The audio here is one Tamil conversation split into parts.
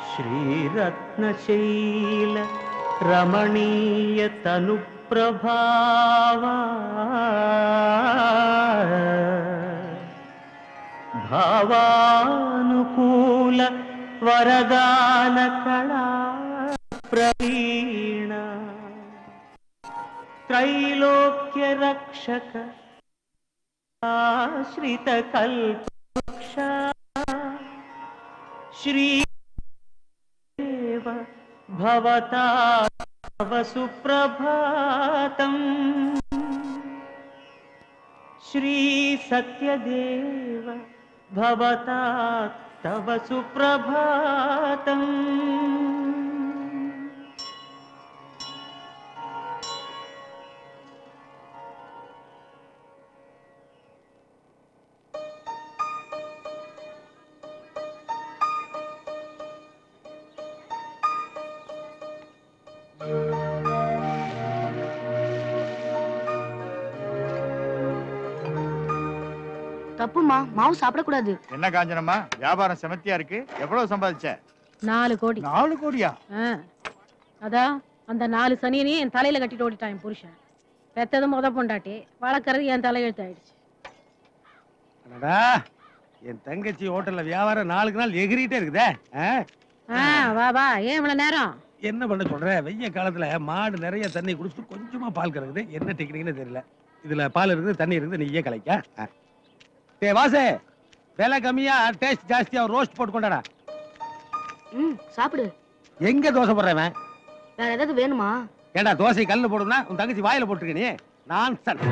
श्रीरत्नशैल रमणीयतनुप्रभावा भावानुकूल वरदानकला प्रवीण त्रैलोक्यरक्षक आश्रितकल्पवृक्ष श्रीदेव भवता तव सुप्रभातम् श्रीसत्यदेव भवता तव सुप्रभातम् தப்புமா மாவு சாப்பிடக்கூடாது என்ன காஞ்சனம்மா வியாபாரம் செமத்தியா இருக்கு எவ்வளவு சம்பாதிச்ச நாலு கோடி நாலு கோடியா ஆ. அதான் அந்த நாலு சனியனையும் என் தலையில கட்டிட்டு ஓடிட்டான் என் புருஷன் பெத்தது முத பொண்டாட்டி வளர்க்கறது என் தலையெழுத்து ஆயிடுச்சு அடடா, என் தங்கச்சி ஹோட்டல்ல வியாபாரம் நாளுக்கு நாள் எகிரிட்டே இருக்குதே ஆ? ஆ, வா வா ஏன் இவ்வளவு நேரம் என்ன பண்ண சொல்ற வெய்ய காலத்துல மாடு நிறைய தண்ணி குடிச்சிட்டு கொஞ்சமா பால் கறக்குது என்ன டெக்னிக்னு தெரியல இதுல பால் இருக்குது தண்ணி இருக்குது நீயே கலைக்க ஆ. டேய் வாசே விலை கம்மியா டேஸ்ட் ஜாஸ்தியா ரோஸ்ட் போட்டு கொண்டாடா ம் சாப்பிடு எங்க தோசை போடுறவன் வேற ஏதாவது வேணுமா ஏண்டா தோசை கல்ல போடுனா உன் தங்கச்சி வாயில போட்டுருக்க நீ நான் சன்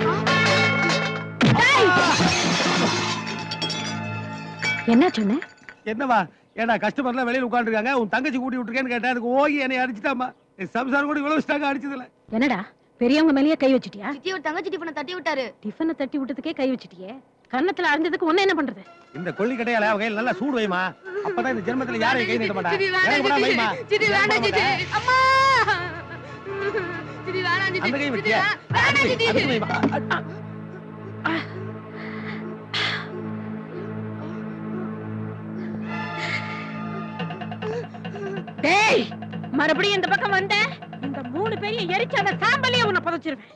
என்ன சொன்ன என்னவா ஏண்டா கஸ்டமர்லாம் வெளியில உட்காந்துருக்காங்க உன் தங்கச்சி கூட்டி விட்டுருக்கேன்னு கேட்டா அதுக்கு ஓகி என்னை அடிச்சிட்டாமா என் சம்சாரம் கூட இவ்வளவு ஸ்டாங்க அடிச்சதுல என்னடா பெரியவங்க மேலேயே கை வச்சிட்டியா சித்தி ஒரு தங்கச்சி டிஃபனை தட்டி விட்டாரு டிஃபனை தட்டி விட்டதுக்கே கை வச்சிட்டியே கன்னத்துல அரைஞ்சதுக்கு ஒண்ணு என்ன பண்றது இந்த கொள்ளி கட்டையால அவ கையில நல்லா சூடு வைமா அப்பதான் இந்த ஜென்மத்துல யாரையும் கை நீட்ட மாட்டா எனக்கு கூட வைமா சித்தி வேண்டாம் எனக்கு சித்தி கூட அம்மா சித்தி வேண்டாம் சித்தி அந்த கை சித்தி, வச்சியா வேண்டாம் அதுக்கு சித்தி. வை, அதுக்கு வைமா டேய் மறுபடியும் இந்த பக்கம் வந்த இந்த மூணு பேரையும் எரிச்சு அந்த சாம்பலையே உன்னை புதைச்சிருவேன்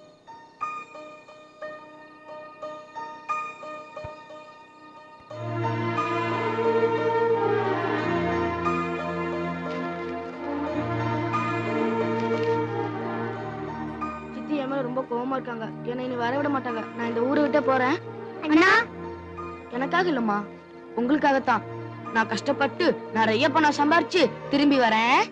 சித்தி என் மேல ரொம்ப கோவமா இருக்காங்க என்னை இனி வர விட மாட்டாங்க நான் இந்த ஊரை விட்டே போறேன் அண்ணா எனக்காக இல்லம்மா உங்களுக்காகத்தான் நான் கஷ்டப்பட்டு நிறைய பணம் சம்பாரிச்சு திரும்பி வரேன்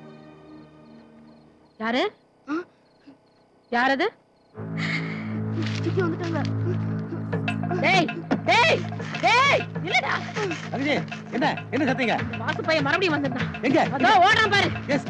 யாரு யாரது சித்தி வந்துட்டாங்க டேய் டேய் டேய் இல்லடா தங்கச்சி என்ன என்ன சத்தீங்க வாசு பையன் மறுபடியும் வந்திருந்தான் எங்க அதோ ஓடான் பாரு எஸ்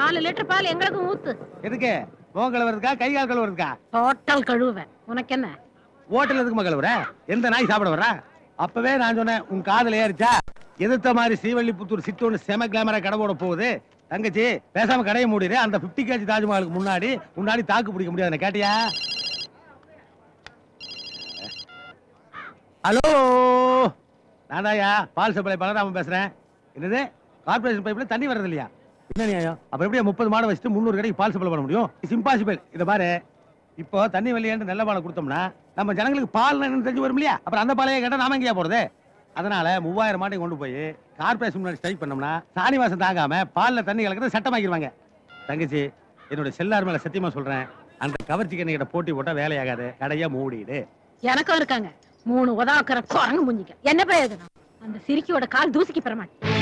நாலு லிட்டர் பால் எங்களுக்கும் ஊத்து எதுக்கு முகம் கழுவுறதுக்கா கை கால் கழுவுறதுக்கா டோட்டல் கழுவுவேன் உனக்கு என்ன ஹோட்டல் எதுக்கு கழுவுற எந்த நாய் சாப்பிட வர்றா அப்பவே நான் சொன்னேன் உன் காதுல ஏறிச்சா எதிர்த்த மாதிரி ஸ்ரீவல்லிபுத்தூர் சிட்டு ஒன்று செம கிளாமரா கடை போட போகுது தங்கச்சி பேசாம கடையை மூடிடு அந்த 50 கேஜி தாஜ்மஹாலுக்கு முன்னாடி முன்னாடி தாக்கு பிடிக்க முடியாது கேட்டியா ஹலோ நான்தாயா பால் சப்ளை பலராமன் பேசுறேன் என்னது கார்பரேஷன் பைப்ல தண்ணி வர்றது இல்லையா என்ன நியாயம் அப்புறம் எப்படியா முப்பது மாடு வச்சுட்டு முந்நூறு கடைக்கு பால் சப்ளை பண்ண முடியும் இட்ஸ் இம்பாசிபிள் இதை பாரு இப்போ தண்ணி வெளியேண்டு நல்ல பாலை கொடுத்தோம்னா நம்ம ஜனங்களுக்கு பால் என்னன்னு தெரிஞ்சு வரும் இல்லையா அப்புறம் அந்த பாலையே கேட்டா நாம எங்கேயா போறது அதனால மூவாயிரம் மாட்டை கொண்டு போய் கார்பரேஷன் முன்னாடி ஸ்ட்ரைக் பண்ணோம்னா சாணி வாசம் தாங்காம பால்ல தண்ணி கலக்கிறது சட்டமாக்கிடுவாங்க தங்கச்சி என்னோட செல்லார் மேல சத்தியமா சொல்றேன் அந்த கவர்ச்சி கிட்ட போட்டி போட்டா வேலையாகாது கடையா மூடிடு எனக்கும் இருக்காங்க மூணு உதாக்குற குரங்கு முஞ்சிக்க என்ன பிரயோஜனம் அந்த சிரிக்கியோட கால் தூசிக்கு பெற மாட்டேன்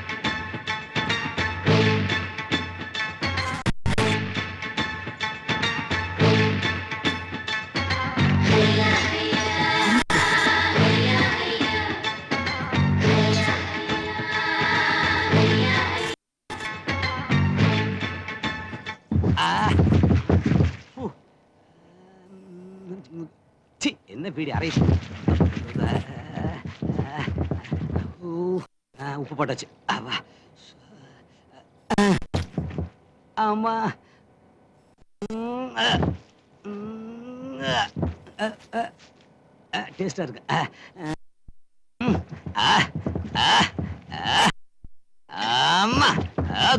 சி என்ன பீடி அரை உப்பு போட்டாச்சு ஆவா. ஆமா டேஸ்டா இருக்கு ஆ, ம், ஆ, ஆ, ஆ. ஆமா ஆ.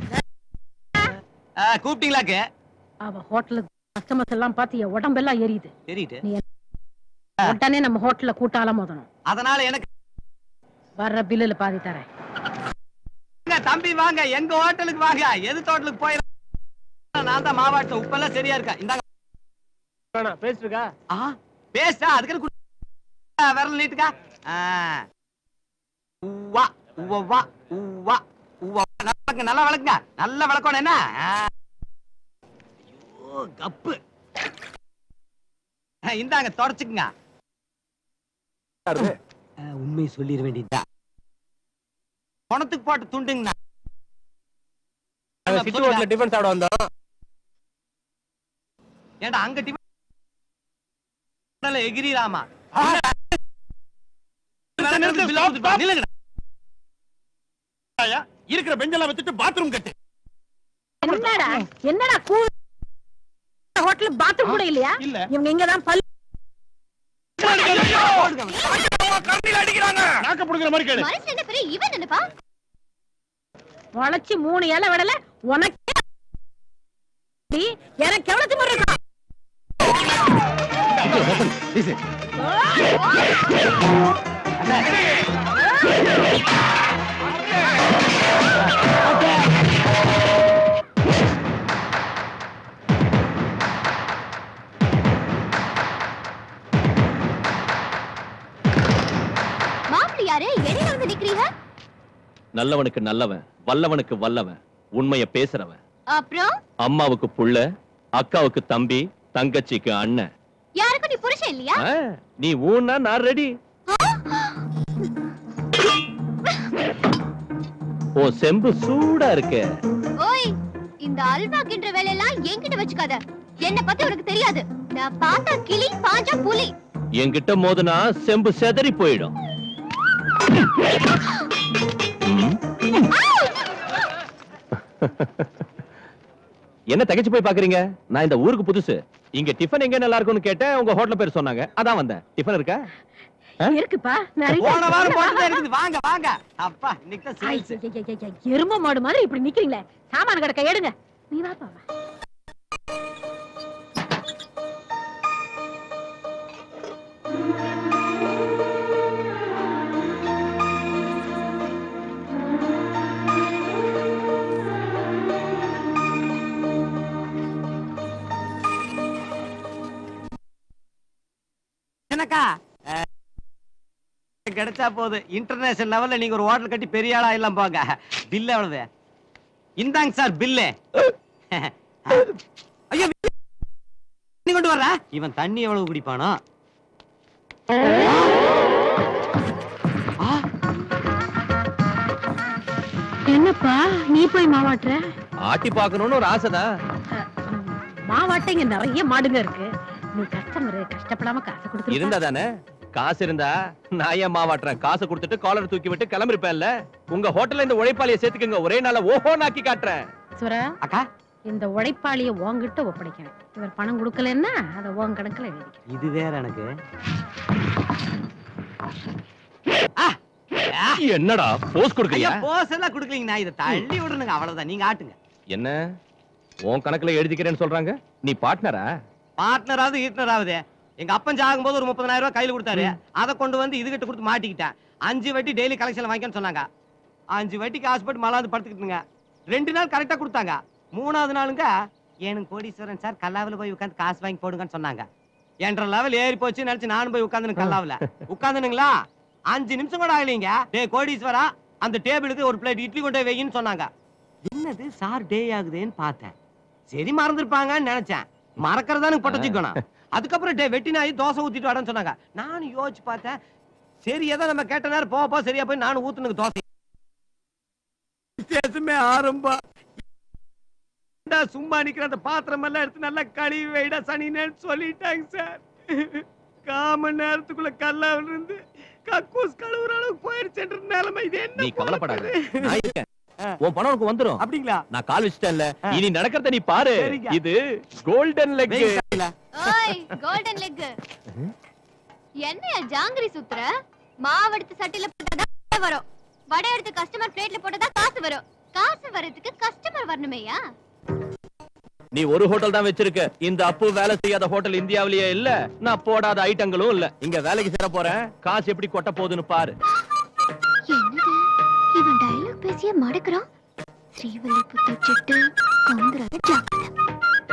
ஆ, கூப்பிட்டீங்களாக்கு அவ ஹோட்டலுக்கு கஸ்டமர்ஸ் எல்லாம் பார்த்து என் உடம்பெல்லாம் எரியுது தெரியுது உடனே நம்ம ஹோட்டல்ல கூட்டால மோதணும் அதனால எனக்கு வர்ற பில்லுல பாதி தரேன் வாங்க, தம்பி வாங்க எங்க ஹோட்டலுக்கு வாங்க எது ஹோட்டலுக்கு போய் நான் தான் மாவாட்ட உப்பெல்லாம் சரியா இருக்கா இந்தாங்க பேசிருக்கா ஆ பேஸ்டா அதுக்கு குடு- ஆ, விரல் நீட்டுக்கா ஆ. உவ்வா உவ்வா உவ்வா உவ்வா நல்லா வளர்க்குங்க, நல்லா வளர்க்குங்க நல்லா வளர்க்கணும் என்ன ஆ. ஐயோ கப்பு ஆ, இந்தாங்க தொடச்சுக்குங்க ஆ, உண்மை சொல்லிட வேண்டியதுதான் பணத்துக்கு போட்டு துண்டுங்கண்ணா சிட்டி ஹோட்டல்ல டிஃபன் சாப்பிட வந்தோம் ஏண்டா அங்க டிஃபன் எகிரிராமா இருக்கிற பெஞ்செல்லாம் வச்சுட்டு பாத்ரூம் கட்டு என்னடா என்னடா கூ ஹோட்டல் பாத்ரூம் கூட இல்லையா இல்ல. இவங்க இங்கதான் பல் நாக்க புடுங்குற மாதிரி கேளு மனசுல என்ன பெரிய இவன் நினைப்பா முளைச்சு மூணு இலை விடல உனக்கு எனக்கு எவ்வளவு திமிரு இருக்கும் வீசு. மாப்பிள்ளை யாரு இடையில வந்து நிக்கிறீங்க நல்லவனுக்கு நல்லவன் வல்லவனுக்கு வல்லவன் உண்மைய பேசுறவன் அப்புறம் அம்மாவுக்கு புள்ள அக்காவுக்கு தம்பி தங்கச்சிக்கு அண்ணன் யாருக்கும் நீ புருஷன் இல்லையா ஆ, நீ ஊன்னா நான் ரெடி ஓ செம்பு சூடா இருக்கு ஓய் இந்த அல்வா கின்ற வேலையெல்லாம் என்கிட்ட வச்சுக்காத என்ன பத்தி உனக்கு தெரியாது நான் பார்த்தா கிளி பாஞ்சா புலி என்கிட்ட மோதுனா செம்பு செதறி போயிடும் ம். என்ன தகச்சு போய் பாக்குறீங்க நான் இந்த ஊருக்கு புதுசு இங்க டிஃபன் எங்க நல்லா இருக்கும்னு கேட்டேன் உங்க ஹோட்டல் பேர் சொன்னாங்க அதான் வந்தேன் டிஃபன் இருக்கா இருக்குப்பா நிறைய போன வாரம் இருக்கு. போட்டுதான் இருக்குது வாங்க வாங்க அப்பா இன்னைக்கு தான் ஐ, sales. ஐ, ஐ, ஐ, ஐ, எரும மாடு மாதிரி இப்படி நிக்கிறீங்களே சாமான கிடக்க எடுங்க நீ வாப்பா வா. என்னக்கா அஹ், கிடைச்சா போகுது இன்டர்நேஷனல் லெவல்ல நீங்க ஒரு ஹோட்டல் கட்டி பெரிய ஆளா எல்லாம் போங்க பில் எவ்வளவு இந்தாங்க சார் பில்லு ஐயோ நீ கொண்டு வர்ற இவன் தண்ணி எவ்வளவு குடிப்பானோ என்னப்பா நீ போய் மாவாட்டுற ஆட்டி பார்க்கணும்னு ஒரு ஆசைதான் மாவாட்ட இங்க நிறைய மாடுங்க இருக்கு நீ கஸ்டமர் கஷ்டப்படாம காசு கொடுத்து இருந்தா தானே காசு இருந்தா நான் ஏன் மாவாட்டுறேன் காசு கொடுத்துட்டு காலர் தூக்கி விட்டு கிளம்பிருப்பேன்ல உங்க ஹோட்டல்ல இந்த உழைப்பாளிய சேர்த்துக்கங்க ஒரே நாள்ல ஓஹோ நாக்கி காட்டுறேன் சுரா அக்கா இந்த உழைப்பாளிய உன்கிட்ட ஒப்படைக்கணும் இவர் பணம் கொடுக்கலன்னா அதை உன் கணக்குல எழுதிக்க இது வேற எனக்கு என்னடா போஸ் கொடுக்கறியா ஐயா போஸ் எல்லாம் குடுக்கலீங்க நான் இதை தள்ளி விடணுங்க அவ்வளவுதான் நீங்க ஆட்டுங்க என்ன உன் கணக்குல எழுதிக்கிறேன்னு சொல்றாங்க நீ பார்ட்னரா பார்ட்னராவது ஈட்னராவது எங்க அப்பன் ஜாகும் போது ஒரு முப்பதாயிரம் ரூபாய் கையில கொடுத்தாரு அதை கொண்டு வந்து இதுகிட்ட கொடுத்து மாட்டிக்கிட்டேன் அஞ்சு வட்டி டெய்லி கலெக்ஷன் வாங்கிக்கன்னு சொன்னாங்க அஞ்சு வட்டிக்கு ஆஸ்பெட் மலாந்து படுத்துக்கிட்டுங்க ரெண்டு நாள் கரெக்டா கொடுத்தாங்க மூணாவது நாளுங்க எனக்கு கோடீஸ்வரன் சார் கல்லாவில் போய் உட்காந்து காசு வாங்கி போடுங்கன்னு சொன்னாங்க என்ற லெவல் ஏறி போச்சு நினைச்சு நானும் போய் உட்காந்து கல்லாவில் உட்காந்துனுங்களா அஞ்சு நிமிஷம் கூட ஆகலைங்க டே கோடீஸ்வரா அந்த டேபிளுக்கு ஒரு பிளேட் இட்லி கொண்டு போய் வையின்னு சொன்னாங்க என்னது சார் டே ஆகுதேன்னு பார்த்தேன் சரி மறந்துருப்பாங்கன்னு நினைச்சேன் மறக்கிறதா எனக்கு பட்டச்சிக்கணும் அதுக்கப்புறம் டே வெட்டி நாய் தோசை ஊத்திட்டு வரேன்னு சொன்னாங்க நானும் யோசிச்சு பார்த்தேன் சரி ஏதோ நம்ம கேட்ட நேரம் போக போக சரியா போய் நானும் ஊத்துனுக்கு தோசை வித்தியாசமே ஆரம்பம் ஏன்டா சும்மா நிக்கிற அந்த பாத்திரம் எல்லாம் எடுத்து நல்லா கழுவி வைடா சனினேன்னு சொல்லிட்டாங்க சார் காம நேரத்துக்குள்ள கல்லாவில் இருந்து கக்கூஸ் கழுவுற அளவுக்கு போயிருச்சுன்ற நிலைமை இது என்ன நீ கவலைப்படாத நான் இருக்கேன் உன் பணம் உனக்கு வந்துரும் அப்படிங்களா நான் கால் வச்சுட்டேன்ல இனி நடக்கிறத நீ பாரு சரிங்க. இது கோல்டன் லெக் ஓய் கோல்டன் லெக் என்னையா ஜாங்கிரி சுத்துற மாவு எடுத்து சட்டில போட்டதா வடை வரும் வடை எடுத்து கஸ்டமர் பிளேட்ல போட்டதா காசு வரும் காசு வரதுக்கு கஸ்டமர் வரணுமேயா நீ ஒரு ஹோட்டல் தான் வச்சிருக்க இந்த அப்பு வேலை செய்யாத ஹோட்டல் இந்தியாவிலேயே இல்ல நான் போடாத ஐட்டங்களும் இல்ல இங்க வேலைக்கு சேர போறேன் காசு எப்படி கொட்ட போகுதுன்னு பாரு என்னது இவன் டயலாக் பேசிய மடக்குறான் ஸ்ரீவல்லிபுத்தூர் சிட்டு கவுந்தராஜ ஜாக்கிரதை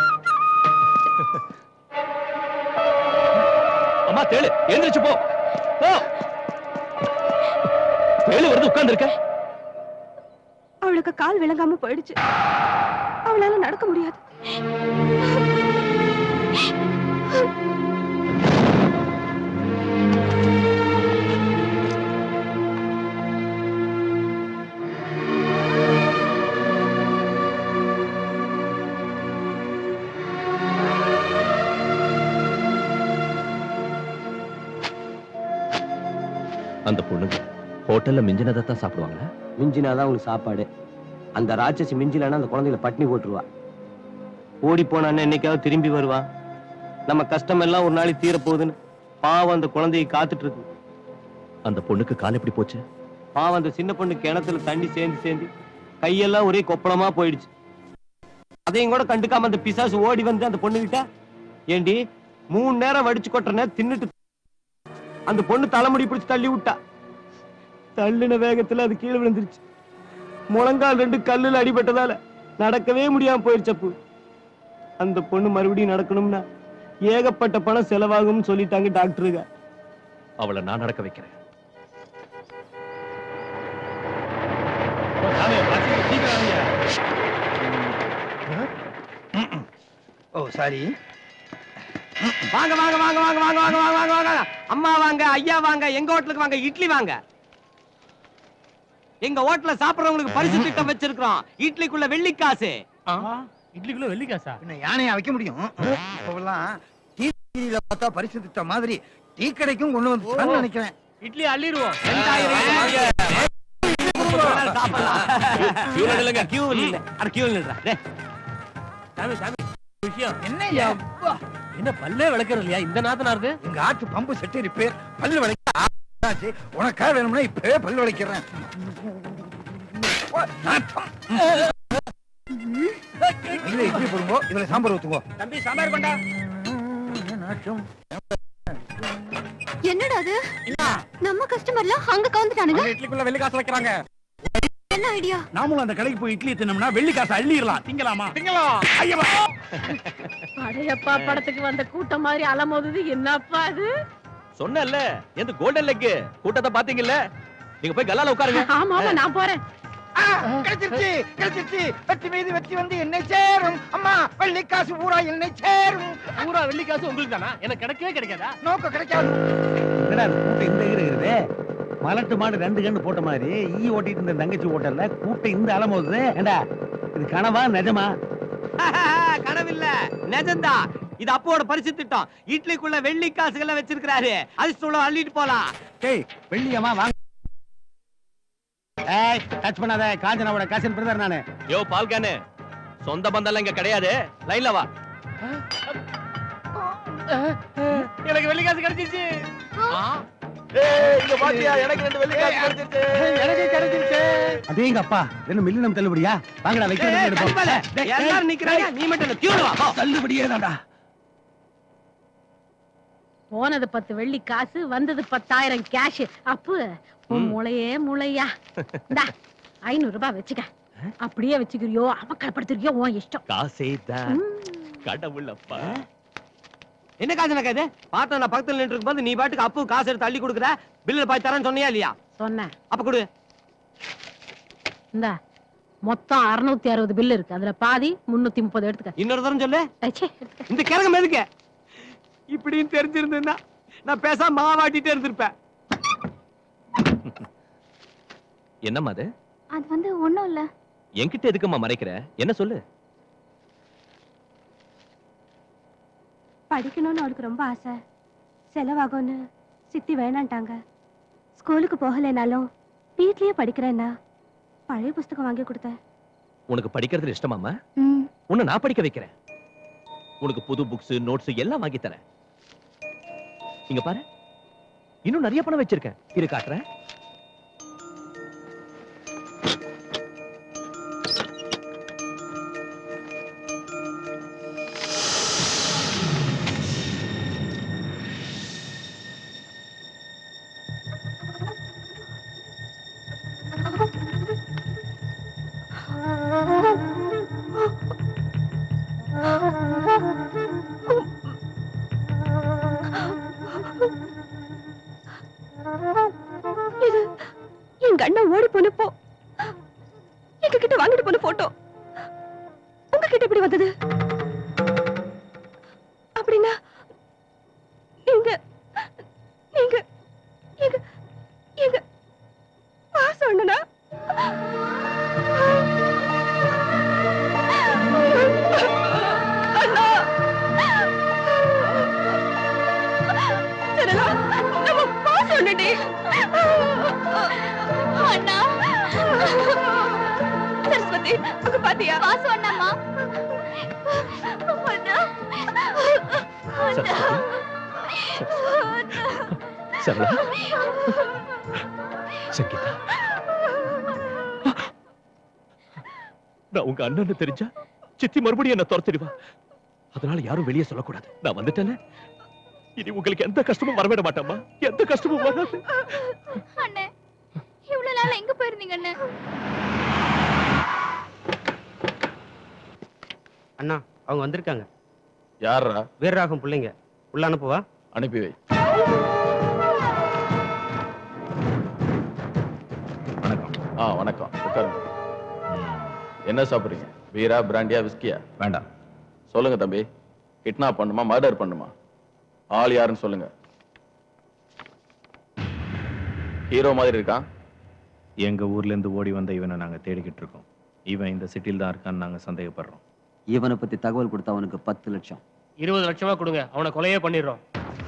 அம்மா தேளு எந்திரிச்சு போ போ தேளு வருது உட்கார்ந்து இருக்க அவளுக்கு கால் விளங்காம போயிடுச்சு அவளால நடக்க முடியாது அந்த பொண்ணுங்க ஹோட்டல்ல மிஞ்சினதை தான் சாப்பிடுவாங்களா மிஞ்சினாதான் உங்களுக்கு சாப்பாடு அந்த ராட்சசி மிஞ்சிலன்னா அந்த குழந்தைகளை பட்டினி போட்டுருவா ஓடி போனான்னு என்னைக்காவது திரும்பி வருவா நம்ம கஷ்டம் எல்லாம் ஒரு நாளைக்கு தீர போகுதுன்னு பாவம் அந்த குழந்தையை காத்துட்டு இருக்கு அந்த பொண்ணுக்கு கால் எப்படி போச்சு பாவம் அந்த சின்ன பொண்ணு கிணத்துல தண்ணி சேர்ந்து சேர்ந்து கையெல்லாம் ஒரே கொப்பளமா போயிடுச்சு அதையும் கூட கண்டுக்காம அந்த பிசாசு ஓடி வந்து அந்த பொண்ணு கிட்ட ஏண்டி மூணு நேரம் வடிச்சு கொட்டுறனே தின்னுட்டு அந்த பொண்ணு தலைமுடி பிடிச்சு தள்ளி விட்டா தள்ளின வேகத்துல அது கீழே விழுந்துருச்சு முழங்கால் ரெண்டு கல்லுல அடிபட்டதால நடக்கவே முடியாம போயிருச்சு அப்பு அந்த பொண்ணு மறுபடியும் நடக்கணும்னா ஏகப்பட்ட பணம் செலவாகும்னு சொல்லிட்டாங்க டாக்டருங்க அவளை நான் நடக்க வைக்கிறேன் ஓ சாரி வாங்க வாங்க வாங்க வாங்க வாங்க வாங்க வாங்க வாங்க வாங்க அம்மா வாங்க ஐயா வாங்க எங்க ஹோட்டலுக்கு வாங்க இட்லி வாங்க எங்க ஹோட்டல்ல சாப்பிடுறவங்களுக்கு பரிசு திட்டம் வச்சிருக்கிறோம் இட்லிக்குள்ள வெள்ளிக்காசு இட்லிக்குள்ள வெள்ளி காசா பின்ன யானையா வைக்க முடியும் இப்பெல்லாம் டீ கடையில பார்த்தா பரிசு திட்டம் மாதிரி டீ கடைக்கும் கொண்டு வந்து நினைக்கிறேன் இட்லி அள்ளிடுவோம் சாப்பிடலாம் queue ல நில்லுங்க. கியூ இல்ல அட கியூ இல்ல டேய் சாமி சாமி விஷயம் என்னய்யா என்ன பல்லே விளக்குறது இல்லையா இந்த நாத்தனாருக்கு எங்க ஆட்டு பம்பு செட்டு ரிப்பேர் பல்லு வளைக்க ஆச்சு உனக்கா வேணும்னா இப்பவே பல்லு வளைக்கிறேன் ஓ, நாத்தம். இதுல இட்லி போடுங்க இதுல சாம்பார் ஊத்துங்க தம்பி சாம்பார் கொண்டா நாட்டம் என்னடா அது நம்ம கஸ்டமர்லாம் அங்க கவுந்துட்டானுங்க இட்லிக்குள்ள வெள்ளி காசு வைக்கிறாங்க என்ன ஐடியா நாமளும் அந்த கடைக்கு போய் இட்லி தின்னோம்னா வெள்ளி காசு அள்ளிடலாம் திங்கலாமா திங்கலாம் படையப்பா படத்துக்கு வந்த கூட்டம் மாதிரி அலமோதுது என்னப்பா அது சொன்னேன்ல எந்த கோல்டன் லெக் கூட்டத்தை பாத்தீங்கல்ல நீங்க போய் கல்லால உட்காருங்க ஆமா ஆமா நான் போறேன் கிடைச்சிருச்சு கிடைச்சிருச்சு வெற்றி மீது வெற்றி வந்து என்னை சேரும் அம்மா வெள்ளி காசு பூரா என்னை சேரும் பூரா வெள்ளி காசு உங்களுக்கு தானா எனக்கு கிடைக்கவே கிடைக்காதா நோக்க கிடைக்காது என்னடா இந்த கூட்டம் இந்த ஈர இருக்குது மலட்டு மாடு ரெண்டு கண்ணு போட்ட மாதிரி ஈ ஓட்டிட்டு இருந்த தங்கச்சி ஓட்டல்ல கூட்டம் இந்த அலமோது ஏண்டா இது கனவா நிஜமா கனவில்ல நிஜம்தான் இது அப்போட பரிசு திட்டம் இட்லிக்குள்ள வெள்ளி காசுகளை வச்சிருக்கிறாரு அதிர்ஷ்டம் அள்ளிட்டு போலாம் டேய் வெள்ளியம்மா வாங்க ஏய் டச் பண்ணாத காஞ்சனாவோட கசின் பிரதர் நானு யோ பால்கானு சொந்த பந்தம்லாம் இங்க கிடையாது லைன்ல வா எனக்கு வெள்ளி காசு கிடைச்சிச்சு இங்க பாத்தியா எனக்கு ரெண்டு வெள்ளி காசு கிடைச்சிருச்சு எனக்கு கிடைச்சிருச்சு அதேங்க அப்பா ரெண்டு மில்லியம் தள்ளுபடியா வாங்கடா வைக்கிறேன் எடுப்போம் டேய், டேய், எல்லாரும் நிக்கிறாங்க நீ மட்டும் இல்ல கியூல வா போ. தள்ளுபடியே தான்டா போனது பத்து வெள்ளி காசு வந்தது பத்தாயிரம் கேஷ் அப்பு உன் ம். முளையே முளையா இந்தா ஐநூறு ரூபாய் வச்சுக்க அப்படியே வச்சுக்கிறியோ அவக்கப்படுத்துறியோ உன் இஷ்டம் காசே தான் ம். கடவுளப்பா என்ன காசு எனக்கு இது பார்த்தா நான் பக்கத்துல நின்று இருக்கும்போது நீ பாட்டுக்கு அப்பு காசு எடுத்து தள்ளி கொடுக்குற பில்லுல பாய் தரேன்னு சொன்னியா இல்லையா சொன்னேன் அப்ப கொடு இந்த மொத்தம் அறுநூத்தி அறுபது பில் இருக்கு அதுல பாதி முன்னூத்தி முப்பது எடுத்துக்க இன்னொரு தரம் சொல்லு ச்சே, எடுத்துக்க. இந்த கிழங்கு எதுக்கு இப்படின்னு தெரிஞ்சிருந்தேன்னா நான் பேசாம மாவாட்டிட்டே இருந்திருப்பேன் என்னம்மா அது அது வந்து ஒண்ணும் இல்ல என்கிட்ட எதுக்கும்மா மறைக்கிற என்ன சொல்லு படிக்கணும்னு அவளுக்கு ரொம்ப ஆசை செலவாகும்னு சித்தி வேணான்ட்டாங்க ஸ்கூலுக்கு போகலைனாலும் வீட்லயே படிக்கிறேன்னா பழைய புஸ்தகம் வாங்கி கொடுத்தேன் உனக்கு படிக்கிறதுல இஷ்டமாமா ம் உன்னை நான் படிக்க வைக்கிறேன் உனக்கு புது புக்ஸ் நோட்ஸ் எல்லாம் வாங்கி தரேன் இங்க பாரு இன்னும் நிறைய பணம் வச்சிருக்கேன் இரு காட்டுறேன் இது எங்க அண்ணன் ஓடி போன போ எங்க கிட்ட வாங்கிட்டு போன போட்டோ உங்ககிட்ட எப்படி வந்தது அப்படின்னா நீங்க நீங்க எங்க எங்க பாசம் அண்ணனா அண்ணா சரளா நம்ம பாசம் அண்ணனே அண்ணா சரஸ்வதி அங்க பாத்தியா பாசம் அண்ணாமா அண்ணா சரளா சங்கீதா நான் உங்க அண்ணன் தெரிஞ்சா சித்தி மறுபடியும் என்ன துரத்திடுவா அதனால யாரும் வெளியே சொல்லக்கூடாது நான் வந்துட்டேன் இனி உங்களுக்கு எந்த கஷ்டமும் வரவிட மாட்டேம்மா எந்த கஷ்டமும் வராது அண்ணே இவ்வளவு நாள் எங்க போயிருந்தீங்க அண்ணே அண்ணா அவங்க வந்திருக்காங்க யாரா வீரராகம் பிள்ளைங்க உள்ள அனுப்புவா அனுப்பி வை வணக்கம் ஆ வணக்கம் உட்காருங்க என்ன சாப்பிடுறீங்க பீரா பிராண்டியா விஸ்கியா வேண்டாம் சொல்லுங்க தம்பி கிட்னாப் பண்ணுமா மர்டர் பண்ணுமா ஆள் யாருன்னு சொல்லுங்க ஹீரோ மாதிரி இருக்கான் எங்க ஊர்ல இருந்து ஓடி வந்த இவனை நாங்க தேடிக்கிட்டு இருக்கோம் இவன் இந்த சிட்டில தான் இருக்கான்னு நாங்க சந்தேகப்படுறோம் இவனை பத்தி தகவல் கொடுத்தா அவனுக்கு பத்து லட்சம் இருபது லட்சமா கொடுங்க அவனை கொலையே பண்ணிடுறோம்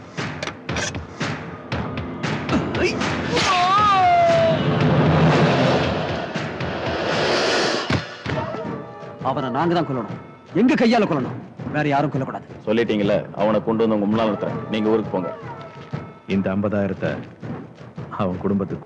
அவனை நாங்க தான் கொல்லணும் எங்க கையால கொல்லணும் வேற யாரும் கொல்லக்கூடாது சொல்லிட்டீங்கல்ல அவனை கொண்டு வந்து உங்க முன்னால நிறுத்துறேன் நீங்க ஊருக்கு போங்க இந்த ஐம்பதாயிரத்தை அவன் குடும்பத்துக்கு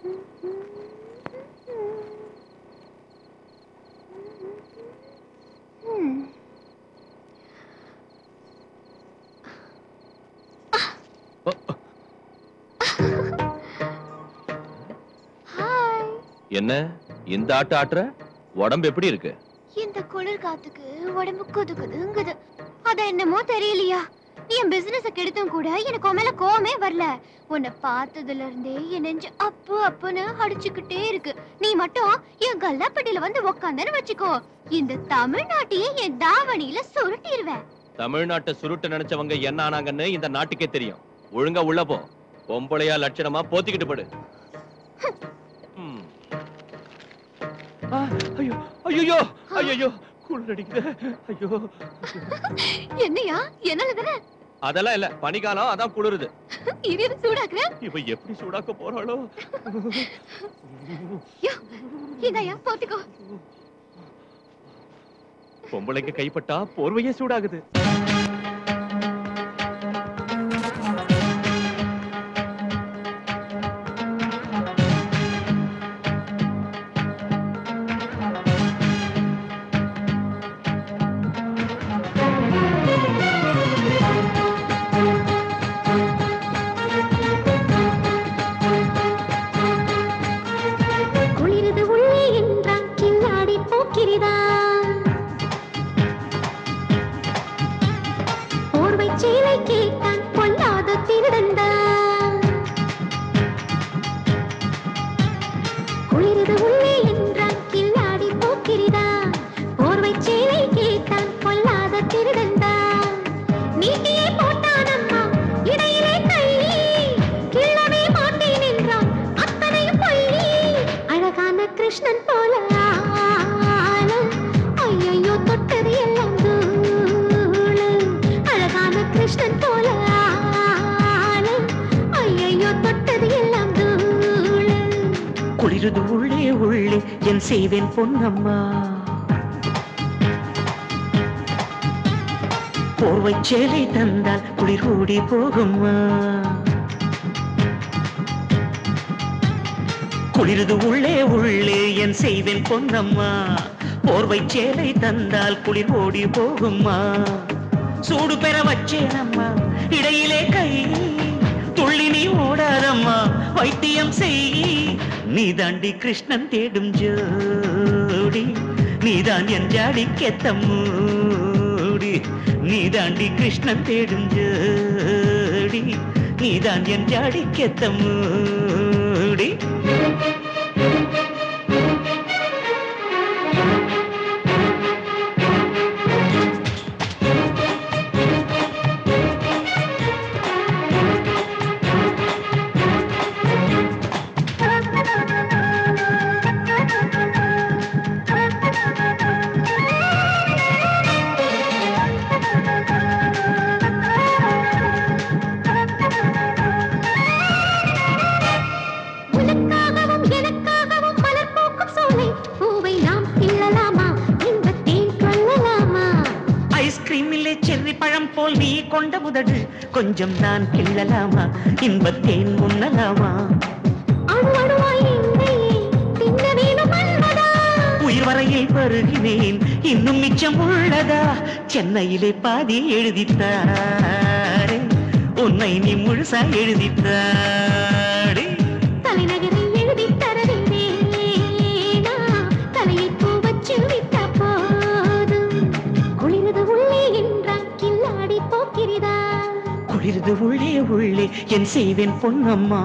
ஹாய் என்ன இந்த ஆட்டு ஆட்டுற உடம்பு எப்படி இருக்கு இந்த குளிர் காத்துக்கு உடம்பு குது குதுங்குது அத என்னமோ தெரியலையா நீ என் பிசினஸ கெடுத்தும் கூட எனக்கு உன் மேல கோவமே வரல உன்னை பார்த்ததுல இருந்தே என் நெஞ்சு அப்பு அப்புன்னு அடிச்சுக்கிட்டே இருக்கு நீ மட்டும் என் கல்லாப்பட்டியில வந்து உக்காந்தன்னு வச்சுக்கோ இந்த தமிழ்நாட்டையே என் தாவணியில சுருட்டிடுவேன் தமிழ்நாட்டை சுருட்ட நினைச்சவங்க என்ன ஆனாங்கன்னு இந்த நாட்டுக்கே தெரியும் ஒழுங்கா உள்ள போ பொம்பளையா லட்சணமா போத்திக்கிட்டு படு ம். ஐயோ ஐயோ ஐயோ குளிர் அடிக்குது ஐயோ என்னையா என்னால தானே அதெல்லாம் இல்ல பனிக்காலம் அதான் குளிருது இது எது சூடாக்குற இவ எப்படி சூடாக்க போறாளோ இதாயா போத்திக்கோ பொம்பளைக்கு கைப்பட்டா போர்வையே சூடாகுது குளிரது உள்ளே என்றான் கில்லாடி போக்கிறதா போர்வை சேலை கேட்டான் பொல்லாத திருடன்தான் குளிரது உள்ளே என்றான் கில்லாடி போக்கிறதா போர்வை சேலை கேட்டான் பொல்லாத திருடன்தான் நீட்டியே போட்டான் அம்மா இடையிலே கை கிள்ளவே மாட்டேன் என்றான் அத்தனையும் பள்ளி அழகான கிருஷ்ணன் போல ஆளு. ஐயையோ தொட்டது எல்லாம் தூளு. அழகான கிருஷ்ணன் போல ஆளு. ஐயையோ தொட்டது எல்லாம் தூளு. குளிருது உள்ளே உள்ளே என் செய்வேன் பொன்னம்மா போர்வை சேலை தந்தால் குளிர் ஓடி போகும்மா குளிருது உள்ளே உள்ளே என் செய்வேன் பொன்னம்மா போர்வை சேலை தந்தால் குளிர் ஓடி போகும்மா சூடு பெற வச்சேனம்மா இடையிலே கை துள்ளி நீ ஓடாதம்மா வைத்தியம் செய் நீ தாண்டி கிருஷ்ணன் தேடும் ஜோடி நீதான் என் ஜாடி மூடி நீ தாண்டி கிருஷ்ணன் தேடும் ஜோடி நீதான் என் ஜாடி மூடி உனக்காகவும் எனக்காகவும் மலர் பூக்கும் சோலை பூவை நாம் கிள்ளலாமா இன்பத்தேன் கொள்ளலாமா ஐஸ்கிரீமிலே செர்ரி பழம் போல் நீ கொண்ட முதடு கொஞ்சம் நான் கிள்ளலாமா இன்பத்தேன் உண்ணலாமா அணு அணுவாய் என்னையே தின்ன வேணும் அன்பதா உயிர் வரையில் பருகினேன் இன்னும் மிச்சம் உள்ளதா சென்னையிலே பாதி எழுதித்தாரே உன்னை நீ முழுசா எழுதித்தாரே தலைநகரில் எழுதி தரவேனா தலையை பூ வச்சு விட்டா போதும் குளிரது உள்ளே என்றான் கில்லாடி போக்கிறதா குளிர்து உள்ளே உள்ளே என் செய்வேன் பொன்னம்மா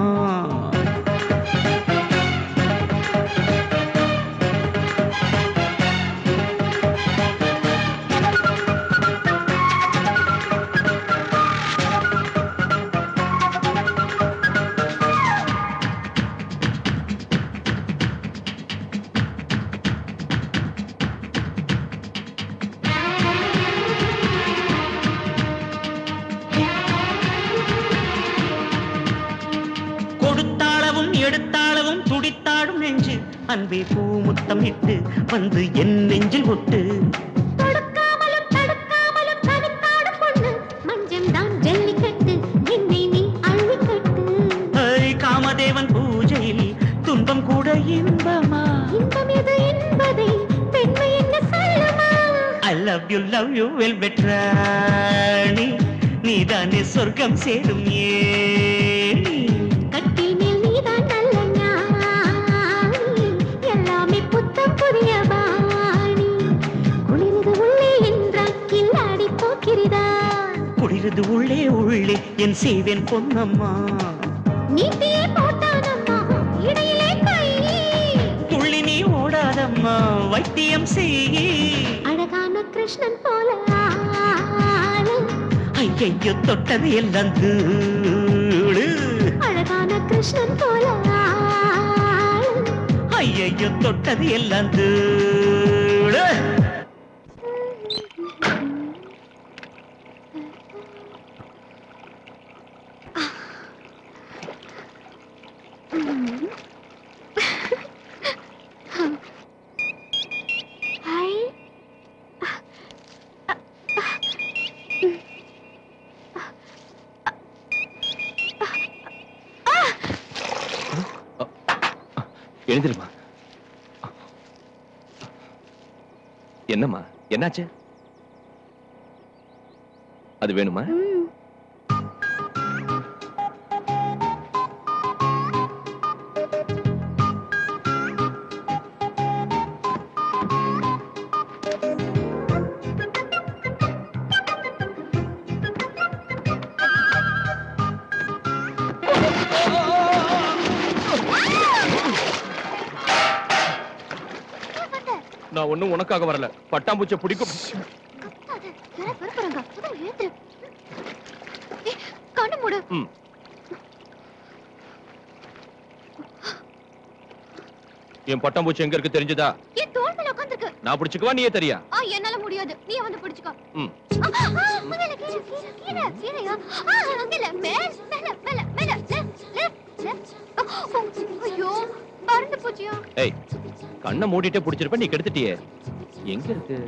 கொடுத்தாளவும் எடுத்தாளவும் துடித்தாடும் நெஞ்சு அன்பே பூ முத்தம் இட்டு வந்து என் நெஞ்சில் ஒட்டு தொடுக்காமலும் தடுக்காமலும் தடுத்தாடும் பொண்ணு மஞ்சள் தான் ஜல்லிக்கட்டு என்னை நீ அள்ளிக்கட்டு ஐ, காமதேவன் பூஜையில் துன்பம் கூட இன்பமா இன்பம் எது என்பதை பெண்மை என்ன சொல்லுமா I love you love you வெல் பெற்றாணி நீதானே சொர்க்கம் சேரும் ஏணி கட்டில் மேல் நீதான் நல்ல ஞானி எல்லாமே புத்தம் புதிய பாணி குளிரது உள்ளே என்றான் கில்லாடி போக்கிறதா குளிரது உள்ளே உள்ளே என் செய்வேன் பொன்னம்மா நீட்டியே போட்டானம்மா இடையிலே கை துள்ளி நீ ஓடாதம்மா வைத்தியம் செய் அழகான கிருஷ்ணன் போல ஆளு ஐயையோ தொட்டது எல்லாம் தூளு அழகான கிருஷ்ணன் போல ஆளு ஐயையோ தொட்டது எல்லாம் தூளு விடு ஹாய் எழுந்திருமா என்னம்மா என்னாச்சு அது வேணுமா நான் ஒண்ணும் உனக்காக வரல பட்டாம்பூச்சை பிடிக்கும் யாரா வர போறாங்க முதல்ல எழுந்துரு ஏய், கண்ணு மூடு ம். என் பட்டாம்பூச்சி எங்க இருக்கு தெரிஞ்சுதா என் தோள் மேல உட்கார்ந்திருக்கு நான் பிடிச்சுக்குவா நீயே தெரியா ஆ என்னால முடியாது நீ வந்து பிடிச்சுக்கோ ம். ஆ, ஆ, மேல, கீழே, கீழே, கீழே, கீழையா? ஆ, அங்க இல்ல, மேல, மேல, மேல, மேல, left, left, left. ஆ, ஓ, ஐயோ பறந்து போச்சியா ஏய் கண்ணை மூடிட்டே பிடிச்சிருப்ப நீ கெடுத்துட்டியே எங்க இருக்கு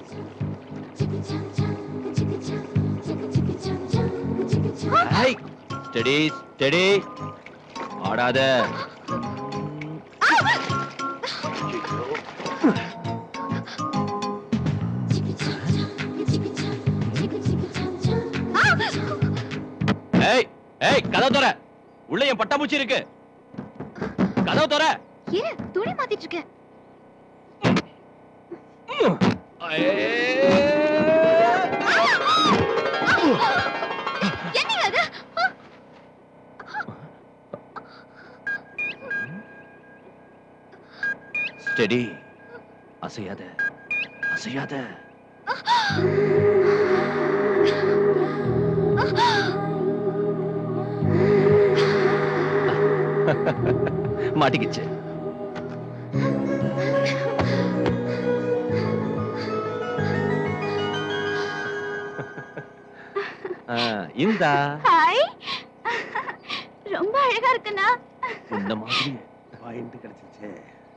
ஏய் ஸ்டடி ஸ்டடி ஆடாத ஏய் ஏய் கதவு தோற உள்ள என் பட்டாம்பூச்சி இருக்கு கதவு தோற ஏன் துணி மாத்திட்டு இருக்கேன் என்னங்க அது ஆ, ஸ்டடி அசையாத அசையாத மாட்டிக்கிச்சு ஆ, இந்தா ஹாய் ரொம்ப அழகா இருக்குண்ணா இந்த மாதிரி பாயிண்ட் கிடைச்சிருச்சு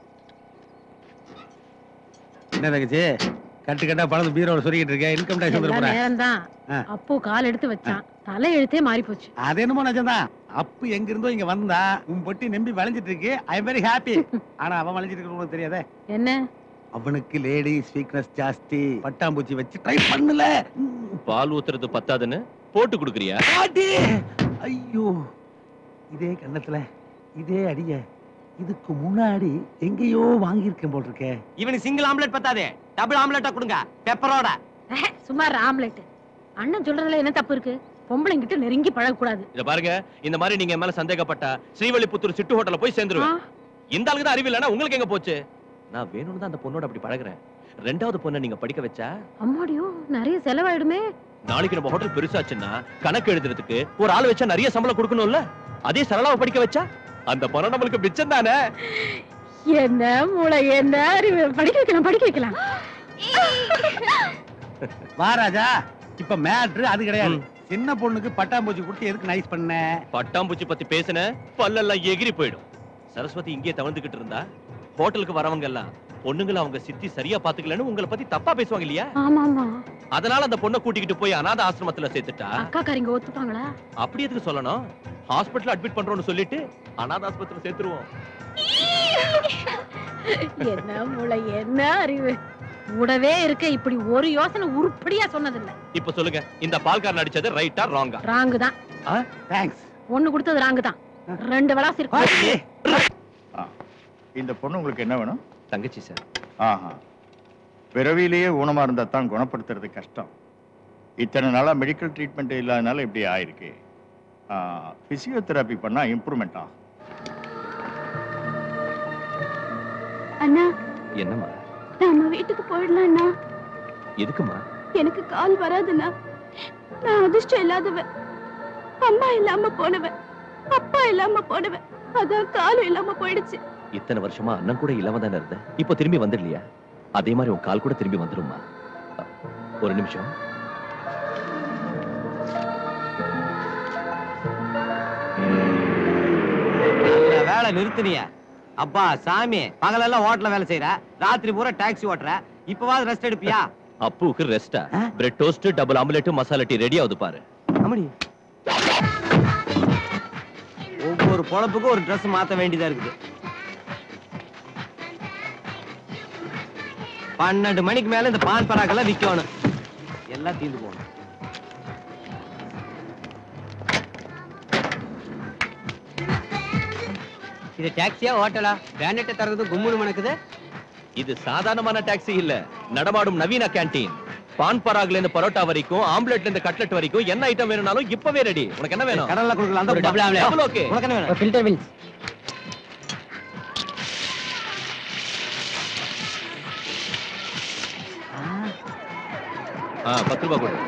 என்ன தங்கச்சி கட்டு கட்டா பணம் பீரோல சொருகிட்டு இருக்கேன் இன்கம் டேக்ஸ் வந்துட எல்லா போறேன் நேரம்தான் ஆ. அப்போ கால் எடுத்து வச்சான் தலை எழுத்தே மாறி போச்சு அது என்னமோ நிஜம்தான் அப்பு எங்க இருந்தோ இங்க வந்தா உன் பொட்டி நம்பி வளைஞ்சிட்டு இருக்கு ஐ எம் வெரி ஹாப்பி ஆனா அவன் வளைஞ்சிட்டு இருக்கு உனக்கு தெரியாதே என்ன அவனுக்கு லேடி ஸ்வீக்னஸ் ஜாஸ்தி பட்டாம்பூச்சி வச்சு ட்ரை பண்ணல பால் ஊத்துறது பத்தாதுன்னு போட்டு கொடுக்குறியா பாட்டி ஐயோ இதே கண்ணத்துல இதே அடிய இதுக்கு முன்னாடி எங்கேயோ வாங்கியிருக்கேன் போல் இருக்கே இவனுக்கு சிங்கிள் ஆம்லெட் பத்தாதே டபுள் ஆம்லெட்டா கொடுங்க பெப்பரோட சுமார் ஆம்லெட் அண்ணன் சொல்றதுல என்ன தப்பு இருக்கு பொம்பளைங்கிட்ட நெருங்கி பழகக்கூடாது இத பாருங்க இந்த மாதிரி நீங்க என் மேல சந்தேகப்பட்டா ஸ்ரீவல்லிபுத்தூர் சிட்டு ஹோட்டல்ல போய் சேர்ந்துருவேன் இந்த ஆளுக்கு தான் அறிவு இல்லைன்னா உங்களுக்கு எங்க போச்சு நான் வேணும்னு தான் அந்த பொண்ணோட அப்படி பழகுறேன் ரெண்டாவது பொண்ணை நீங்க படிக்க வச்சா அம்மாடியோ நிறைய செலவாயிடுமே நாளைக்கு நம்ம ஹோட்டல் பெருசாச்சுன்னா கணக்கு எழுதுறதுக்கு ஒரு ஆள் வச்சா நிறைய சம்பளம் கொடுக்கணும்ல அதே சரளாவை படிக்க வச்சா அந்த பணம் நம்மளுக்கு மிச்சம் தானே என்ன மூளை என்ன அறிவு படிக்க வைக்கலாம் படிக்க வைக்கலாம் வா ராஜா இப்ப மேட்ரு அது கிடையாது சின்ன பொண்ணுக்கு பட்டாம்பூச்சி கொடுத்து எதுக்கு நைஸ் பண்ண பட்டாம்பூச்சி பத்தி பேசின பல்லெல்லாம் எகிரி போயிடும் சரஸ்வதி இங்கே தவழ்ந்துகிட்டு இருந்தா ஹோட்டலுக்கு வரவங்க எல்லாம் பொண்ணுங்களை அவங்க சித்தி சரியா பாத்துக்கலன்னு உங்களை பத்தி தப்பா பேசுவாங்க இல்லையா ஆமா ஆமா அதனால அந்த பொண்ணை கூட்டிக்கிட்டு போய் அனாத ஆசிரமத்துல சேர்த்துட்டா அக்கா காரிங்க ஒத்துப்பாங்களா அப்படி எதுக்கு சொல்லணும் ஹாஸ்பிடல் அட்மிட் பண்றோம்னு சொல்லிட்டு அனாத ஆஸ்பத்திரி சேர்த்துருவோம் என்ன மூளை என்ன அறிவு கூடவே இருக்க இப்படி ஒரு யோசனை உருப்படியா சொன்னதில்ல இப்ப சொல்லுங்க இந்த பால்காரன் அடிச்சது ரைட்டா ராங்கா ராங்கு தான் தேங்க்ஸ் ஒண்ணு கொடுத்தது ராங்கு தான் ரெண்டு விளாசி இருக்கு இந்த பொண்ணு உங்களுக்கு என்ன வேணும் தங்கச்சி சார் ஆஹா பிறவியிலேயே ஊனமா இருந்தா தான் குணப்படுத்துறது கஷ்டம் இத்தனை நாளா மெடிக்கல் ட்ரீட்மெண்ட் இல்லாதனால இப்படி ஆயிருக்கு பிசியோதெரப்பி பண்ணா இம்ப்ரூவ்மெண்ட் ஆகும் அண்ணா என்னம்மா நாம வீட்டுக்கு போயிடலாம் அண்ணா எதுக்குமா எனக்கு கால் வராதுண்ணா நான் அதிர்ஷ்டம் இல்லாதவன் அம்மா இல்லாம போனவன் அப்பா இல்லாம போனவன் அதான் காலும் இல்லாம போயிடுச்சு இத்தனை வருஷமா அண்ணன் கூட இல்லாம தானே இருந்த இப்போ திரும்பி வந்துடலையா அதே மாதிரி உன் கால் கூட திரும்பி வந்துரும்மா அ, ஒரு நிமிஷம் நல்ல வேலை நிறுத்துனிய அப்பா சாமி பகலெல்லாம் ஹோட்டல்ல வேலை செய்யற ராத்திரி பூரா டாக்ஸி ஓட்டுற இப்பவாது ரெஸ்ட் எடுப்பியா அப்புவுக்கு ரெஸ்டா bread toast double omelette masala tea ready ஆகுது பாரு அம்மடி ஒவ்வொரு பொழப்புக்கும் ஒரு Dress மாத்த வேண்டியதா இருக்குது பன்னெண்டு மணிக்கு மேல இந்த பான் பராக்கெல்லாம் விற்கணும் எல்லாம் தீந்து போகணும் இது டாக்ஸியா ஹோட்டலா பேனட்டை திறந்து கும்முனு மணக்குது இது சாதாரணமான டாக்ஸி இல்ல நடமாடும் நவீன கேண்டீன் பான் பராக்ல இருந்து பரோட்டா வரைக்கும் ஆம்லெட்ல இருந்து கட்லெட் வரைக்கும் என்ன ஐட்டம் வேணும்னாலும் இப்பவே ரெடி உனக்கு என்ன வேணும் கடல்ல கொடுக்கலாம் அந்த ஒரு double omelette. Double okay. உனக்கு என்ன வேணும் ஃபில்டர் வில்ஸ் ஆ பத்து ரூபாய் கொடு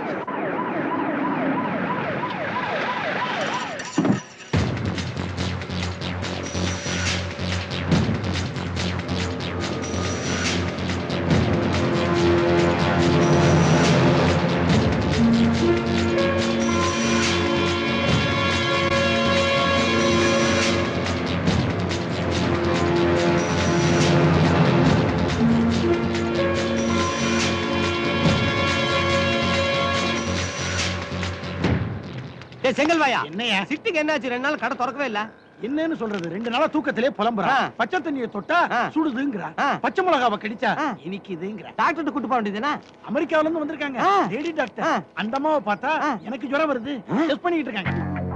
ஏய் செங்கல்வாயா என்னையா சிட்டிக்கு என்னாச்சு ரெண்டு நாள் கடை திறக்கவே இல்ல என்னன்னு சொல்றது ரெண்டு நாளா தூக்கத்திலே புலம்புறா ஆ. பச்சை தண்ணியை தொட்டா ஆ. சுடுதுங்கிறா ஆ. பச்சை மிளகாவை கடிச்சா ஆ. இனிக்குதுங்கிறா டாக்டர் கூட்டு போக வேண்டியதுனா அமெரிக்காவுல இருந்து வந்திருக்காங்க ஆ. லேடி ஆ. டாக்டர் அந்த அம்மாவை பார்த்தா ஆ. எனக்கு ஜுரம் வருது டெஸ்ட் பண்ணிட்டு இருக்காங்க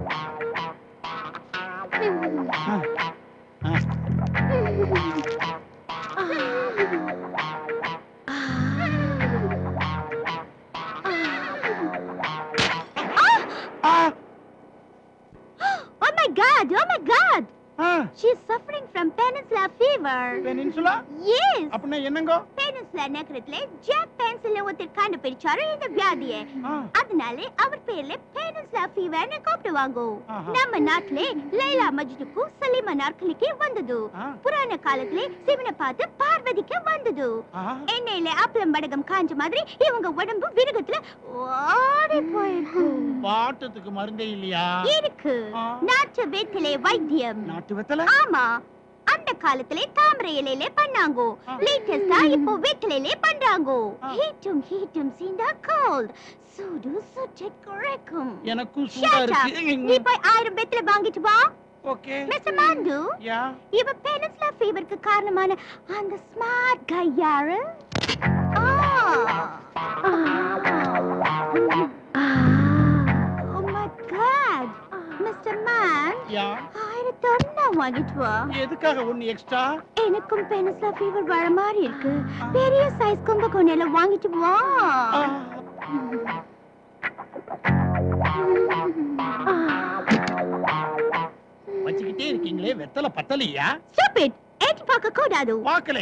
ஆ. ஆ. ஆ. Oh my god! Oh my god! ஆ. She's suffering from peninsula fever. Peninsula Yes! அப்படின்னா என்னங்கோ பெனின்சுலா நகரத்துல ஜாக் பென்சில்ல ஒருத்தர் கண்டுபிடிச்சாரு இந்த வியாதியை ஆ. அதனால அவர் பேர்ல பெனின்சுலா ஃபீவர்னு கூப்பிடுவாங்க ஆஹா. நம்ம நாட்டிலே லைலா மஜ்னுக்கும் சலீமா நாற்கலிக்கு வந்தது ஆ. புராண காலத்திலே சிவனை பார்த்து பார்வதிக்கு வந்தது ஆ. எண்ணெயில அப்பளம் படகம் காஞ்ச மாதிரி இவங்க உடம்பு விருகத்துல ஓடி போயிருக்கு பாட்டத்துக்கு மருந்தே இல்லையா இருக்கு ஆ. நாட்டு வெற்றிலை வைத்தியம் நாட்டு வெத்தலை ஆமா அந்த காலத்திலே தாமரை இலையில பண்ணாங்க ஆ. லேட்டஸ்டா இப்போ வெற்றிலையிலே பண்றாங்க ஆ. ஹீட்டும் ஹீட்டும் சீண்டா கோல்ட் சூடு சுற்றை குறைக்கும் எனக்கும் சூடா Shut up. நீ இருக்கு போய் ஆயிரம் வெற்றிலை வாங்கிட்டு வா ஓகே மிஸ்டர் மாண்டு யா இவ பெனின்சுலா ஃபீவருக்கு காரணமான அந்த ஸ்மார்ட் கை யாரு ஆ. Oh my God. Mr. Man, யா ஆயிரத்தி ஒண்ணா வாங்கிட்டு வா எதுக்காக ஒன்னு எக்ஸ்ட்ரா எனக்கும் பெனிஸ்லா ஃபீவர் வர மாதிரி இருக்கு பெரிய சைஸ் கும்பகோணையில வாங்கிட்டு வா வச்சுக்கிட்டே இருக்கீங்களே வெத்தலை பத்தலையா Stupid! எட்டி பார்க்க கூடாது பாக்கலே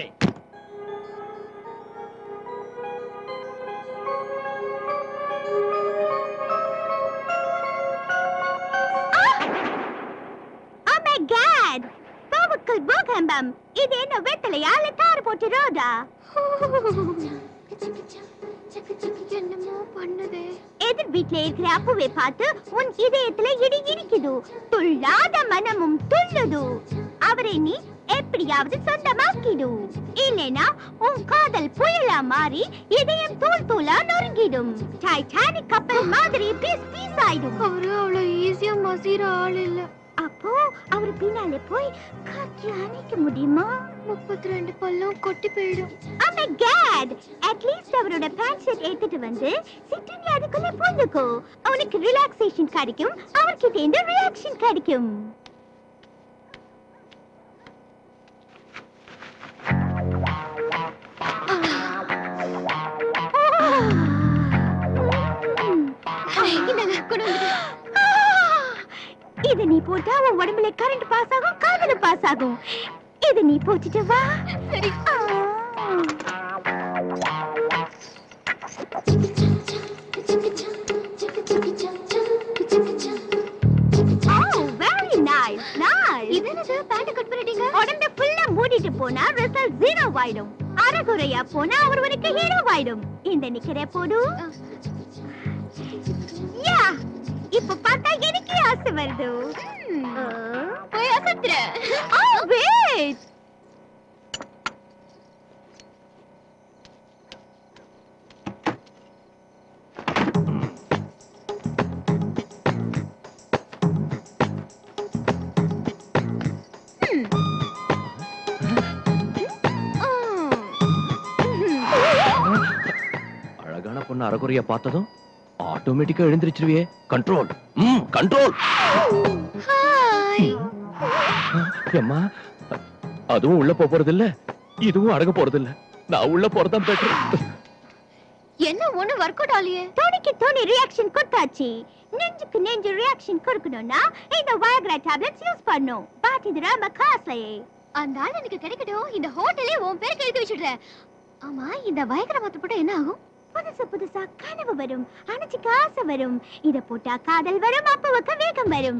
Oh my God! கோவுக்குள் பூகம்பம் இது என்ன வெத்தலையா இல்ல தாறு போட்டு ரோடா என்னமோ பண்ணுதே எதிர் வீட்ல இருக்கிற அப்புவை பார்த்து உன் இதயத்துல இடி இடிக்குது துள்ளாத மனமும் துள்ளுது அவரை நீ எப்படியாவது சொந்தமாக்கிடு இல்லைனா உன் காதல் புயலா மாறி இதயம் தூள் தூளா நொறுங்கிடும் டைட்டானிக் கப்பல் மாதிரி பீஸ் பீஸ் ஆயிடும் அவரு அவ்வளவு ஈஸியா மசீர ஆள் இல்ல அப்போ அவர் பின்னாலே போய் காற்று அணைக்க முடியுமா முப்பத்தி ரெண்டு பல்லும் கொட்டி போயிடும் Oh my god! At least அவரோட பேண்ட் ஷர்ட் எடுத்துட்டு வந்து சிட்டு நீ அதுக்குள்ள பூந்துக்கோ உனக்கு ரிலாக்ஸேஷன் கிடைக்கும் அவர்கிட்ட இருந்து ரியாக்ஷன் கிடைக்கும் இந்தாங்க, கொண்டு வந்துடு. இத நீ போட்டா உன் உடம்புல கரண்ட் பாஸ் ஆகும் காதல பாஸ் ஆகும் இத நீ போட்டுட்டு வா சரி Oh, very nice, nice. இது என்னது பேண்ட் கட் பண்ணிட்டீங்க உடம்பு ஃபுல்லா மூடிட்டு போனா ரிசல்ட் ஜீரோ ஆயிடும் அரை அரைகுறையா போனா அவர் உனக்கு ஹீரோவாயிடும் இந்த நிக்கிற போடு யா இப்ப பார்த்தா எனக்கே ஆசை வருது போய் அசத்துற ஆ வெயிட் அழகான பொண்ணு அறகுறைய பார்த்ததும் ஆட்டோமேட்டிக்கா எழுந்திருச்சிருவியே கண்ட்ரோல் ம் கண்ட்ரோல் அம்மா அதுவும் உள்ள போப் போறது இல்ல இதுவும் அடங்க போறது இல்ல நான் உள்ள போறதான் பெட்டர் என்ன ஒண்ணு ஒர்க் அவுட் ஆலியே தோணிக்கு தோணி ரியாக்ஷன் கொடுத்தாச்சு நெஞ்சுக்கு நெஞ்சு ரியாக்ஷன் கொடுக்கணும்னா இந்த வயக்ரா டேப்லெட்ஸ் யூஸ் பண்ணும் பட் இது ரொம்ப காஸ்ட்லி அந்த ஆள் எனக்கு கிடைக்கட்டும் இந்த ஹோட்டலே உன் பேருக்கு எழுதி வச்சுடுறேன் ஆமா இந்த வயகர மாத்த போட்டா என்ன ஆகும் புதுசு புதுசா கனவு வரும் அணைச்சுக்கு ஆசை வரும் இத போட்டா காதல் வரும் அப்பாவுக்கு வேகம் வரும்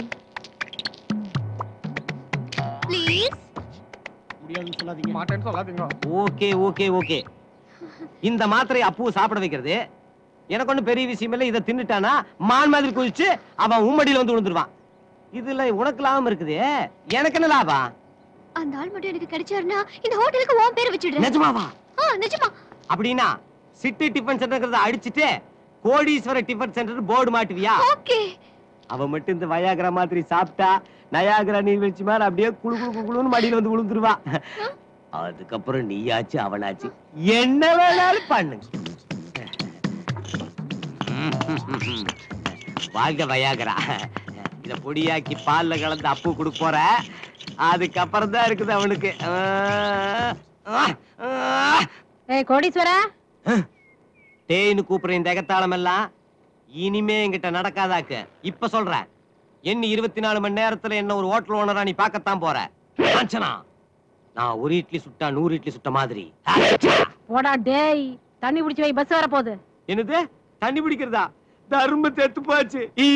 ப்ளீஸ் முடியாதுன்னு சொல்லாதீங்க மாட்டேன்னு சொல்லாதீங்க ஓகே ஓகே ஓகே இந்த மாத்திரை அப்பு சாப்பிட வைக்கிறது எனக்கு ஒண்ணும் பெரிய விஷயம் இல்ல இதை தின்னுட்டானா மான் மாதிரி குதிச்சு அவன் உம்மடியில வந்து விழுந்துருவான் இதுல உனக்கு லாபம் இருக்குது எனக்கு என்ன லாபம் அந்த ஆள் மட்டும் எனக்கு கிடைச்சாருன்னா இந்த ஹோட்டலுக்கு உன் பேரை வச்சுடுறேன் நிஜமாவா ஆ நிஜமா அப்படின்னா சிட்டி டிஃபன் சென்டர்ங்கிறத அடிச்சிட்டு கோடீஸ்வர டிஃபன் சென்டர் போர்டு மாட்டுவியா ஓகே அவ மட்டும் இந்த வயாகரா மாதிரி சாப்பிட்டா நயாகரா நீர்வீழ்ச்சி மாதிரி அப்படியே குளு குளு குளு குளுன்னு மடியில வந்து விழுந்துருவா அதுக்கப்புறம் நீயாச்சு அவனாச்சு என்ன வேணாலும் பண்ணு வாழ்க வயாகரா இத பொடியாக்கி பால்ல கலந்து அப்பு கொடுக்க போற அதுக்கப்புறம் தான் இருக்குது அவனுக்கு ஏய் கோடீஸ்வரா டேய்னு கூப்பிடுற இந்த எகத்தாளம் எல்லாம் இனிமே என்கிட்ட நடக்காதாக்கு இப்ப சொல்றேன் என்ன இருபத்தி நாலு மணி நேரத்துல என்ன ஒரு ஹோட்டல் ஓனரா நீ பார்க்கத்தான் போற காஞ்சனா நான் ஒரு இட்லி சுட்டா நூறு இட்லி சுட்ட மாதிரி போடா டேய் தண்ணி பிடிச்சு வை பஸ் வர போகுது என்னது தண்ணி பிடிக்கிறதா தர்ம தெத்து போச்சு ஈ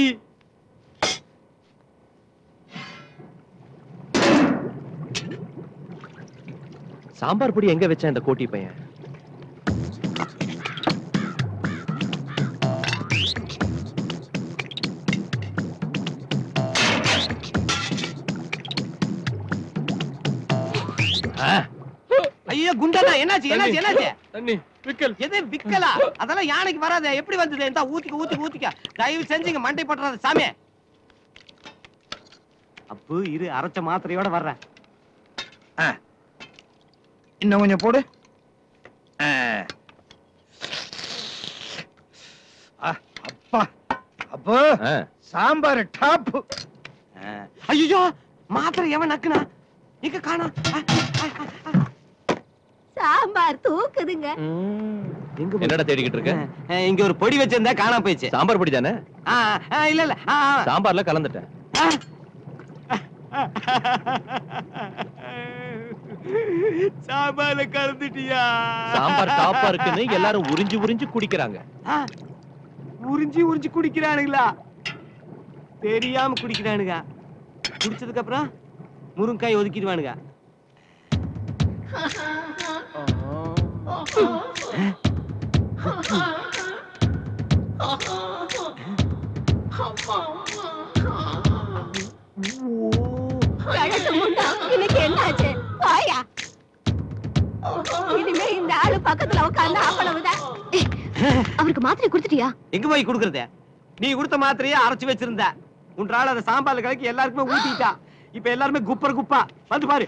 சாம்பார் பொடி எங்க வச்ச இந்த கோட்டி பையன் ஐயோ குண்டனா என்னாச்சு என்னாச்சு என்னாச்சு தண்ணி விக்கல் எது விக்கலா அதெல்லாம் யானைக்கு வராதே எப்படி வந்தது இந்த ஊத்திக்க ஊத்திக்க ஊத்திக்க தயவு செஞ்சு இங்க மண்டை பட்டுறாத சாமி அப்பு இரு அரைச்ச மாத்திரையோட வர்றேன் இன்னும் கொஞ்சம் போடு ஆ. ஆ, அப்பா அப்போ சாம்பார் டாப் ஐயோ மாத்திரை எவன் நக்குனா எங்க காணா சாம்பார் தூக்குதுங்க என்னடா தேடிக்கிட்டு இருக்க இங்க ஒரு பொடி வச்சிருந்தா காணாம போயிடுச்சு சாம்பார் பொடி தானே ஆ, ஆ, இல்ல இல்ல ஆ, ஆ. சாம்பார்ல கலந்துட்டேன் சாம்பார்ல கலந்துட்டியா சாம்பார் டாப்பா இருக்குன்னு எல்லாரும் உறிஞ்சு உறிஞ்சு குடிக்கிறாங்க ஆ, உறிஞ்சி உறிஞ்சி குடிக்கிறானுங்களா தெரியாம குடிக்கிறானுங்க குடிச்சதுக்கு அப்புறம் முருங்காய் ஒதுக்கிடுவானுங்க கழுத்து முண்டா இன்னைக்கு என்னாச்சு போயா இனிமே இந்த ஆளு பக்கத்துல உட்கார்ந்து அவ்வளவுதான் அவருக்கு மாத்திரை கொடுத்துட்டியா எங்க போய் குடுக்கறது நீ கொடுத்த மாத்திரையே அரைச்சு வச்சிருந்த உன்றால அதை சாம்பார்ல கலக்கி எல்லாருக்குமே ஊட்டிட்டா இப்ப எல்லாருமே குப்பர் குப்பா வந்து பாரு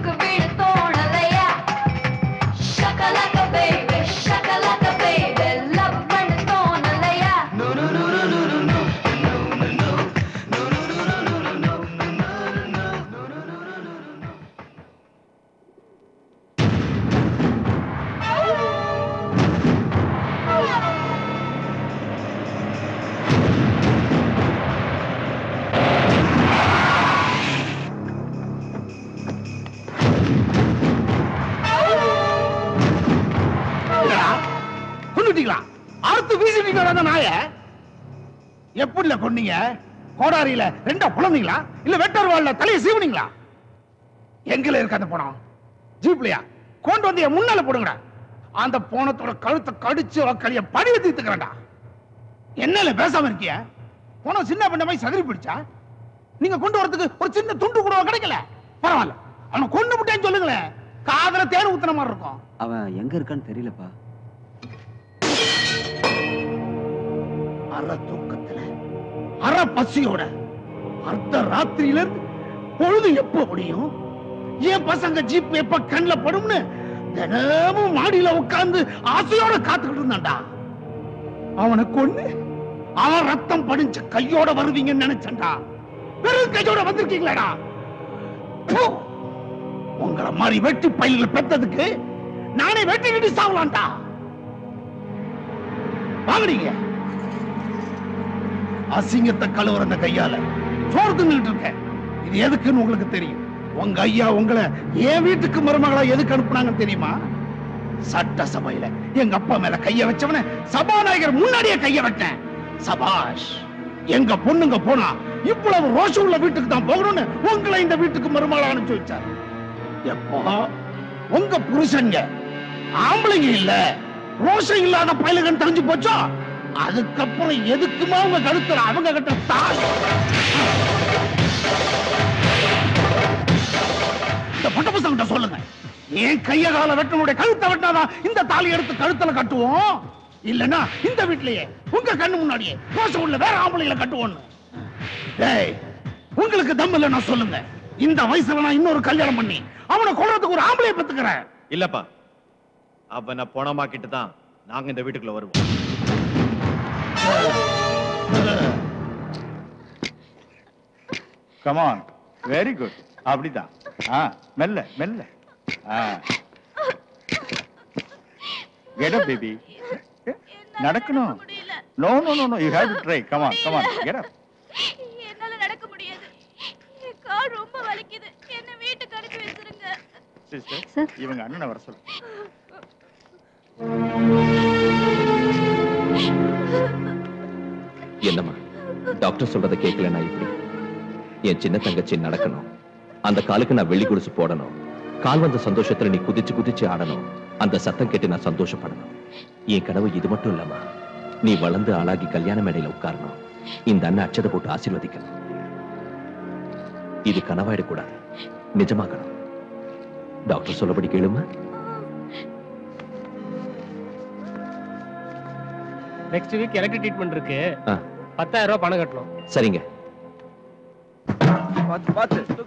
Shakalaka baby, shakalaka baby, அந்த நாய எப்படில கொன்னீங்க கோடாரியில ரெண்டா புலந்தீங்களா இல்ல வெட்டர் வாள்ல தலையை சீவுனீங்களா எங்கல இருக்கு அந்த பணம் ஜீப்லயா கொண்டு வந்து என் முன்னால போடுங்கடா அந்த போனத்தோட கழுத்தை கடிச்சு கழிய படி தீர்த்துக்கிறேன்டா என்னல பேசாம இருக்கிய போன சின்ன பண்ண மாதிரி சதுரி பிடிச்சா நீங்க கொண்டு வரதுக்கு ஒரு சின்ன துண்டு கூட கிடைக்கல பரவாயில்ல அவனை கொண்டு விட்டேன்னு சொல்லுங்களேன் காதல தேன் ஊத்துன மாதிரி இருக்கும் அவன் எங்க இருக்கான்னு தெரியலப்பா அற தூக்கத்துல அற பசியோட அர்த்த ராத்திரியில இருந்து பொழுது எப்ப முடியும் என் பசங்க ஜீப் எப்ப கண்ணுல படும்னு தினமும் மாடியில உட்கார்ந்து ஆசையோட காத்துக்கிட்டு இருந்தான்டா அவனை கொன்னு அவன் ரத்தம் படிஞ்ச கையோட வருவீங்கன்னு நினைச்சேன்டா வெறும் கையோட வந்திருக்கீங்களேடா ப்பு! உங்களை மாதிரி வெட்டி பயில பெத்ததுக்கு நானே வெட்டிக்கிட்டு சாவலாம்டா வாங்குறீங்க அசிங்கத்தை கழுவுற அந்த கையால சோறு தின்னுட்டு இருக்கேன் இது எதுக்குன்னு உங்களுக்கு தெரியும் உங்க ஐயா உங்களை என் வீட்டுக்கு மருமகளா எதுக்கு அனுப்புனாங்கன்னு தெரியுமா சட்ட சபையில எங்க அப்பா மேல கைய வச்சவன சபாநாயகர் முன்னாடியே கைய வெட்டேன் சபாஷ் எங்க பொண்ணுங்க போனா இவ்வளவு ரோஷம் உள்ள வீட்டுக்கு தான் போகணும்னு உங்களை இந்த வீட்டுக்கு மருமகளா அனுப்பிச்சு வச்சார் எப்போ உங்க புருஷன்க ஆம்பளைங்க இல்ல ரோஷம் இல்லாத பயலுகன்னு தெரிஞ்சு போச்சோ அதுக்கப்புறம் எதுக்குமா உங்க கழுத்துல அவங்க கிட்ட தாய் இந்த பொட்ட பசங்கிட்ட சொல்லுங்க ஏன் கைய கால வெட்டனுடைய கழுத்தை வெட்டாதான் இந்த தாலி எடுத்து கழுத்துல கட்டுவோம் இல்லனா இந்த வீட்லயே உங்க கண்ணு முன்னாடியே ரோஷம் உள்ள வேற ஆம்பளைங்களை கட்டுவோம்னு டேய் உங்களுக்கு தம் இல்லைன்னா சொல்லுங்க இந்த வயசுல நான் இன்னொரு கல்யாணம் பண்ணி அவனை கொல்றதுக்கு ஒரு ஆம்பளைய பெத்துக்கிறேன் இல்லப்பா அவனை பணமாக்கிட்டு தான் நாங்க இந்த வீட்டுக்குள்ள வருவோம் கமான் வெரி குட் அப்படிதான் ஆ மெல்ல மெல்ல ஆ கெட் அப் பேபி நடக்கணும் no no no no you have to try come on come on get up என்னால நடக்க முடியாது என் கால் ரொம்ப வலிக்குது என்ன வீட்டுக்கு அனுப்பி வச்சிருங்க சிஸ்டர் இவங்க அண்ணனை வர சொல்லு என்னம்மா டாக்டர் சொல்றத கேட்கல நான் இப்படி என் சின்ன தங்கச்சி நடக்கணும் அந்த காலுக்கு நான் வெள்ளி குடிசு போடணும் கால் வந்த சந்தோஷத்துல நீ குதிச்சு குதிச்சு ஆடணும் அந்த சத்தம் கேட்டு நான் சந்தோஷப்படணும் என் கனவு இது மட்டும் இல்லம்மா நீ வளர்ந்து ஆளாகி கல்யாண மேடையில உட்காரணும் இந்த அண்ணன் அச்சதை போட்டு ஆசீர்வதிக்கணும் இது கனவாயிடக்கூடாது நிஜமாக்கணும் டாக்டர் சொல்லபடி கேளுமா நெக்ஸ்ட் வீக் எலக்ட்ரிக் ட்ரீட்மெண்ட் இருக்கு ஆ. பத்தாயிரம் ரூபாய் பணம் கட்டணும் சரிங்க பார்த்து பார்த்து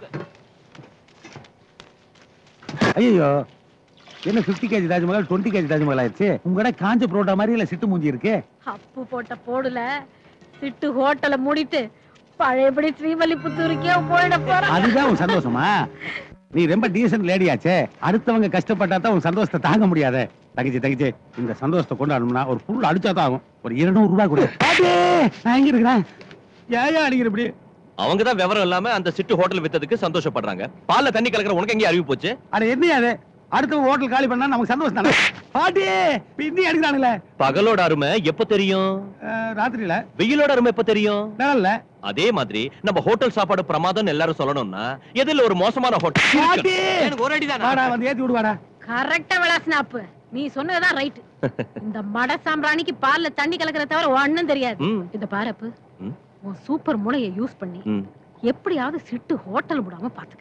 ஐயோ என்ன 50 கேஜி தாஜ்மஹால் 20 கேஜி தாஜ்மஹால் ஆயிடுச்சு உங்கட காஞ்ச புரோட்டா மாதிரி இல்ல சிட்டு மூஞ்சி இருக்கு அப்பு போட்ட போடுல சிட்டு ஹோட்டலை மூடிட்டு பழையபடி ஸ்ரீவல்லிபுத்தூருக்கே போயிட போறேன் அதுதான் உன் சந்தோஷமா நீ ரொம்ப டீசன்ட் லேடியாச்சே அடுத்தவங்க கஷ்டப்பட்டா தான் உன் சந்தோஷத்தை தாங்க முடியாதே தங்கச்சி தங்கச்சி இந்த சந்தோஷத்தை கொண்டாடணும்னா ஒரு புல் அடிச்சா தான் ஆகும் ஒரு இருநூறு ரூபாய் கொடு அடே, நான் எங்க இருக்கிறேன் ஏன் அடிக்கிற இப்படி அவங்க தான் விவரம் இல்லாம அந்த சிட்டு ஹோட்டல் வித்ததுக்கு சந்தோஷப்படுறாங்க பால்ல தண்ணி கலக்கிற உனக்கு எங்கே அறிவு போச்சு அட என்ன அது அடுத்தவங்க ஹோட்டல் காலி பண்ணா நமக்கு சந்தோஷம் தானே பாட்டி பின்னி அடிக்கிறானுங்களே பகலோட அருமை எப்ப தெரியும் அஹ், ராத்திரியில வெயிலோட அருமை எப்ப தெரியும் நிழல்ல அதே மாதிரி நம்ம ஹோட்டல் சாப்பாடு பிரமாதம் எல்லாரும் சொல்லணும்னா எதில் ஒரு மோசமான ஹோட்டல் பாட்டி எனக்கு ஒரு அடி வாடா வந்து ஏத்தி விடுவாடா கரெக்டா விளாசினாப்பு நீ சொன்னதுதான் ரைட் இந்த மட சாம்பிராணிக்கு பால்ல தண்ணி கலக்கிற தவிர ஒண்ணும் தெரியாது ம். இந்த பாரப்பு ம். உன் சூப்பர் முளைய யூஸ் பண்ணி ம். எப்படியாவது சிட்டு ஹோட்டல் விடாம பாத்துக்க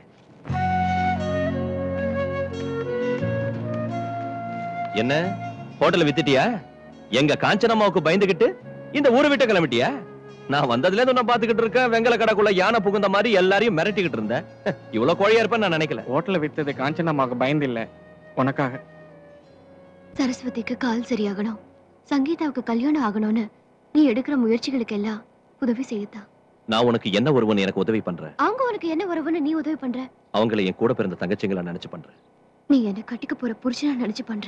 என்ன ஹோட்டல் வித்துட்டியா எங்க காஞ்சனம்மாவுக்கு பயந்துகிட்டு இந்த ஊரை விட்டு கிளம்பிட்டியா நான் வந்ததுல இருந்து உன்னை பாத்துக்கிட்டு இருக்கேன் வெங்கல கடைக்குள்ள யானை புகுந்த மாதிரி எல்லாரையும் மிரட்டிக்கிட்டு இருந்தேன் இவ்வளவு கோழையா இருப்பேன் நான் நினைக்கல ஹோட்டலை வித்தது காஞ்சனம்மாவுக்கு பயந்து இல்ல உனக்காக சரஸ்வதிக்கு கால் சரியாகணும் சங்கீதாவுக்கு கல்யாணம் ஆகணும்னு நீ எடுக்கிற முயற்சிகளுக்கு எல்லாம் உதவி செய்யத்தான் நான் உனக்கு என்ன ஒருவன் எனக்கு உதவி பண்றேன் அவங்க உனக்கு என்ன உறவுன்னு நீ உதவி பண்ற அவங்களை என் கூட பிறந்த தங்கச்சிங்களை நினைச்சு பண்றேன் நீ என்ன கட்டிக்க போற புருஷனா நினைச்சு பண்ற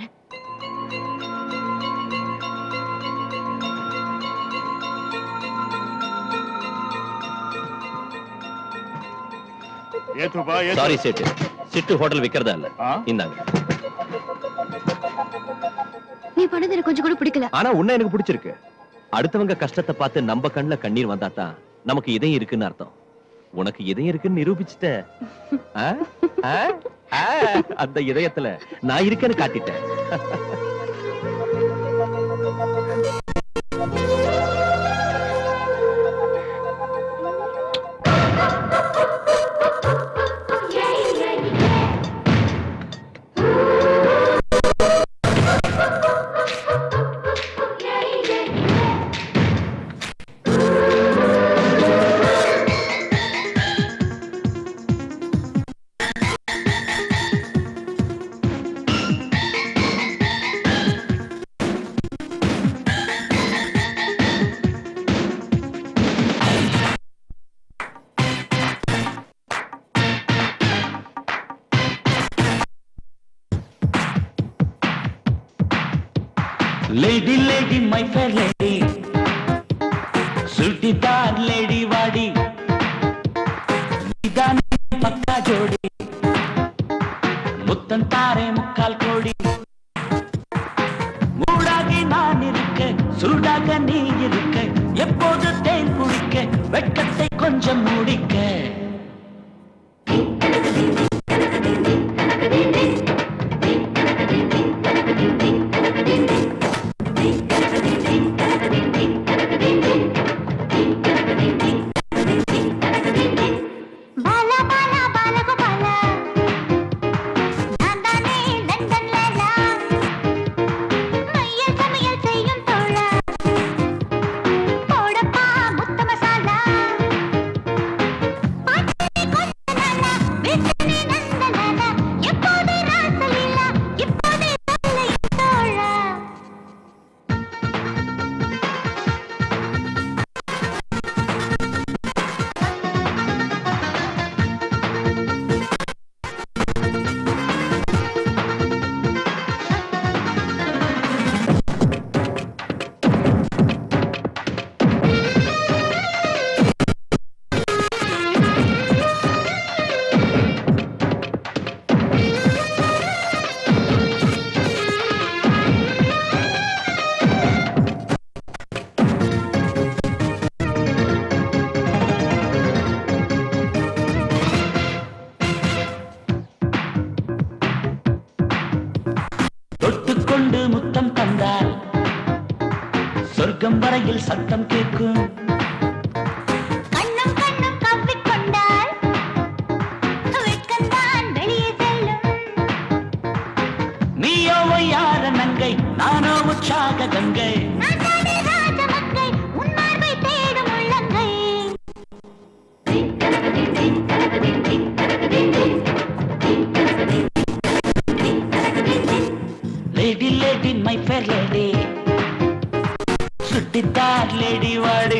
ஏத்துப்பா ஏத்து. சாரி சேட்டு சிட்டு ஹோட்டல் விக்கிறதா இல்ல இந்தாங்க நீ பண்ணது எனக்கு கொஞ்சம் கூட பிடிக்கல ஆனா உன்னை எனக்கு பிடிச்சிருக்கு அடுத்தவங்க கஷ்டத்தை பார்த்து நம்ம கண்ணுல கண்ணீர் வந்தாதான் நமக்கு இதயம் இருக்குன்னு அர்த்தம் உனக்கு இதயம் இருக்குன்னு நிரூபிச்சுட்ட ஆ? ஆ? ஆ, அந்த இதயத்துல நான் இருக்கேன்னு காட்டிட்டேன் lady lady my fair lady churidar lady வாடி நீதான் பக்கா ஜோடி முத்தம் தாரே முக்கால் கோடி மூடாகி நான் இருக்க சூடாக நீ இருக்க எப்போது தேன் குடிக்க வெட்கத்தை கொஞ்சம் மூடிக்க பாலா பாலா பாலகோபால நான் தானே லண்டன் லேலா மையல் சமையல் செய்யும் தோழா போடப்பா முத்த மசாலா பாட்டினே கொஞ்ச நாளா வீட்டினே நந்தலாலா எப்போதே ராசலீலா இப்போதே சொல்ல என் தோழா தொட்டுக்கொண்டு முத்தம் தந்தால் சொர்க்கம் வரையில் சத்தம் கேட்கும் கண்ணும் கண்ணும் கவ்விக்கொண்டால் வெட்கம்தான் வெளியே செல்லும் நீயோ யார நங்கை நானோ உற்சாக கங்கை நான் தானே ராஜமங்கை உன் மார்பை தேடும் உள்ளங்கை lady lady my fair lady churidar lady வாடி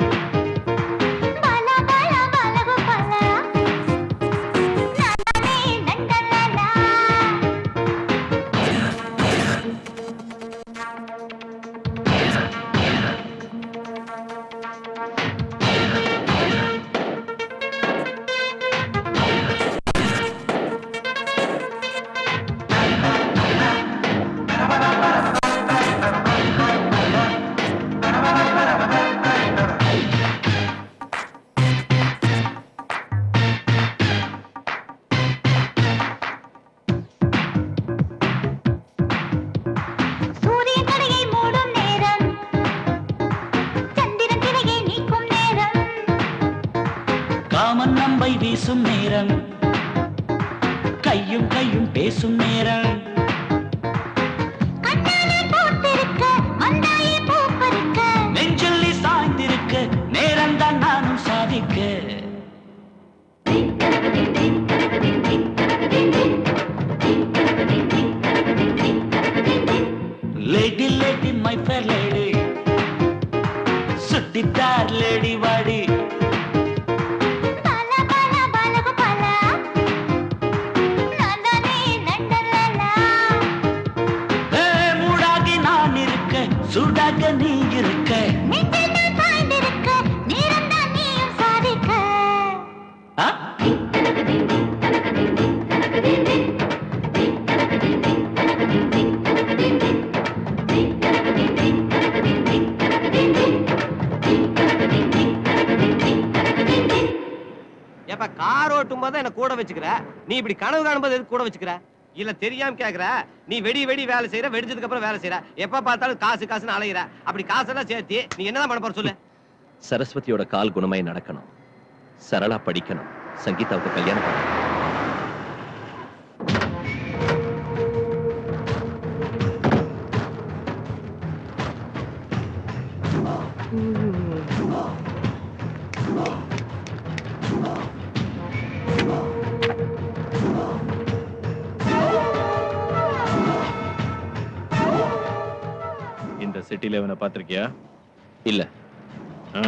பாலா பாலா பாலகோபால நான் தானே லண்டன் லேலா சூரியன் கடையை மூடும் நேரம் சந்திரன் திரையை நீக்கும் நேரம் காமன் நம்பை வீசும் நேரம் கையும் கையும் பேசும் நேரம் கண்ணாலே பூத்திருக்க வந்தாயே பூ பறிக்க நெஞ்சில் நீ சாய்ந்திருக்க நேரம் தான் நானும் சாதிக்க lady lady my fair lady churidar lady வாடி பாலா பாலா பாலகோபால நான் தானே லண்டன் லேலா என்ன கூட வச்சுக்கிற நீ இப்படி கனவு காணும்போது எதுக்கு கூட வச்சுக்கிற இல்ல தெரியாம கேக்குற நீ வெடி வெடி வேலை செய்யற வெடிச்சதுக்கு அப்புறம் வேலை செய்யற எப்ப பார்த்தாலும் காசு காசுன்னு அலையிற அப்படி காசெல்லாம் சேர்த்து நீ என்னதான் பண்ண போற சொல்லு சரஸ்வதியோட கால் குணமாய் நடக்கணும் சரளா படிக்கணும் சங்கீதாவுக்கு கல்யாணம் பண்ணணும் இந்த சிட்டில இவனை பார்த்திருக்கியா இல்ல ஆ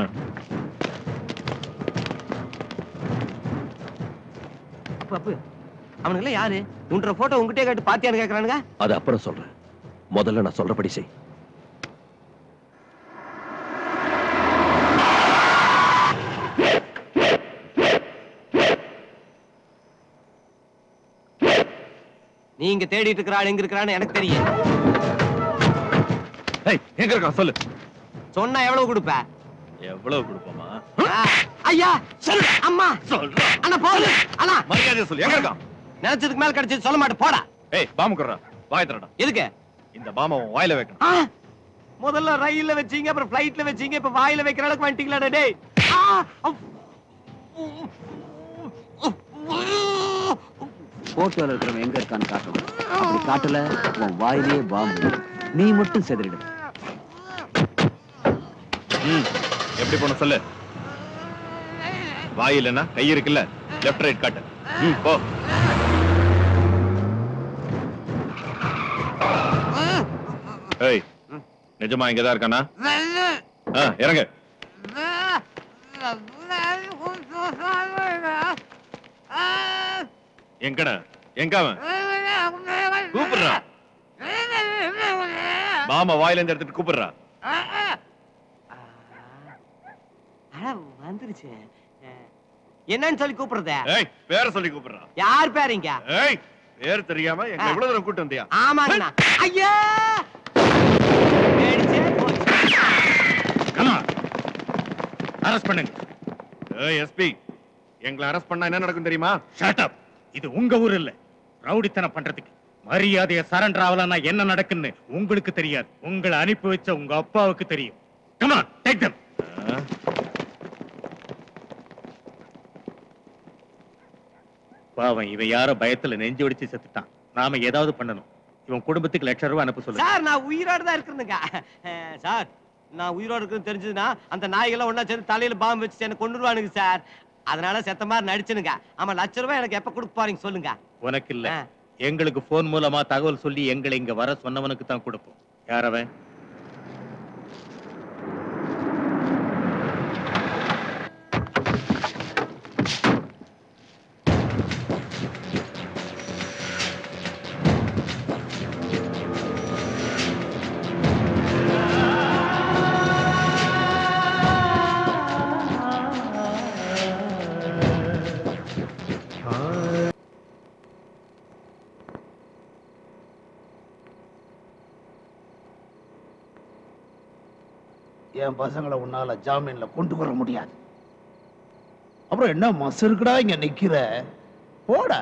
அப்பு அப்பு அவனுங்கள யாரு உன்ற போட்டோ உங்ககிட்டயே கேட்டு பாத்தியான்னு கேக்குறானுங்க அது அப்புறம் சொல்றேன் முதல்ல நான் சொல்றபடி செய் நீங்க தேடிட்டு இருக்கிற ஆள் எங்க இருக்கிறான்னு எனக்கு தெரியும் ஏய் எங்க இருக்கான் சொல்லு சொன்னா எவ்வளவு கொடுப்ப எவ்வளவு கொடுப்போமா ஆ, ஐயா சொல்லு அம்மா சொல்றா அண்ணா போடு அண்ணா மரியாதையா சொல்லு எங்க இருக்கான் நினைச்சதுக்கு மேல கிடைச்சது சொல்ல மாட்டேன் போடா ஏய் பாம்பு குடுறா வாய் திறடா எதுக்கு இந்த பாம்பை உன் வாயில வைக்கணும் ஆ, முதல்ல ரயில்ல வச்சீங்க அப்புறம் ஃளைட்ல வச்சீங்க இப்ப வாயில வைக்கிற அளவுக்கு வந்துட்டீங்களா டேய் ஆ, அப். போட்டோல இருக்கிறவன் எங்க இருக்கான்னு காட்டணும் அப்படி காட்டல உன் வாயிலேயே பாம்பு நீ மட்டும் செதறிடு ம் எப்படி போன சொல்லு வாய் இல்லைன்னா கை இருக்குல்ல லெஃப்ட் ரைட் காட்டு ம் போ ஏய் நிஜமா இங்கதான் இருக்கானா ஆ இறங்கு எங்கடா எங்க அவன் கூப்பிடுறா மாமா வாயில இருந்து எடுத்துட்டு கூப்பிடுறா அட, வந்துருச்சு அஹ், என்னன்னு சொல்லி கூப்பிடுறத ஏய் பேர சொல்லி கூப்பிடுறா யார் பேருங்க ஏய் பேர் தெரியாம எங்க இவ்வளவு தூரம் கூட்டு வந்தியா ஆமாங்கண்ணா ஐயா பேடிச்சே போச்சு. அரெஸ்ட் பண்ணுங்க ஏய் எஸ்பி எங்களை அரெஸ்ட் பண்ணா என்ன நடக்கும் தெரியுமா ஷட் அப் இது உங்க ஊர் இல்ல ரவுடித்தனம் பண்றதுக்கு மரியாதைய சரண்டர் ஆகலன்னா என்ன நடக்குன்னு உங்களுக்கு தெரியாது உங்களை அனுப்பி வச்ச உங்க அப்பாவுக்கு தெரியும் கமான் டேக் தம் பாவம் இவன் யாரோ பயத்துல நெஞ்சு வெடிச்சு செத்துட்டான் நாம ஏதாவது பண்ணணும் இவன் குடும்பத்துக்கு லட்சம் ரூபாய் அனுப்ப சொல்லுங்க சார் நான் உயிரோட தான் இருக்கிறேனுங்க அஹ், சார் நான் உயிரோட இருக்குன்னு தெரிஞ்சதுன்னா அந்த நாய்கள்லாம் ஒண்ணா சேர்ந்து தலையில பாம்பு வச்சு என்ன கொண்டுருவானுங்க சார் அதனால செத்த மாதிரி நடிச்சனுங்க ஆமா லட்ச ரூபாய் எனக்கு எப்ப கொடுக்க போறீங்க சொல்லுங்க உனக்கு இல்ல எங்களுக்கு போன் மூலமா தகவல் சொல்லி எங்களை இங்க வர சொன்னவனுக்கு தான் கொடுப்போம் யார் அவன் என் பசங்களை உன்னால ஜாமீன்ல கொண்டு வர முடியாது அப்புறம் என்ன மசருக்குடா இங்க நிக்கிற போடா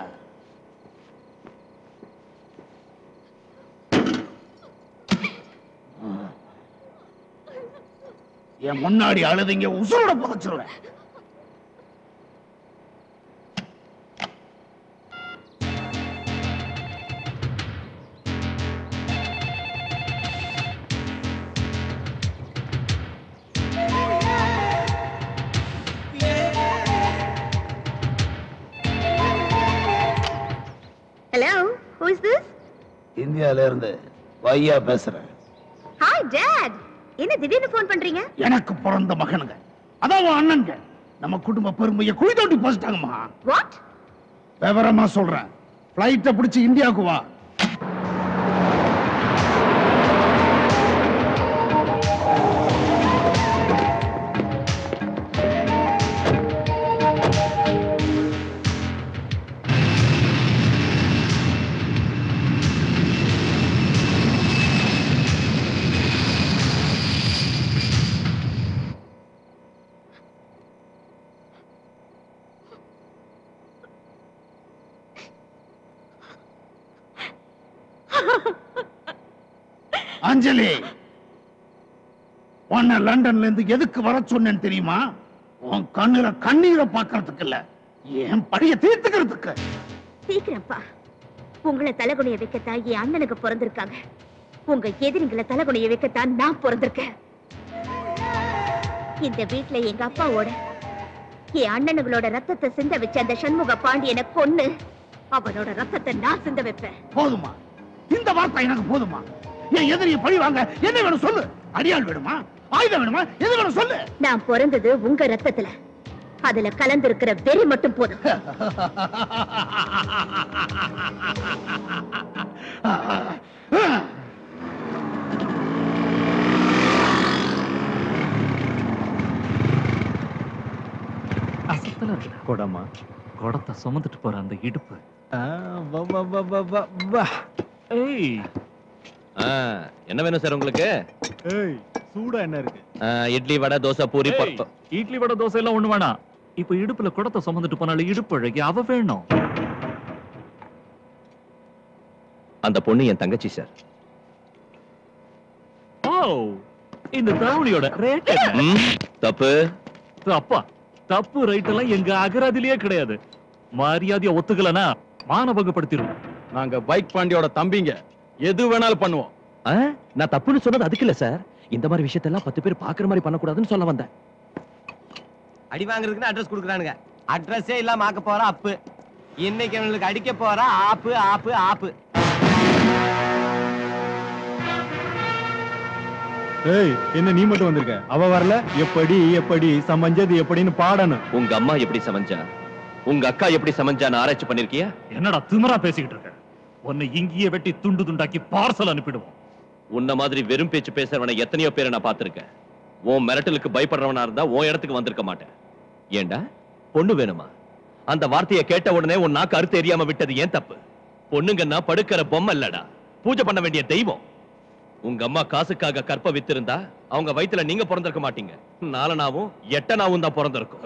என் முன்னாடி அழுதிங்க உசுரோட புதைச்சிருவேன் ஹலோ ஹூ இஸ் திஸ் இந்தியால இருந்து வையா பேசுறேன் ஹாய் டாட் என்ன திடீர்னு ஃபோன் பண்றீங்க எனக்கு பிறந்த மகனுங்க அதான் உன் அண்ணனுங்க நம்ம குடும்ப பெருமையை குழி தோண்டி போச்சிட்டாங்கம்மா வாட் விவரமா சொல்றேன் பிளைட்டை பிடிச்சு இந்தியாவுக்கு வா அஞ்சலி உன்னை லண்டன்ல இருந்து எதுக்கு வர சொன்னேன்னு தெரியுமா உன் கண்ணுல கண்ணீரை பார்க்கறதுக்கு இல்ல என் படிய தீர்த்துக்கிறதுக்கு சீக்கிரம்ப்பா உங்களை தலைகுனிய வைக்கத்தான் என் அண்ணனுக்கு பிறந்திருக்காங்க உங்க எதிரிங்களை தலைகுனிய வைக்கத்தான் நான் பிறந்திருக்கேன் இந்த வீட்ல எங்க அப்பாவோட என் அண்ணனுங்களோட ரத்தத்தை சிந்த வச்ச அந்த சண்முக பாண்டியனை கொன்னு அவனோட ரத்தத்தை நான் சிந்த வைப்பேன் போதுமா இந்த வார்த்தை எனக்கு போதுமா என் எதிரியை பழி வாங்க என்ன வேணும் சொல்லு அடியாள் வேணுமா ஆயுதம் வேணுமா எது வேணும் சொல்லு நான் பிறந்தது உங்க ரத்தத்துல அதுல கலந்திருக்கிற வெறி மட்டும் போதும் அசத்தலா இருக்கு கொடமா குடத்தை சுமந்துட்டு போற அந்த இடுப்பு ஏய் என்ன வேணும் சார் உங்களுக்கு ஏய் சூடா என்ன இருக்கு ஆ, இட்லி வடை தோசை பூரி ஏய், ப- இட்லி வடை தோசை எல்லாம் ஒண்ணு வேணாம் இப்ப இடுப்புல குடத்தை சுமந்துட்டு போனாலும் இடுப்பு அழகி அவ வேணும் அந்த பொண்ணு என் தங்கச்சி சார் ஓ இந்த தாவணியோட ரேட் என்ன ம், தப்பு அப்பா தப்பு ரைட் எல்லாம் எங்க அகராதிலேயே கிடையாது மரியாதையா ஒத்துக்கலனா மானபங்கப்படுத்திடும் நாங்க பைக் பாண்டியோட தம்பிங்க எது வேணாலும் பண்ணுவோம் ஆ, நான் தப்புன்னு சொன்னது அதுக்கு இல்ல சார் இந்த மாதிரி விஷயத்தெல்லாம் பத்து பேர் பாக்குற மாதிரி பண்ணக்கூடாதுன்னு சொல்ல வந்தேன் அடி வாங்குறதுக்குன்னு அட்ரஸ் கொடுக்குறானுங்க அட்ரஸே இல்லாம ஆக்க போற அப்பு இன்னைக்கு அவங்களுக்கு அடிக்க போற ஆப்பு ஆப்பு ஆப்பு ஏய் என்ன நீ மட்டும் வந்திருக்க அவ வரல எப்படி எப்படி சமஞ்சது எப்படின்னு பாடணும் உங்க அம்மா எப்படி சமைஞ்சா உங்க அக்கா எப்படி சமைஞ்சான்னு ஆராய்ச்சி பண்ணிருக்கியா என்னடா திமிரா பேசிக்கிட்டு இருக்க உன்னை இங்கேயே வெட்டி துண்டு துண்டாக்கி பார்சல் அனுப்பிடுவோம் உன்ன மாதிரி வெறும் பேச்சு பேசுறவனை எத்தனையோ பேரை நான் பார்த்திருக்கேன் உன் மிரட்டலுக்கு பயப்படுறவனா இருந்தா உன் இடத்துக்கு வந்திருக்க மாட்டேன் ஏண்டா பொண்ணு வேணுமா அந்த வார்த்தையை கேட்ட உடனே உன் நாக்கு அறுத்து எரியாம விட்டது ஏன் தப்பு பொண்ணுங்கன்னா படுக்கிற பொம்மை இல்லடா பூஜை பண்ண வேண்டிய தெய்வம் உங்க அம்மா காசுக்காக கற்ப வித்திருந்தா அவங்க வயித்துல நீங்க பிறந்திருக்க மாட்டீங்க நாலனாவும் எட்டனாவும் தான் பிறந்திருக்கும்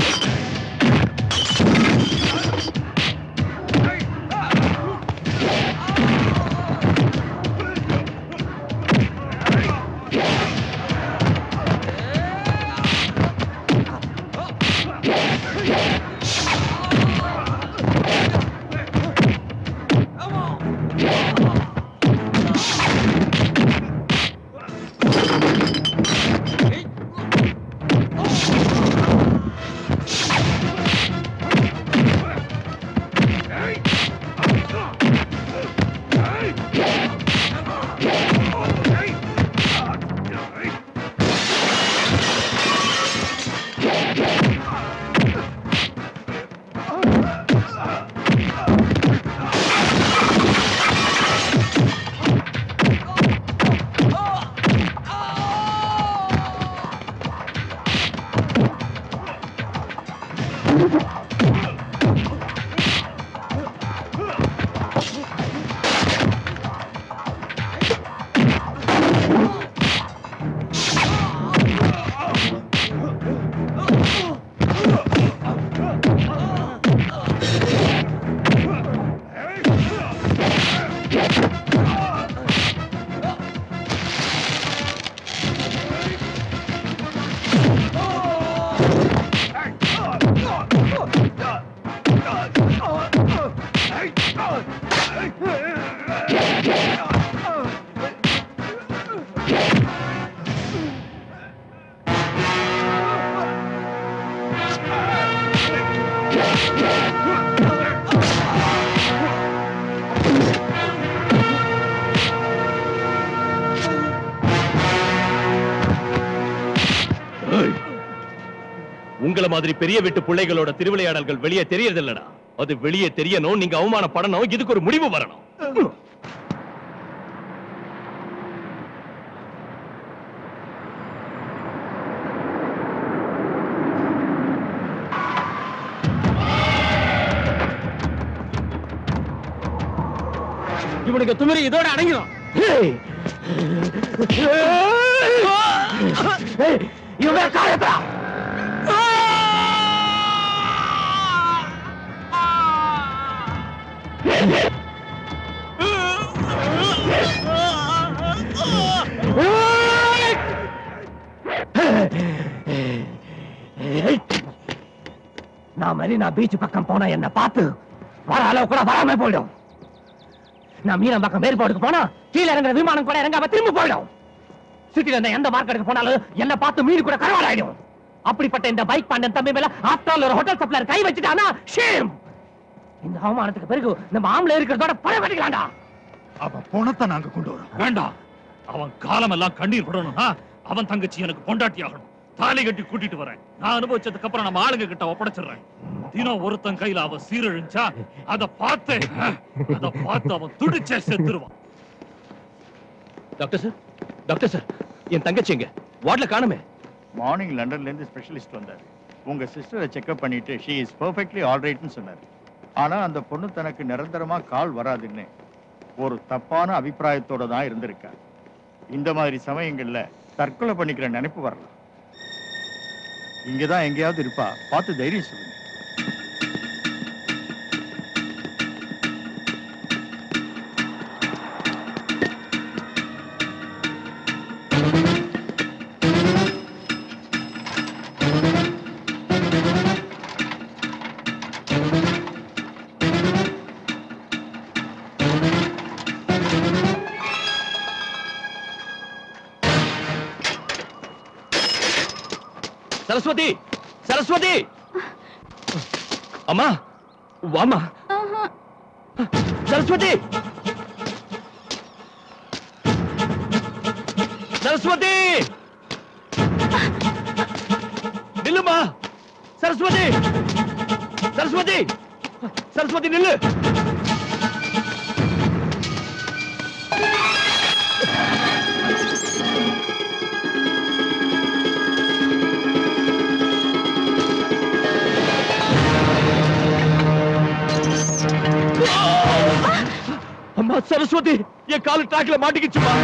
ஏய், உங்கள மாதிரி பெரிய வீட்டு பிள்ளைகளோட திருவிளையாடல்கள் வெளியே தெரியறதில்லடா அது வெளியே தெரியணும் நீங்க அவமானப்படணும் இதுக்கு ஒரு முடிவு வரணும் இவனுக்கு துமிரி இதோட அடங்கிடும் இவன் காயத்தா ஆ மெரினா பீச் பக்கம் போனா என்ன பார்த்து வர அளவு கூட வராம போயிடும் நான் மீனம் பக்கம் மேற்போடுக்கு போனா கீழே இறங்குற விமானம் கூட இறங்காம திரும்பி போயிடும் சிட்டில இருந்த எந்த மார்க்கெட்டுக்கு போனாலும் என்ன பார்த்து மீன் கூட கரவாடாயிடும் அப்படிப்பட்ட இந்த பைக் பாண்டன் தம்பி மேல ஆத்தால் ஒரு ஹோட்டல் சப்ளையர் கை வச்சுட்டானா ஷேம் இந்த அவமானத்துக்கு பிறகு நம்ம ஆம்பளை இருக்கிறதோட பழ வெட்டிக்கலாம்டா அவன் பணத்தை நாங்க கொண்டு வரோம் வேண்டாம் அவன் காலமெல்லாம் கண்ணீர் விடணும்னா அவன் தங்கச்சி எனக்கு பொண்டாட்டி ஆகணும் தாலி கட்டி கூட்டிட்டு வரேன் நான் அனுபவிச்சதுக்கு அப்புறம் நம்ம ஆளுங்க கிட்ட ஒப்படைச்சிடுறேன் தினம் ஒருத்தன் கையில அவன் சீரழிஞ்சா அத பார்த்து அத பார்த்து அவன் துடிச்சே செத்துருவான் டாக்டர் சார் டாக்டர் சார் என் தங்கச்சி எங்க வார்ட்ல காணுமே மார்னிங் லண்டன்ல இருந்து ஸ்பெஷலிஸ்ட் வந்தார் உங்க சிஸ்டரை செக்அப் பண்ணிட்டு ஷீ இஸ் பெர்ஃபெக்ட்லி ஆல்ரைட்னு சொன்னார் ஆனா அந்த பொண்ணு தனக்கு நிரந்தரமா கால் வராதுன்னு ஒரு தப்பான அபிப்பிராயத்தோட தான் இருந்திருக்கா இந்த மாதிரி சமயங்கள்ல தற்கொலை பண்ணிக்கிற நினைப்பு வரலாம் இங்கதான் எங்கேயாவது இருப்பா பார்த்து தைரியம் சொல்லுங்க சரஸ்வதி சரஸ்வதி அம்மா வாமா சரஸ்வதி சரஸ்வதி நில்லுமா சரஸ்வதி சரஸ்வதி சரஸ்வதி நில்லு அம்மா சரஸ்வதி என் காலு ட்ராக்ல மாட்டிக்கிச்சுமா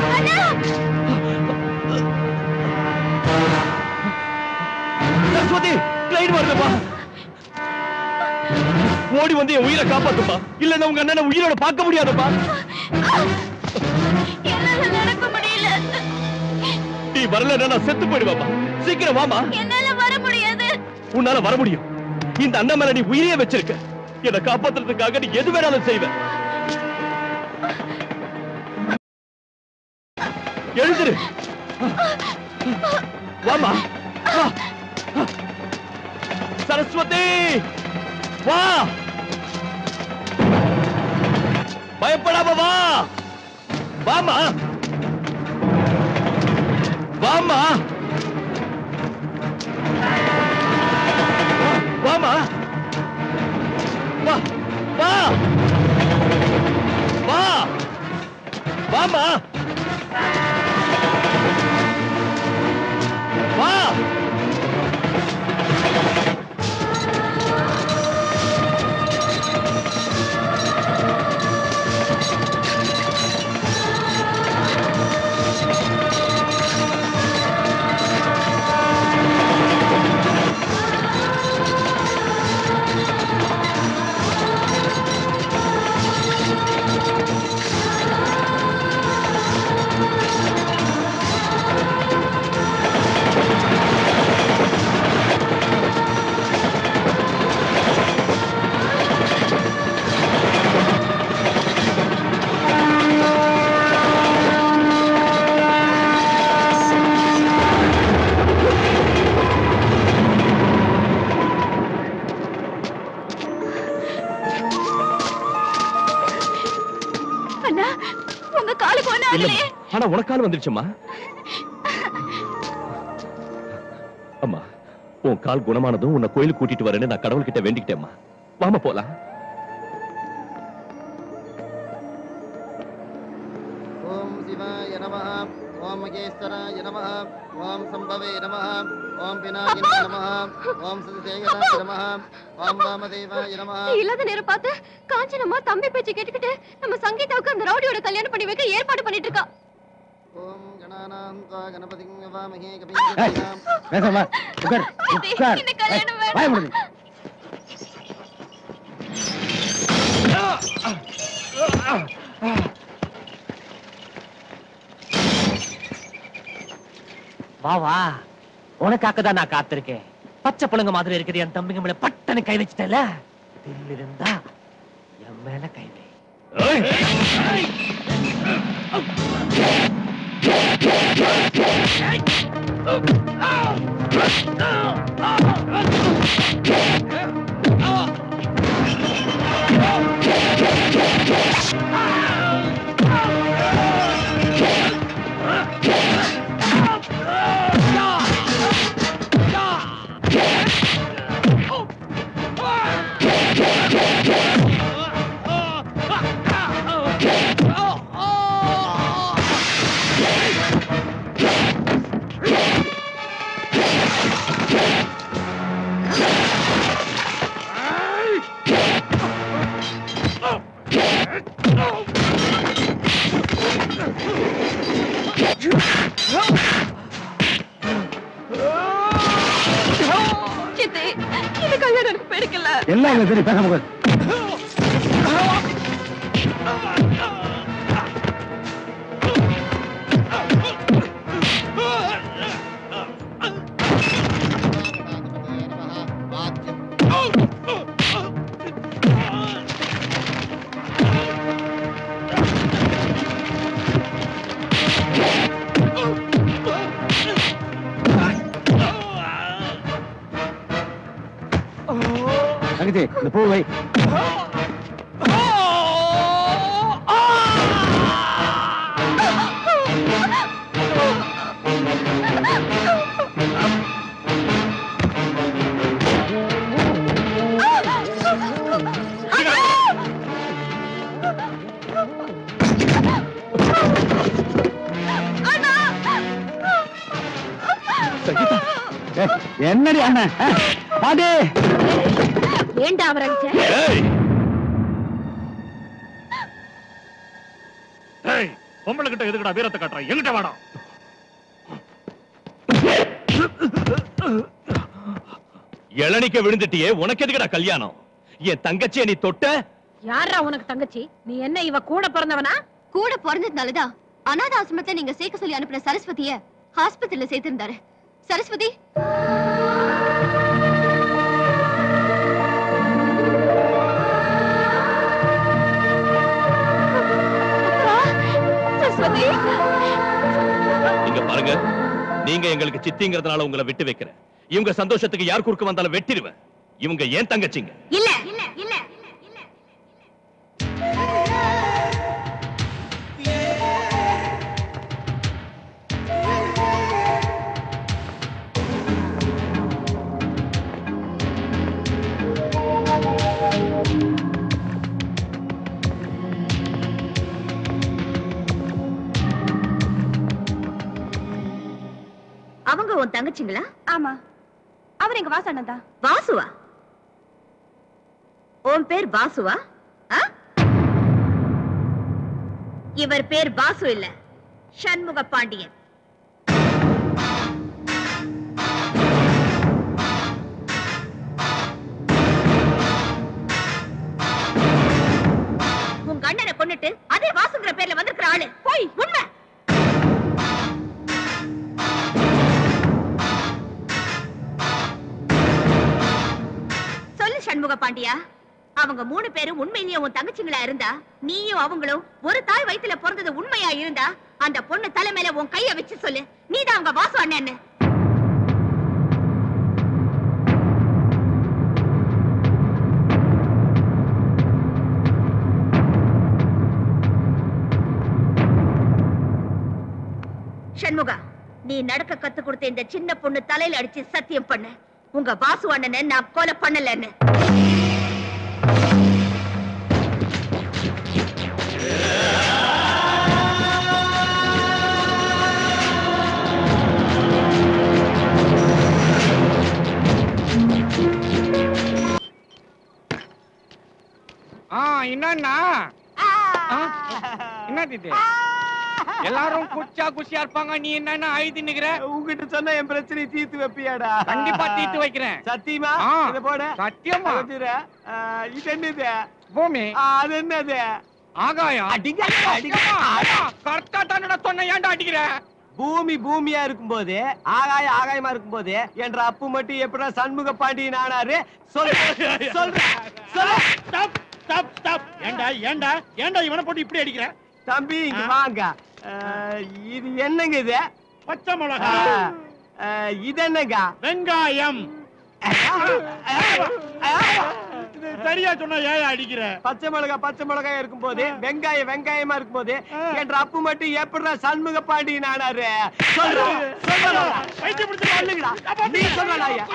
சரஸ்வதி ட்ரெயின் வருதுமா ஓடி வந்து என் உயிரை காப்பாத்துமா இல்லன்னா உங்க அண்ணனை உயிரோட பார்க்க முடியாதுப்பா என்னால நடக்க முடியல நீ வரலன்னா நான் செத்து போயிடுவாமா சீக்கிரம் வாமா என்னால வர முடியாது உன்னால வர முடியும் இந்த அண்ணன் மேல நீ உயிரையே வச்சிருக்க என்னை காப்பாத்துறதுக்காக நீ எது வேணாலும் செய்வ எழுந்துரு வாமா வா. சரஸ்வதி வா பயப்படாம வா வாமா வாமா வாமா வா வா வா வாமா வா அண்ணா உங்க காலுக்கு ஒண்ணு இல்ல ஆகலையே ஆனா உனக்கால வந்துருச்சும்மா அம்மா உன் கால் குணமானதும் உன்னை கோயிலுக்கு கூட்டிட்டு வரேன்னு நான் கடவுள்கிட்ட வேண்டிக்கிட்டேம்மா வாமா போலாம் ஓம் சிவாய நம ஓம் மகேஸ்வராய நம ஓம் சம்பவே நம ஓம் பினாகினே நம ஓம் சதிசேகராய நம ஓம் வாமதேவாய நம இல்லாத நேரம் பார்த்து காஞ்சனம்மா தம்பி பேச்சு கேட்டுக்கிட்டு நம்ம சங்கீதாவுக்கு அந்த ரவுடியோட கல்யாணம் பண்ணி வைக்க ஏற்பாடு பண்ணிட்டு இருக்கா ஓம் கணானாம் துவா கணபதிம் வாமகே ஏய், கபீரம் பேசாம உட்கார் உட்கார் இந்த கல்யாணம் வேண்டாம். வாய மூடு. வா வா உனக்காக தான் நான் காத்திருக்கேன் பச்சை புழுங்க மாதிரி இருக்குது என் தம்பிங்க மேல பட்டனை கை வச்சிட்டல தில் இருந்தா என் மேல கை வை சித்தி இந்த கல்யாணம் எனக்கு பிடிக்கல எல்லாம் எங்களுக்கு தெரியும் பேசாம உட்காரு. தங்கச்சி இந்த பூ வை ஏய், என்னடி அண்ணன் ஆ? பாண்டி ஏண்டா அவரங்க ஏய் பொம்பளை கிட்ட எதுக்குடா வீரத்தை காட்டுற எங்கிட்ட வாடா இளநிக்க விழுந்துட்டியே உனக்கு எதுக்குடா கல்யாணம் என் தங்கச்சியை நீ தொட்ட யாரா உனக்கு தங்கச்சி நீ என்ன இவ கூட பிறந்தவனா கூட பிறந்ததுனாலதான் அனாத ஆசிரமத்துல நீங்க சேர்க்க சொல்லி அனுப்பின சரஸ்வதிய ஹாஸ்பத்திரியில சேர்த்திருந்தாரு சரஸ்வதி சரஸ்வதி இங்க பாருங்க நீங்க எங்களுக்கு சித்திங்கிறதுனால உங்களை விட்டு வைக்கிறேன் இவங்க சந்தோஷத்துக்கு யார் குறுக்க வந்தாலும் வெட்டிடுவேன் இவங்க ஏன் தங்கச்சிங்க இல்ல இல்ல இல்ல அவங்க உன் தங்கச்சிங்களா ஆமா அவர் எங்க வாசண்ணன் தான் வாசுவா உன் பேர் வாசுவா ஆ? இவர் பேர் வாசு இல்ல சண்முக பாண்டியன் உங்க அண்ணனை கொன்னுட்டு அதே வாசுங்கிற பேர்ல வந்திருக்கிற ஆளு போய் உண்மை சொல்லு சண்முக பாண்டியா அவங்க மூணு பேரும் உண்மையிலேயே உன் தங்கச்சிங்களா இருந்தா நீயும் அவங்களும் ஒரு தாய் வயித்துல பிறந்தது உண்மையா இருந்தா அந்த பொண்ணு தலைமையில உன் கைய வச்சு சொல்லு நீதான் அவங்க வாசு அண்ணன்னு சண்முகா நீ நடக்க கத்து கொடுத்த இந்த சின்ன பொண்ணு தலையில அடிச்சு சத்தியம் பண்ணு உங்க வாசு அண்ணனை நான் கொலை பண்ணலன்னு ஆ என்னன்னா ஆ? என்னது இது எல்லாரும் குச்சா குச்சியா இருப்பாங்க நீ என்னன்னா அழுதி நிக்கிற உங்ககிட்ட சொன்னா என் பிரச்சனை தீர்த்து வைப்பியாடா கண்டிப்பா தீர்த்து வைக்கிறேன் சத்தியமா ஆ. இத போட சத்தியமா வச்சிரு. ஆ, இது என்னது பூமி ஆ, அது என்னது ஆகாயம் அடிங்க, அடிங்க. கரெக்டா தானடா சொன்ன ஏன்டா அடிக்கிற பூமி பூமியா இருக்கும்போது ஆகாய ஆகாயமா இருக்கும்போது என்ற அப்பு மட்டும் எப்படா சண்முக பாண்டியன் ஆனாரு சொல்ற சொல்ற சொல்ற ஸ்டாப் ஸ்டாப் ஸ்டாப் ஏண்டா ஏண்டா ஏண்டா இவனை போட்டு இப்படி அடிக்கிற தம்பி இங்க வாங்க அஹ், இது என்னங்க இது பச்சை மிளகா அஹ், அஹ், இது என்னங்க வெங்காயம் இது சரியா சொன்னா ஏன் அடிக்கிற பச்சை மிளகா பச்சை மிளகாய் இருக்கும்போது வெங்காயம் வெங்காயமா இருக்கும்போது என்ற அப்பு மட்டும் எப்படா சண்முக பாண்டியன் ஆனாரு சொல்றா சொல்றா சொல்லுங்கடா நீ சொல்றா ஐயா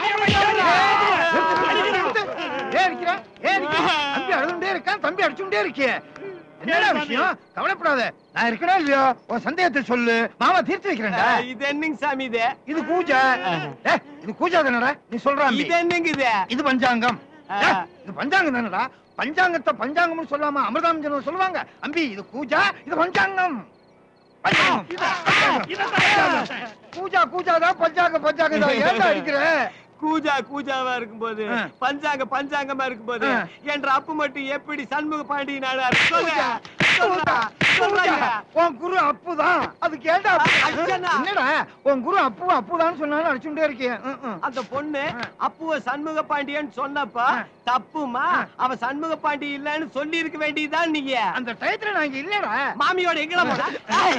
ஏன் அடிக்கிற ஏன் அடிக்கிற தம்பி அழுதுண்டே இருக்கான் தம்பி அடிச்சுட்டே இருக்கியே என்னடா விஷயம் கவலைப்படாத நான் இருக்கனா இல்லையோ உன் சந்தேகத்தை சொல்லு மாமா தீர்த்து வைக்கிறேன்டா அஹ், இது என்னங்க சாமி இது இது பூஜை ஏ, இது பூஜை தானடா நீ சொல்ற இது என்னங்க இது இது பஞ்சாங்கம் ஏ, இது பஞ்சாங்கம் தானடா பஞ்சாங்கத்தை பஞ்சாங்கம்னு சொல்லாம அமிர்தாஞ்சனம் சொல்லுவாங்க அம்பி இது பூஜா இது பஞ்சாங்கம் பஞ்சாங்கம். பஞ்சாங்கம். பூஜா பூஜாதான் பஞ்சாங்க பஞ்சாங்கம் தான் ஏன்டா அடிக்கிற கூஜா கூஜாவா இருக்கும்போது பஞ்சாங்க பஞ்சாங்கமா இருக்கும்போது என்ற அப்பு மட்டும் எப்படி சண்முக பாண்டியன் ஆனாரு சொல்லுங்க சொல்றா சொல்றாங்க உன் குரு அப்புதான் அதுக்கு ஏன்டா அடிச்சனா? என்னடா உன் குரு அப்பு அப்புதான் சொன்னாலும் அடிச்சுட்டே இருக்கேன் அந்த பொண்ணு அப்புவ சண்முக பாண்டியன் சொன்னப்ப தப்புமா அவ சண்முக பாண்டி இல்லன்னு சொல்லி இருக்க வேண்டியதுதான் நீங்க அந்த டயத்துல நாங்க இல்லடா மாமியோட எங்கடா போனா ஏய்,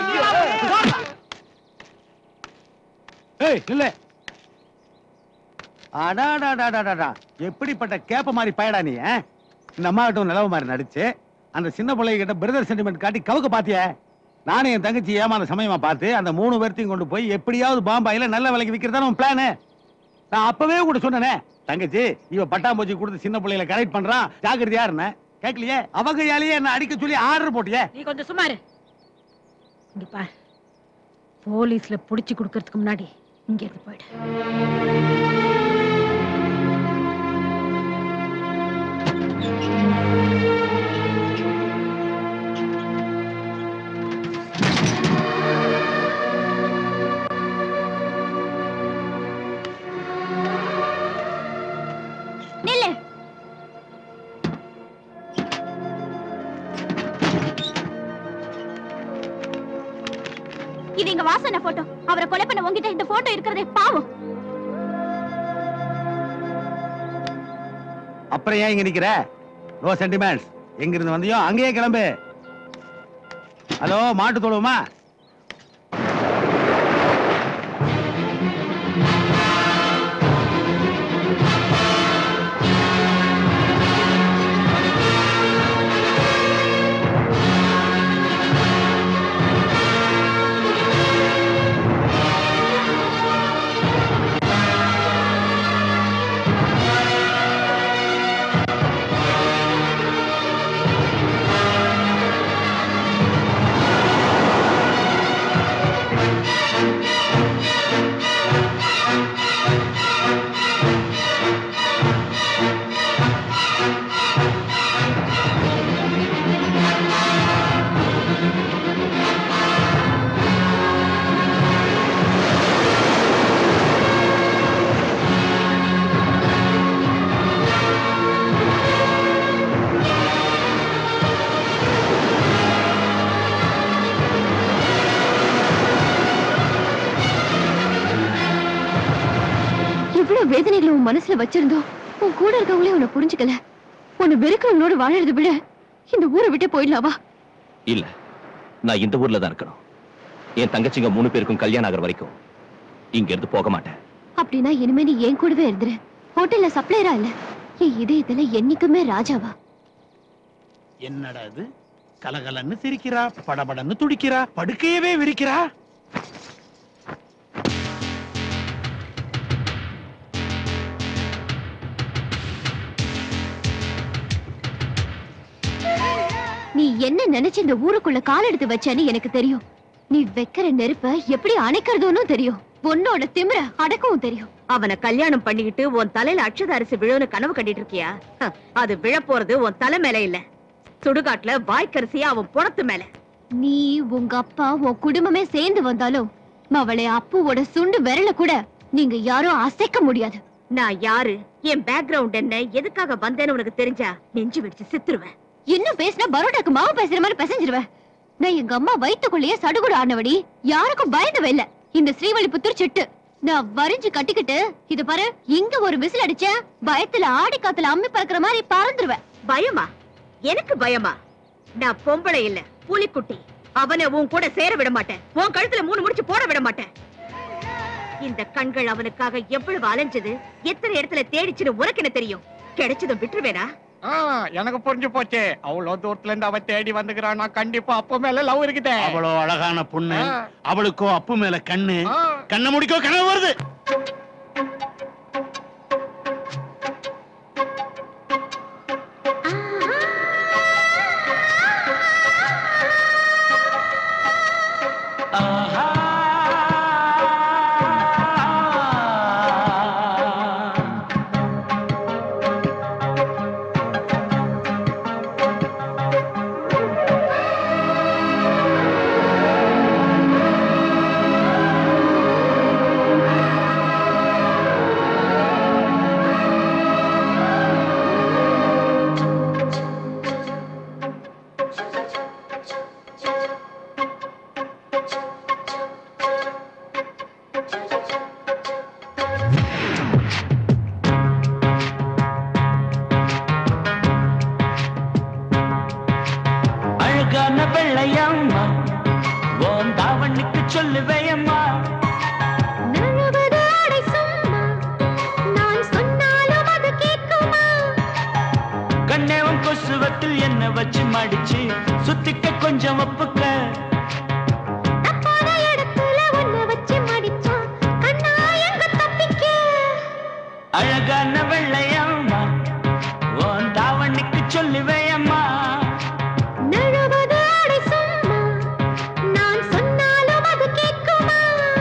ஏய் இல்ல அடாடாடாடாடா எப்படிப்பட்ட கேப்ப மாதிரி பயடா நீ ஆ? இந்த அம்மா கிட்ட நிலவு மாதிரி நடிச்சு அந்த சின்ன பிள்ளைங்க கிட்ட பிரதர் சென்டிமெண்ட் காட்டி கவுக்க பாத்திய நானும் என் தங்கச்சி ஏமான சமயமா பார்த்து அந்த மூணு பேர்த்தையும் கொண்டு போய் எப்படியாவது பாம்பாயில நல்ல விலைக்கு விற்கிறதா உன் பிளானு நான் அப்பவே கூட சொன்னனே தங்கச்சி இவ பட்டாம்பூச்சி கொடுத்து சின்ன பிள்ளைகளை கரெக்ட் பண்றான் ஜாக்கிரதையா இருந்தேன் கேட்கலையே அவங்க கையாலேயே என்ன அடிக்க சொல்லி ஆர்டர் போட்டியே நீ கொஞ்சம் சும்மாரு இங்க பார் போலீஸ்ல புடிச்சு கொடுக்கறதுக்கு முன்னாடி இங்க இருந்து போயிடு நில்லு இது எங்க வாசன போட்டோ அவரை கொலை பண்ண உங்ககிட்ட இந்த போட்டோ இருக்கிறதே பாவம் அப்புறம் ஏன் இங்க நிக்கிற நோ சென்டிமெண்ட்ஸ் எங்க இருந்து வந்தியோ அங்கேயே கிளம்பு ஹலோ மாட்டு தொழுவுமா எவ்வளவு வேதனைகளை உன் மனசுல வச்சிருந்தோம் உன் கூட இருக்கவங்களே உன்னை புரிஞ்சுக்கல உன்னை வெறுக்கிறவங்களோட வாழறதை விட இந்த ஊரை விட்டே போயிடலாவா இல்ல நான் இந்த ஊர்ல தான் இருக்கணும் என் தங்கச்சிங்க மூணு பேருக்கும் கல்யாணம் ஆகிற வரைக்கும் இங்க இருந்து போக மாட்டேன் அப்படின்னா இனிமே நீ என் கூடவே இருந்துரு ஹோட்டல்ல சப்ளையரா இல்ல என் இதயத்துல என்னைக்குமே ராஜாவா என்னடா இது கலகலன்னு சிரிக்கிறா படபடன்னு துடிக்கிறா படுக்கையவே விரிக்கிறா நீ என்ன நினைச்சு இந்த ஊருக்குள்ள கால் எடுத்து வச்சேன்னு எனக்கு தெரியும் நீ வைக்கிற நெருப்ப எப்படி அணைக்கிறதுன்னு தெரியும் பொண்ணோட திமிர அடக்கவும் தெரியும் அவனை கல்யாணம் பண்ணிக்கிட்டு உன் தலையில அட்சத அரிசி விழுன்னு கனவு கண்டிட்டு இருக்கியா ஹ, அது விழப்போறது உன் தலை மேல இல்ல சுடுகாட்டுல வாய்க்கரிசியா அவன் புறத்து மேல நீ உங்க அப்பா உன் குடும்பமே சேர்ந்து வந்தாலும் அவளை அப்புவோட சுண்டு விரல கூட நீங்க யாரும் அசைக்க முடியாது நான் யாரு என் பேக்ரவுண்ட் என்ன எதுக்காக வந்தேன்னு உனக்கு தெரிஞ்சா நெஞ்சு வெடிச்சு செத்துருவேன் இன்னும் பேசினா பரோட்டாக்கு மாவு பேசுற மாதிரி பேசஞ்சிருவேன் நான் எங்க அம்மா வயித்துக்குள்ளேயே சடுகுடு ஆனவடி யாருக்கும் பயந்தவ இல்ல இந்த ஸ்ரீவல்லிபுத்தூர் செட்டு நான் வரிஞ்சு கட்டிக்கிட்டு இது பாரு இங்க ஒரு விசில் அடிச்ச பயத்துல ஆடி காத்துல அம்மி பறக்கிற மாதிரி பறந்துருவேன் பயமா எனக்கு பயமா நான் பொம்பளை இல்ல புலிக்குட்டி அவனை உன் கூட சேர விட மாட்டேன் உன் கழுத்துல மூணு முடிச்சு போட விட மாட்டேன் இந்த கண்கள் அவனுக்காக எவ்வளவு அலைஞ்சது எத்தனை இடத்துல தேடிச்சுன்னு உனக்கு என்ன தெரியும் கிடைச்சதும் விட்டுருவேனா ஆ, எனக்கு புரிஞ்சு போச்சு அவ்வளவு தூரத்துல இருந்து அவ தேடி வந்துக்கிறான் நான் கண்டிப்பா அப்ப மேல லவ் இருக்குதே அவ்வளோ அழகான பொண்ணு அவளுக்கோ அப்பு மேல கண்ணு கண்ண முடிக்கோ கனவு வருது அழகான வெள்ளையம்மா ஓம் தாவணிக்கு சொல்லுவேயம்மா நழுவது ஆடை சும்மா நான் சொன்னாலும் அது கேட்குமா கண்ணேவம் கொசுவத்தில் என்ன வச்சு மடிச்சு சுத்திக்க கொஞ்சம் ஒப்புக்க தப்பான இடத்துல உன்னை வச்சு மடிச்சா கண்ணா எங்க தப்பிக்க அழகான வெள்ளையம்மா ஓம் தாவணிக்கு சொல்லுவேயம்மா நழுவது ஆடை சும்மா நான் சொன்னாலும் அது கேட்குமா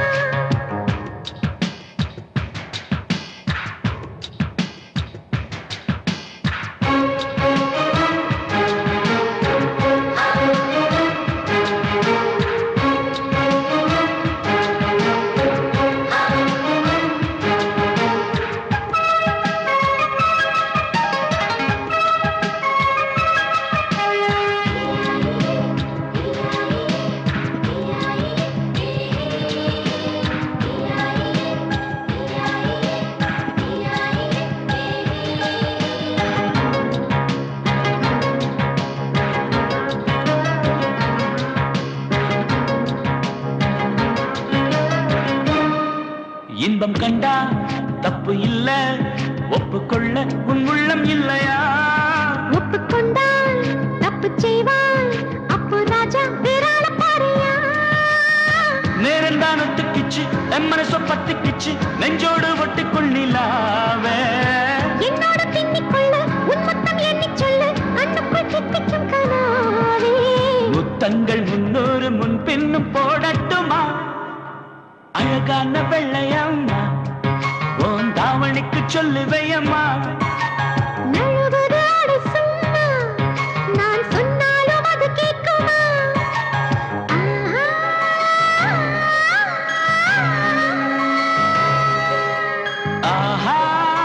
இன்பம் கண்டா தப்பு இல்ல ஒப்புக்கொள்ள உன் உள்ளம் இல்லையா ஒப்புக்கொண்டால் தப்பு செய்வாள் அப்போ ராஜா விரால பாரியா நேரந்தான் ஒத்துக்கிச்சு என் மனச பத்துக்கிச்சு நெஞ்சோடு ஒட்டிக்கொள் நிலாவே என்னோட பின்னிக்கொள்ள உன் மொத்தம் எண்ணிச் சொல்லு கண்ணுக்குள் தித்திக்கும் கனாவே முத்தங்கள் முன்னூறு முன் பின்னும் போடட்டுமா அழகான வெள்ளையம்மா உன் தாவணிக்கு சொல்லுவையம்மா நழுவது ஆடை சும்மா நான் சொன்னாலும் அது கேட்குமா ஆஹா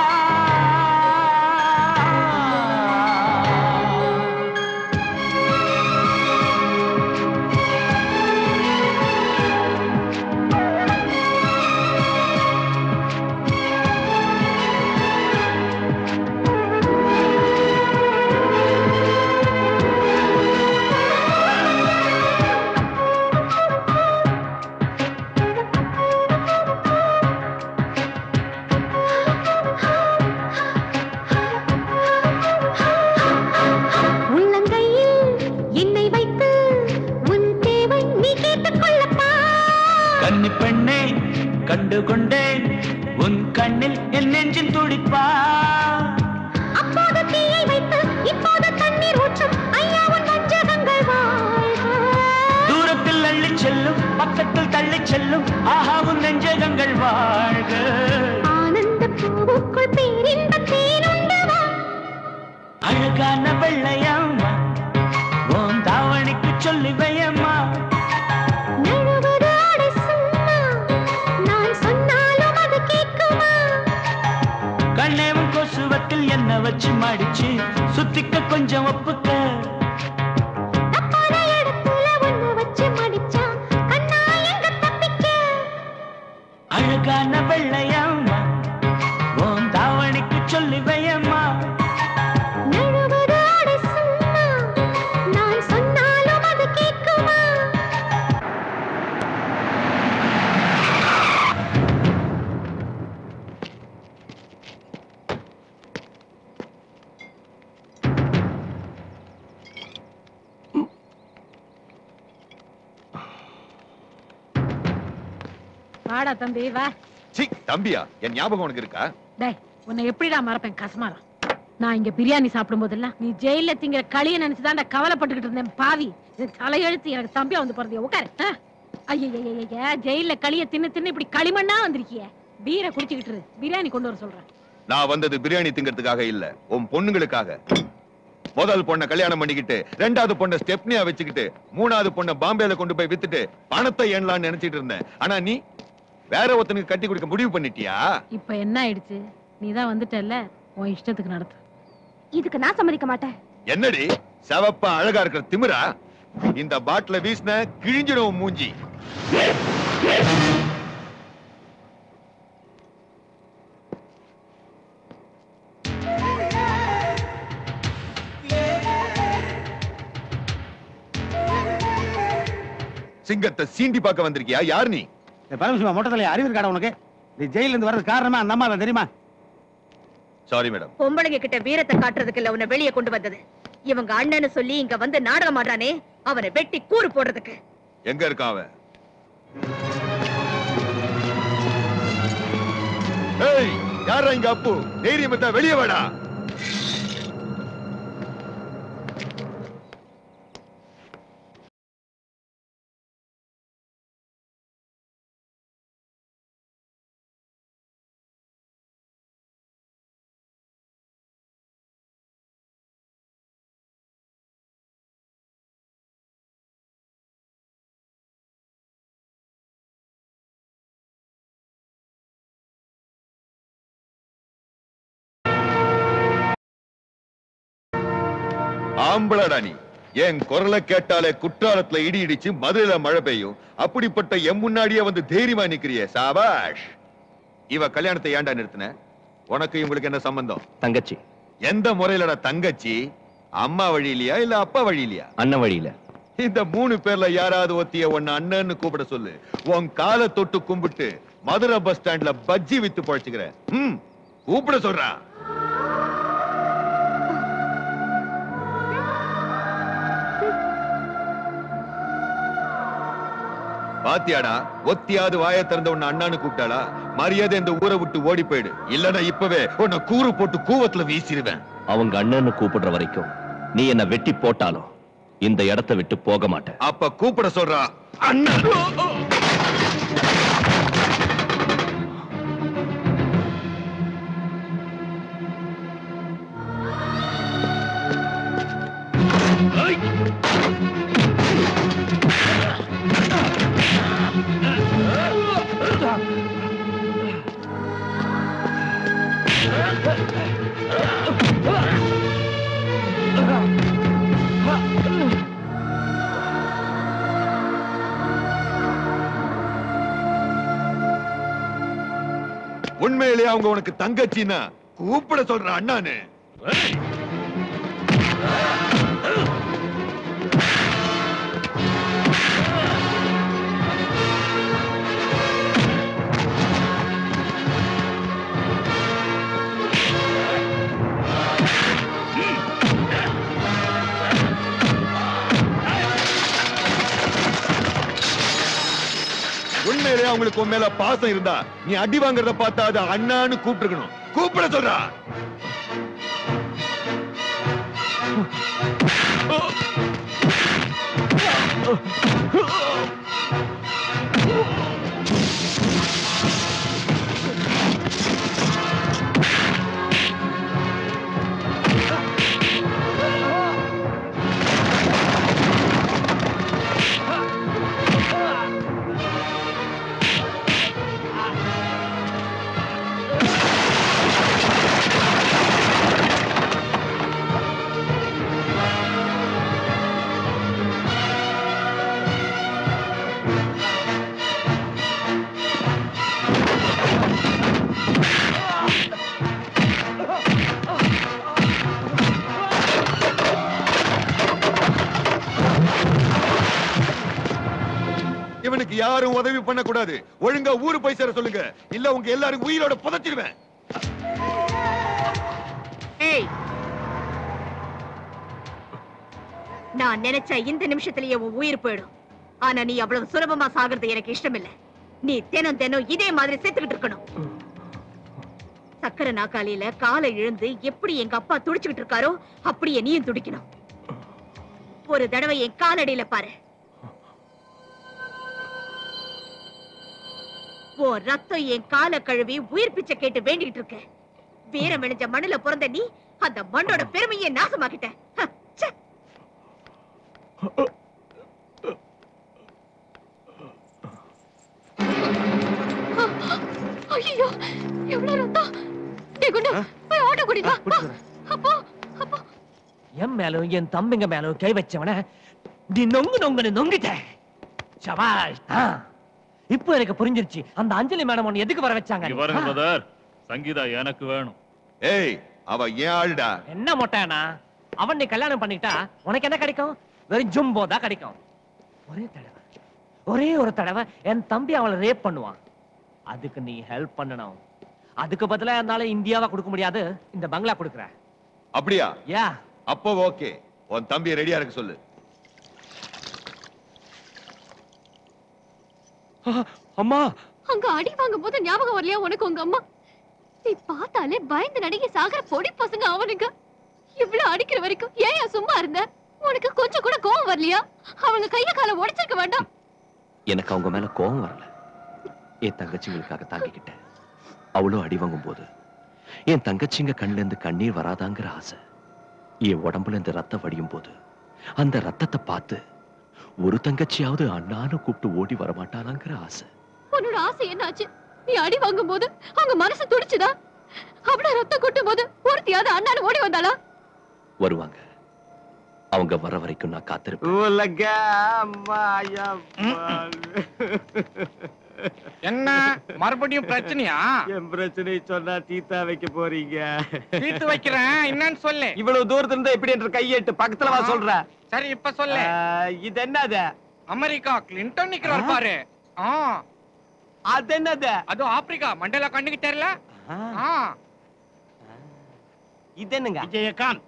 உள்ளங்கையில் என்னை வைத்து உன் தேவை நீ கேட்டுக் கொள்ளப்பா கன்னி பெண்ணே கண்டு கொண்டேன் உன் கண்ணில் என் நெஞ்சின் துடிப்பா அப்போது தீயை வைத்து இப்போது தண்ணீர் ஊற்றும் ஐயா உன் வஞ்சகங்கள் வாழ்க தூரத்தில் அள்ளி செல்லும் பக்கத்தில் தள்ளி செல்லும் ஆஹா உன் நெஞ்சகங்கள் வாழ்க ஆனந்த பூவுக்குள் பேரின்ப தேனுண்டு வா அழகான வெள்ளையம்மா உன் தாவணிக்கு சொல்லுவையம்மா நழுவது ஆடை சும்மா நான் சொன்னாலும் அது கேட்குமா கண்ணேவும் கொசுவத்தில் என்ன வச்சு மடிச்சு சுத்திக்க கொஞ்சம் ஒப்புக்க தப்பான இடத்துல உன்னை வாடா தம்பி வா சி தம்பியா என் ஞாபகம் உனக்கு இருக்கா டேய் உன்னை எப்படிடா மறப்பேன் கசமாரம் நான் இங்க பிரியாணி சாப்பிடும் போதெல்லாம் நீ ஜெயில திங்கிற களிய நினைச்சுதான்டா கவலைப்பட்டுக்கிட்டு இருந்தேன் பாவி இது தலையெழுத்து எனக்கு தம்பியா வந்து பிறந்திய உட்காரு ஐயா ஜெயில களிய தின்னு தின்னு இப்படி களிமண்ணா வந்திருக்கிய பீரை குடிச்சுக்கிட்டு இரு. பிரியாணி கொண்டு வர சொல்றேன் நான் வந்தது பிரியாணி திங்கிறதுக்காக இல்ல உன் பொண்ணுங்களுக்காக முதல் பொண்ணை கல்யாணம் பண்ணிக்கிட்டு ரெண்டாவது பொண்ணை ஸ்டெப்னியா வச்சுக்கிட்டு மூணாவது பொண்ணை பாம்பேல கொண்டு போய் வித்துட்டு பணத்தை எண்ணலாம்னு நினைச்சிட்டு இருந்தேன் ஆனா நீ வேற ஒருத்தனுக்கு கட்டி கொடுக்க முடிவு பண்ணிட்டியா இப்ப என்ன ஆயிடுச்சு நீ தான் வந்துட்டல்ல உன் இஷ்டத்துக்கு நடத்து இதுக்கு நான் சம்மதிக்க மாட்டேன் என்னடி செவப்பா அழகா இருக்கிற திமிரா இந்த பாட்டில வீசின கிழிஞ்சிடும் உன் மூஞ்சி சிங்கத்தை சீண்டி பார்க்க வந்திருக்கியா யார் நீ பரமசிவா மொட்டை தலையா அறிவு இருக்காடா உனக்கு நீ ஜெயில இருந்து வர்றது காரணமே அந்த அம்மா தான் தெரியுமா சாரி மேடம் பொம்பளைங்க கிட்ட வீரத்தை காட்டுறதுக்கு இல்ல உன்னை வெளியே கொண்டு வந்தது இவங்க அண்ணன்னு சொல்லி இங்க வந்து நாடகம் ஆடுறானே அவனை வெட்டி கூறு போடுறதுக்கு எங்க இருக்கான் அவன் ஏய் யாரா இங்க அப்பு தைரியம் இருந்தா வெளியே வாடா ஆம்பளடா நீ என் குரலை கேட்டாலே குற்றாலத்துல இடி இடிச்சு மதுரையில மழை பெய்யும் அப்படிப்பட்ட எம் முன்னாடியே வந்து தைரியமா நிக்கிறியே சாபாஷ் இவ கல்யாணத்தை ஏன்டா நிறுத்தின உனக்கு இவங்களுக்கு என்ன சம்பந்தம் தங்கச்சி எந்த முறையிலடா தங்கச்சி அம்மா வழியிலையா இல்ல அப்பா வழியிலையா அண்ணன் வழியில இந்த மூணு பேர்ல யாராவது ஒத்திய உன்னை அண்ணன்னு கூப்பிட சொல்லு உன் காலை தொட்டு கும்பிட்டு மதுரை பஸ் ஸ்டாண்ட்ல பஜ்ஜி வித்து பழச்சுக்கிறேன் ம் கூப்பிட சொல்றா பாத்தியாடா ஒத்தியாவது வாயை திறந்த உன்னை அண்ணான்னு கூப்பிட்டாளா மரியாதை இந்த ஊரை விட்டு ஓடி போயிடு இல்லன்னா இப்பவே உன்னை கூறு போட்டு கூவத்துல வீசிடுவேன் அவங்க அண்ணன்னு கூப்பிடுற வரைக்கும் நீ என்ன வெட்டி போட்டாலும் இந்த இடத்தை விட்டு போக மாட்டேன் அப்ப கூப்பிட சொல்றா அண்ணன் உண்மையிலேயே அவங்க உனக்கு தங்கச்சின்னா கூப்பிட சொல்ற அண்ணான்னு உண்மையிலேயே அவங்களுக்கு உன் மேல பாசம் இருந்தா நீ அடி வாங்குறத பார்த்தா அது அண்ணான்னு கூப்பிட்டுருக்கணும் கூப்பிட சொல்றா இவனுக்கு யாரும் உதவி பண்ண கூடாது ஒழுங்கா ஊரு போய் சேர சொல்லுங்க இல்ல உங்க எல்லாரும் உயிரோட புதைச்சிருவேன் ஏய் நான் நினைச்ச இந்த நிமிஷத்திலேயே உன் உயிர் போயிடும் ஆனா நீ அவ்வளவு சுலபமா சாகிறது எனக்கு இஷ்டம் இல்ல நீ தினம் தினம் இதே மாதிரி செத்துக்கிட்டு இருக்கணும் சக்கரை நாக்காளியில காலை இழுந்து எப்படி எங்க அப்பா துடிச்சுக்கிட்டு இருக்காரோ அப்படியே நீயும் துடிக்கணும் ஒரு தடவை என் காலடியில பாரு ஓ ரத்தம் என் காலை கழுவி உயிர் பிச்சை கேட்டு வேண்டிட்டு இருக்க வீரம் விளைஞ்ச மண்ணுல பிறந்த நீ அந்த மண்ணோட பெருமையை நாசமாக்கிட்ட ஹ, ச்சே. ஐயோ எவ்வளவு ரத்தம் டேய் குண்டு போய் ஆட்டோ கூட்டிட்டு வா. அப்பா அப்பா என் மேலும் என் தம்பிங்க மேலும் கை வச்சவன நீ நொங்கு நொங்குன்னு நொங்கிட்ட சபாஷ் ஆ. இப்போ எனக்கு புரிஞ்சிருச்சு அந்த அஞ்சலி மேடம் ஒன்னு எதுக்கு வர வச்சாங்க இங்க பாருங்க பிரதர் சங்கீதா எனக்கு வேணும் ஏய் அவ ஏன் ஆள்டா என்ன மொட்டையானா அவன் நீ கல்யாணம் பண்ணிட்டா உனக்கு என்ன கிடைக்கும் வெறும் ஜும்போ தான் கிடைக்கும் ஒரே தடவை ஒரே ஒரு தடவை என் தம்பி அவளை ரேப் பண்ணுவான் அதுக்கு நீ ஹெல்ப் பண்ணணும் அதுக்கு பதிலா என்னால இந்தியாவா கொடுக்க முடியாது இந்த பங்களா கொடுக்குற அப்படியா யா அப்போ ஓகே உன் தம்பி ரெடியா இருக்க சொல்லு அம்மா அங்க அடி வாங்கும் போது ஞாபகம் வரலையா உனக்கு உங்க அம்மா நீ பார்த்தாலே பயந்து நடுங்கி சாகர பொடி பசங்க அவனுங்க இவ்வளவு அடிக்கிற வரைக்கும் ஏன் சும்மா இருந்த உனக்கு கொஞ்சம் கூட கோவம் வரலையா அவங்க கைய கால உடைச்சிருக்க வேண்டாம் எனக்கு அவங்க மேல கோபம் வரல என் தங்கச்சிங்களுக்காக தாங்கிக்கிட்டேன் அவளும் அடி வாங்கும் போது என் தங்கச்சிங்க கண்ணுல இருந்து கண்ணீர் வராதாங்கிற ஆசை என் உடம்புல இருந்து ரத்தம் வடியும் போது அந்த ரத்தத்தை பார்த்து ஒரு தங்கச்சியாவது அண்ணான்னு கூப்பிட்டு ஓடி வரமாட்டாளாங்கிற ஆசை உன்னோட ஆசை என்னாச்சு நீ அடி வாங்கும் போது அவங்க மனசு துடிச்சுதா அவ்வளவு ரத்தம் கொட்டும் போது ஒருத்தியாவது அண்ணான்னு ஓடி வந்தாளா வருவாங்க அவங்க வர வரைக்கும் நான் காத்திருப்பேன் உலக என்ன மறுபடியும் பிரச்சனையா என் பிரச்சனை சொன்னா தீத்தா வைக்க போறீங்க தீர்த்து வைக்கிறேன் என்னன்னு சொல்லு இவ்வளவு தூரத்துல இருந்தா எப்படி என்ற கையெட்டு பக்கத்துல வா சொல்ற சரி இப்ப சொல்லு இது என்னது அமெரிக்கா கிளின்டன் நிக்கிறார் பாரு ஆ அது என்னது அது ஆப்பிரிக்கா மண்டல கண்ணுக்கு தெரியல ஆ இது என்னங்க விஜயகாந்த்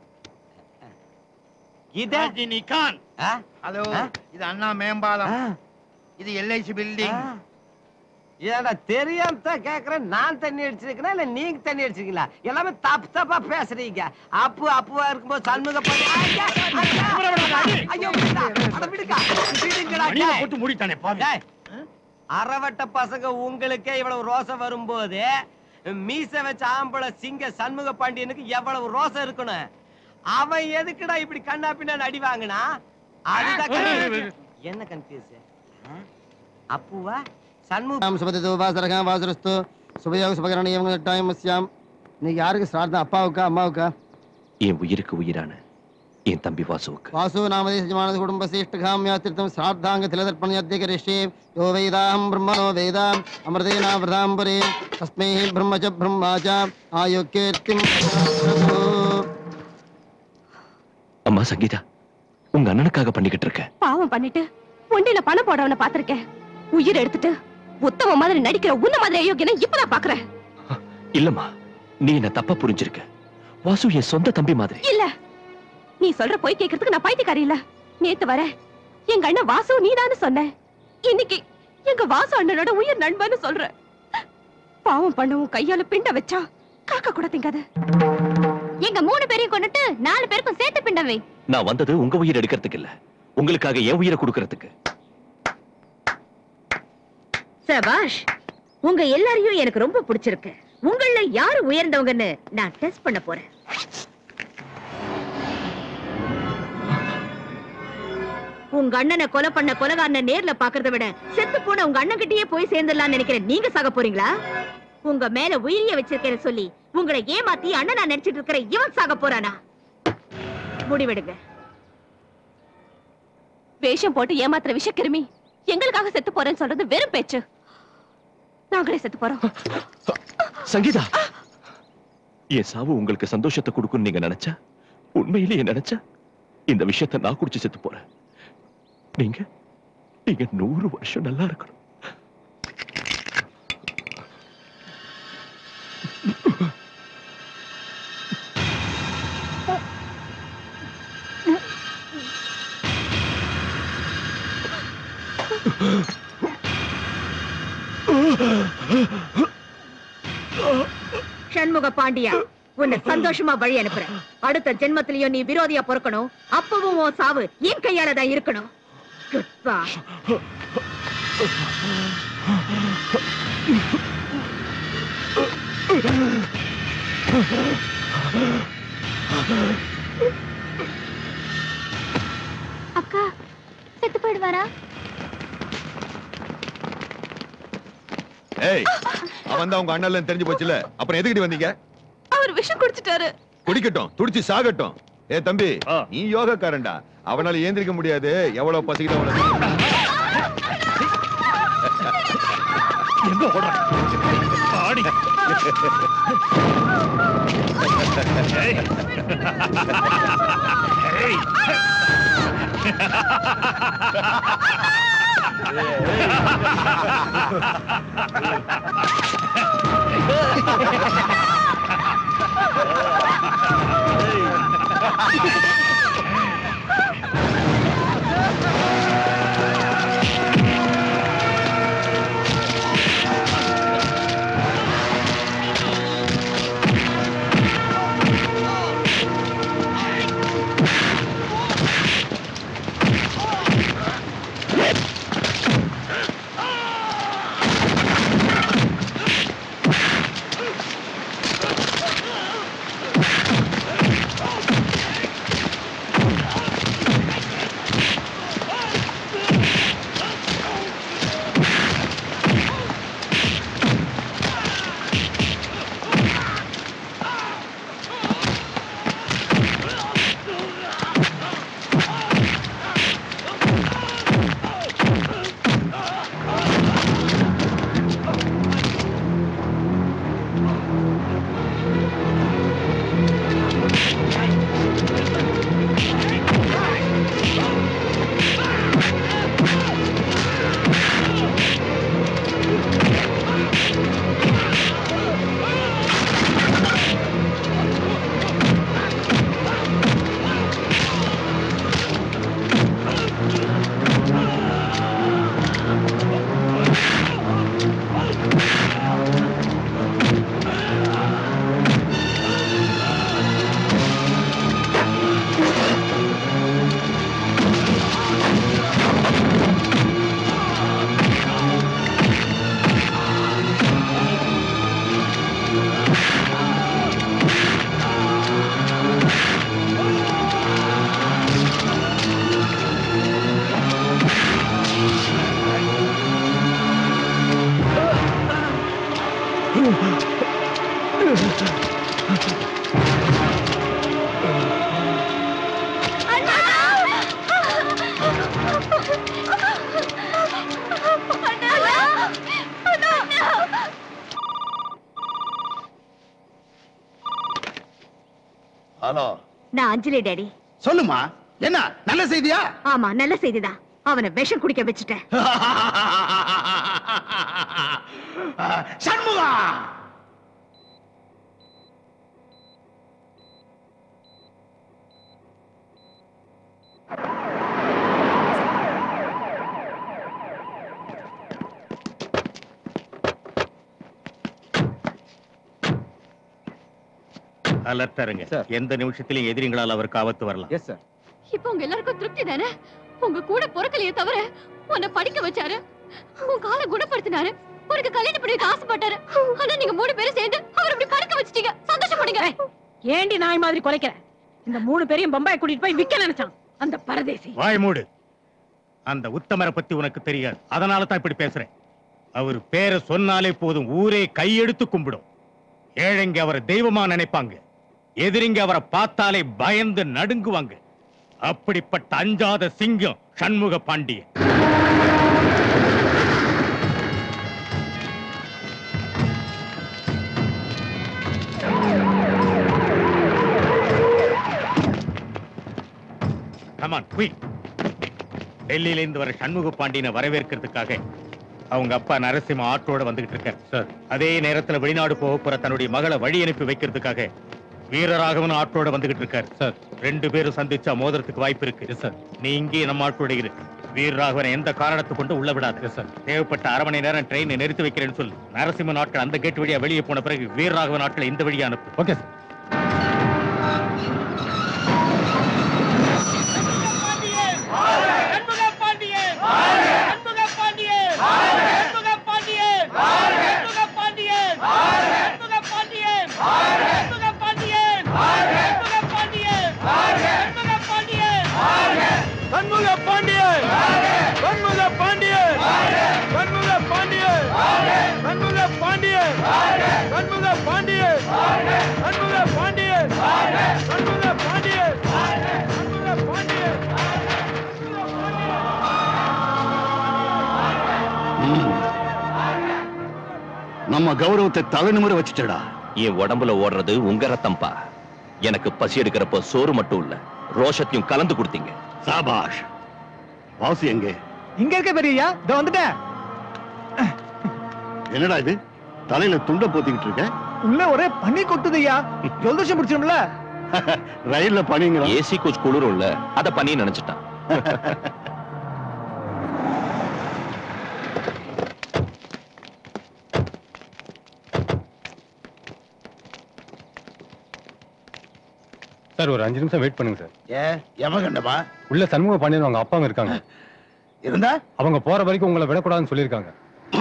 இது ரஜினிகாந்த் ஹலோ இது அண்ணா மேம்பாலம் இது எல்ஐசி பில்டிங் ஏடா தெரியாம தான் கேக்குறேன் நான் தண்ணி அடிச்சிருக்கேனா இல்ல நீங்க தண்ணி அடிச்சிருக்கீங்களா எல்லாமே தப்பு தப்பா பேசுறீங்க அப்பு அப்புவா இருக்கும்போது சண்முக பண்ணி ஐயா, ஐயா, ஐயோ விடுடா, அட விடுக்கா, விடுங்கடா, மணியை டேய். போட்டு மூடிட்டானே பாவி டேய், அறவட்ட பசங்க உங்களுக்கே இவ்வளவு ரோசம் வரும்போது மீச வச்ச ஆம்பளை சிங்க சண்முக பாண்டியனுக்கு எவ்வளவு ரோசம் இருக்கணும் அவன் எதுக்குடா இப்படி கண்ணா பின்னாடி அடி வாங்கினா அதுதான் confuse. என்ன கன்ஃபியூஸ் அப்புவா சண்முக ஆம் சுபதிதோ வாசரகம் வாசரஸ்து சுபயோக சுபகரணீயம் டைம் மஸ்யாம் நீ யாருக்கு ஸ்ரார்த்தம் அப்பாவுக்கா அம்மாவுக்கா என் உயிருக்கு உயிரான என் தம்பி வாசுவுக்கு வாசு நாமதே சஜமானது குடும்பசிஷ்டகாமியாத்திருத்தம் ஸ்ரார்த்தாங்க திலதர்ப்பணியத்தியகரிஷ்யே யோ வேதாஹம் பிரம்மணோ வேதாம் அமிர்தேனா விரதாம்பரே தஸ்மை பிரம்ம ச பிரம்மா ச ஆயோக்கியர்த்திம் அம்மா சங்கீதா உங்க அண்ணனுக்காக பண்ணிக்கிட்டு இருக்கேன் பாவம் பண்ணிட்டு ஒண்டில பணம் போடவன பாத்திருக்கேன் உயிர் எடுத்துட்டு உத்தம மாதிரி நடிக்கிற உன்ன மாதிரி அயோக்கியனை இப்பதான் பாக்குறேன் இல்லம்மா நீ என்ன தப்பா புரிஞ்சிருக்க வாசு என் சொந்த தம்பி மாதிரி இல்ல நீ சொல்ற போய் கேக்குறதுக்கு நான் பைத்தியக்காரி இல்ல நேத்து வர எங்க அண்ணன் வாசு நீதான்னு சொன்ன இன்னைக்கு எங்க வாசு அண்ணனோட உயிர் நண்பன்னு சொல்ற பாவம் பண்ணவும் கையால பிண்ட வச்சா காக்கா கூட திங்காது எங்க மூணு பேரையும் கொண்டுட்டு நாலு பேருக்கும் சேர்த்து பிண்டம் வை நான் வந்தது உங்க உயிர் எடுக்கிறதுக்கு இல்ல உங்களுக்காக என் உயிரை கொடுக்கறதுக்கு சபாஷ் உங்க எல்லாரையும் எனக்கு ரொம்ப பிடிச்சிருக்கு உங்கள யாரு உயர்ந்தவங்கன்னு நான் டெஸ்ட் பண்ண போறேன் உங்க அண்ணனை கொலை பண்ண கொலகாரனை நேர்ல பாக்குறத விட செத்து போன உங்க அண்ணன் கிட்டயே போய் சேர்ந்துடலாம்னு நினைக்கிறேன் நீங்க சாக போறீங்களா உங்க மேல உயிரிய வச்சிருக்கேன்னு சொல்லி உங்களை ஏமாத்தி அண்ணனா நினைச்சிட்டு இருக்கிற இவன் சாக போறானா முடிவெடுங்க வேஷம் போட்டு ஏமாத்துற விஷக்கிருமி எங்களுக்காக செத்து போறேன்னு சொல்றது வெறும் பேச்சு நாங்களே செத்து போறோம் சங்கீதா என் சாவு உங்களுக்கு சந்தோஷத்தை கொடுக்கும்னு நீங்க நினைச்சா உண்மையிலேயே நினைச்சா இந்த விஷயத்தை நான் குடிச்சு செத்து போறேன் நீங்க நீங்க நூறு வருஷம் நல்லா இருக்கணும் சண்முக பாண்டியா உன்னை சந்தோஷமா வழி அனுப்புறேன் அடுத்த ஜென்மத்திலயும் நீ விரோதியா பொறுக்கணும் அப்பவும் உன் சாவு என் கையால தான் இருக்கணும் குட் பை அக்கா செத்து போயிடுவாரா ஏய் அவன் தான் உங்க அண்ணன் தெரிஞ்சு போச்சுல அப்புறம் எதுக்கிட்டு வந்தீங்க அவர் விஷம் குடிச்சிட்டாரு குடிக்கட்டும் துடிச்சு சாகட்டும் ஏ தம்பி நீ யோகக்காரன்டா அவனால ஏந்திரிக்க முடியாது எவ்வளவு பசிக்கிட்ட அவனுக்கு எங்க ஓடுற ஆடி ஏய். ஏய். ஹலோ நான் அஞ்சலி டேடி சொல்லுமா என்ன நல்ல செய்தியா ஆமா நல்ல செய்திதான் அவனை விஷம் குடிக்க வச்சுட்டேன் சண்முகா அலர்ட்டா இருங்க எந்த நிமிஷத்திலும் எதிரிங்களால் அவருக்கு ஆபத்து வரலாம் எஸ் சார் இப்போ உங்க எல்லாருக்கும் திருப்தி தானே உங்க கூட பொறுக்கலையே தவிர உன்னை படிக்க வச்சாரு உன் காலை குணப்படுத்தினாரு உனக்கு கல்யாணம் பண்ணி வைக்க ஆசைப்பட்டாரு ஆனா நீங்க மூணு பேரும் சேர்ந்து அவர் இப்படி படுக்க வச்சிட்டீங்க சந்தோஷப்படுங்க ஏண்டி நாய் மாதிரி குலைக்கிற இந்த மூணு பேரையும் பம்பாய் கூட்டிட்டு போய் விக்க நினைச்சான் அந்த பரதேசி வாய் மூடு அந்த உத்தமரை பத்தி உனக்கு தெரியாது அதனால தான் இப்படி பேசுறேன் அவர் பேரை சொன்னாலே போதும் ஊரே கையெடுத்து கும்பிடும் ஏழைங்க அவரை தெய்வமா நினைப்பாங்க எதிரிங்க அவரை பார்த்தாலே பயந்து நடுங்குவாங்க அப்படிப்பட்ட அஞ்சாத சிங்கம் சண்முக பாண்டியன் கமான் குயிக் டெல்லியில இருந்து வர சண்முக பாண்டியனை வரவேற்கிறதுக்காக அவங்க அப்பா நரசிம்ம ஆட்டோட வந்துகிட்டு இருக்கார் சார் அதே நேரத்துல வெளிநாடு போக போற தன்னுடைய மகளை வழி அனுப்பி வைக்கிறதுக்காக வீரராகவன் ஆட்டோட வந்துகிட்டு இருக்கார் சார் ரெண்டு பேரும் சந்திச்சா மோதிரத்துக்கு வாய்ப்பு இருக்கு சார் நீ இங்கே நம்ம ஆட்டோட இரு வீரராகவனை எந்த காரணத்தை கொண்டு உள்ள விடாது தேவைப்பட்ட அரை மணி நேரம் ட்ரெயினை நிறுத்தி வைக்கிறேன்னு சொல்லு நரசிம்ம நாட்கள் அந்த கேட் வழியா வெளியே போன பிறகு வீரராகவ நாட்களை இந்த வழியா அனுப்பு ஓகே சார் சண்முக பாண்டியன் சண்முக பாண்டியன் சண்முக பாண்டியன் சண்முக பாண்டியன் சண்முக பாண்டியன் சண்முக பாண்டியன் சண்முக பாண்டியன் சண்முக பாண்டியன் நம்ம கௌரவத்தை தலைநிமிர வச்சுட்டடா என் உடம்புல ஓடுறது உங்க ரத்தம்பா எனக்கு பசி எடுக்கிறப்போ சோறு மட்டும் இல்ல ரோஷத்தையும் கலந்து கொடுத்தீங்க சாபாஷ் வாசு எங்கே இங்க இருக்க பெரியயா இதோ வந்துட்டேன் என்னடா இது தலையில துண்ட போத்திக்கிட்டு இருக்க உள்ள ஒரே பனி கொட்டுதையா ஜலதோஷம் பிடிச்சிடும்ல ரயில்ல பனிங்க ஏசி கோச் குளிரும் இல்ல அத பண்ணி நினைச்சிட்டான் சார் ஒரு அஞ்சு நிமிஷம் வெயிட் பண்ணுங்க சார் ஏ எவன் கண்டப்பா உள்ள சண்முக பாண்டியன் அவங்க அப்பாங்க இருக்காங்க இருந்தா அவங்க போற வரைக்கும் உங்களை விடக்கூடாதுன்னு சொல்லியிருக்காங்க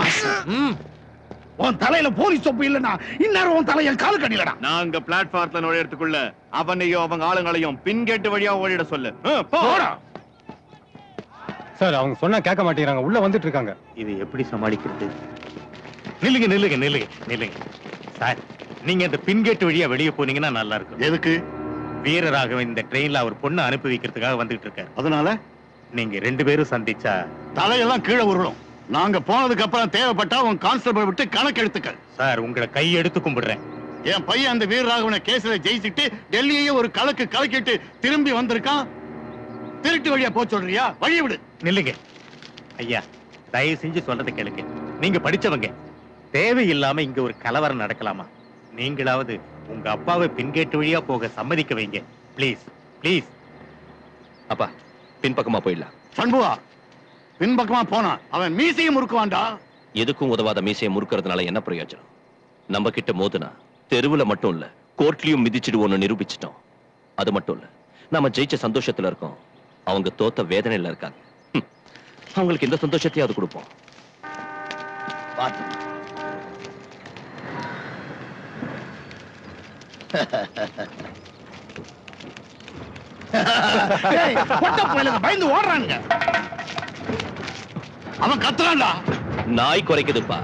உன் தலையில போலீஸ் சொப்பு இல்லனா இந்நேரம் உன் தலைய காலு கடிலடா நாங்க பிளாட்ஃபார்ம்ல நுழையறதுக்குள்ள அவனையும் அவங்க ஆளுங்களையும் பின்கேட்டு வழியா ஓடிட சொல்லு ஆ, போ. சார் அவங்க சொன்னா கேட்க மாட்டேங்கிறாங்க உள்ள வந்துட்டு இருக்காங்க இது எப்படி சமாளிக்கிறது நில்லுங்க நில்லுங்க நில்லுங்க நில்லுங்க சார் நீங்க இந்த பின்கேட் வழியா வெளியே போனீங்கன்னா நல்லா இருக்கும் எதுக்கு வீரராகவன் இந்த ட்ரெயின்ல அவர் பொண்ணு அனுப்பி வைக்கிறதுக்காக வந்துகிட்டு இருக்காரு அதனால நீங்க ரெண்டு பேரும் சந்திச்சா தலையெல்லாம் கீழே உருளும் நாங்க போனதுக்கு அப்புறம் தேவைப்பட்டா உன் கான்ஸ்டபிள் விட்டு கணக்கு எடுத்துக்க சார் உங்களை கை எடுத்து கும்பிடுறேன் என் பையன் அந்த வீரராகவனை கேஸ்ல ஜெயிச்சுட்டு டெல்லியே ஒரு கலக்கு கலக்கிட்டு திரும்பி வந்திருக்கான் திருட்டு வழியா போ சொல்றியா வழி விடு நில்லுங்க ஐயா தயவு செஞ்சு சொல்றதை கேளுங்க நீங்க படிச்சவங்க தேவையில்லாம இங்க ஒரு கலவரம் நடக்கலாமா நீங்களாவது உங்க அப்பாவை பின்கேட்டு வழியா போக சம்மதிக்க வைங்க ப்ளீஸ் ப்ளீஸ் அப்பா பின்பக்கமா போயிடலாம் சண்முகா பின்பக்கமா போனா அவன் மீசையும் முறுக்குவான்டா எதுக்கும் உதவாத மீசையை முறுக்கிறதுனால என்ன பிரயோஜனம் நம்ம கிட்ட மோதுனா தெருவுல மட்டும் இல்ல கோர்ட்லயும் மிதிச்சிடுவோம்னு நிரூபிச்சிட்டோம் அது மட்டும் இல்ல நம்ம ஜெயிச்ச சந்தோஷத்துல இருக்கோம் அவங்க தோத்த வேதனையில இருக்காங்க ஹம். அவங்களுக்கு எந்த சந்தோஷத்தையாவது கொடுப்போம் ஏய், பொட்ட பயலுங்க பயந்து ஓடுறானுங்க அவன் கத்துறான்டா நாய் குறைக்குதுப்பா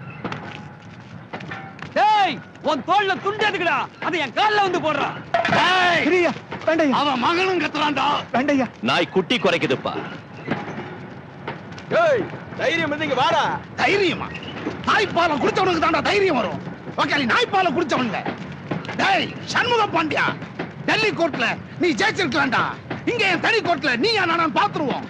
டேய் உன் தோல்ல துண்டு எதுக்குடா அதை என் கால்ல வந்து போடுறான் பிரியா வேண்டையா அவன் மகனும் கத்துறான்டா வேண்டையா நாய் குட்டி குறைக்குதுப்பா ஏய் தைரியம் இருந்தீங்க வாடா தைரியமா தாய்ப்பாலை குடிச்சவனுக்கு தான்டா தைரியம் வரும் ஓகே நாய்ப்பாலை குடிச்சவனுங்க டேய் சண்முக பாண்டியா டெல்லி கோர்ட்ல நீ ஜெயிச்சிருக்கலாம்டா இங்க என் தனி கோர்ட்ல நீ நான் பாத்துருவோம்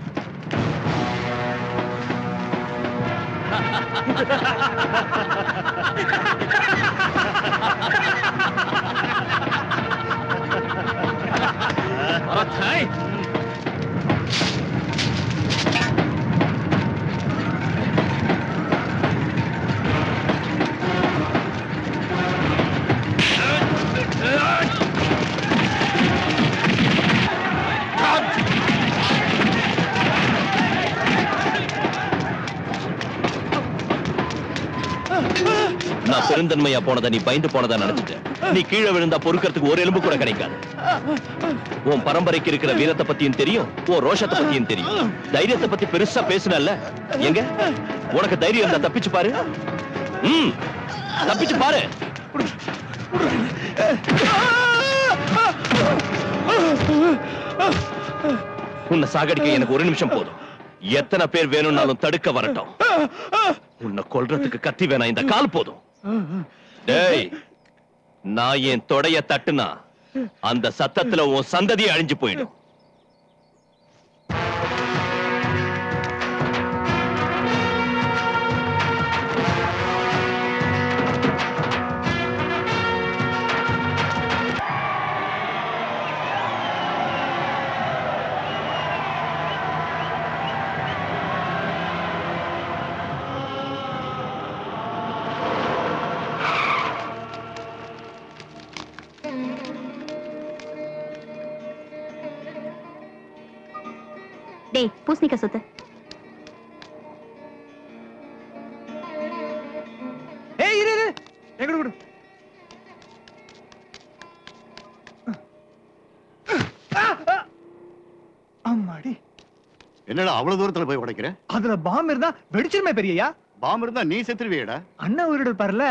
நான் பெருந்தன்மையா போனதை நீ பயந்து போனதா நினைச்சிட்ட நீ கீழே விழுந்தா பொறுக்கிறதுக்கு ஒரு எலும்பு கூட கிடைக்காது உன் பரம்பரைக்கு இருக்கிற வீரத்தை பத்தியும் தெரியும் உன் ரோஷத்தை பத்தியும் தெரியும் தைரியத்தை பத்தி பெருசா பேசுனல்ல எங்க உனக்கு தைரியம் இருந்தா தப்பிச்சு பாரு ம் தப்பிச்சு பாரு உன்னை சாகடிக்க எனக்கு ஒரு நிமிஷம் போதும் எத்தனை பேர் வேணும்னாலும் தடுக்க வரட்டும் உன்னை கொல்றதுக்கு கத்தி வேணாம் இந்த கால் போதும் டேய் நான் என் தொடைய தட்டுனா அந்த சத்தத்துல உன் சந்ததி அழிஞ்சு போயிடும் டேய் பூசணிக்காய் சொத்து ஏய் இரு இரு எங்க கொடு அம்மாடி என்னடா அவ்வளவு தூரத்துல போய் உடைக்கிற அதுல பாம்பு இருந்தா வெடிச்சிருமே பெரியயா பாம்பு இருந்தா நீ செத்துருவியடா அண்ணன் உயிரோடு இருப்பார்ல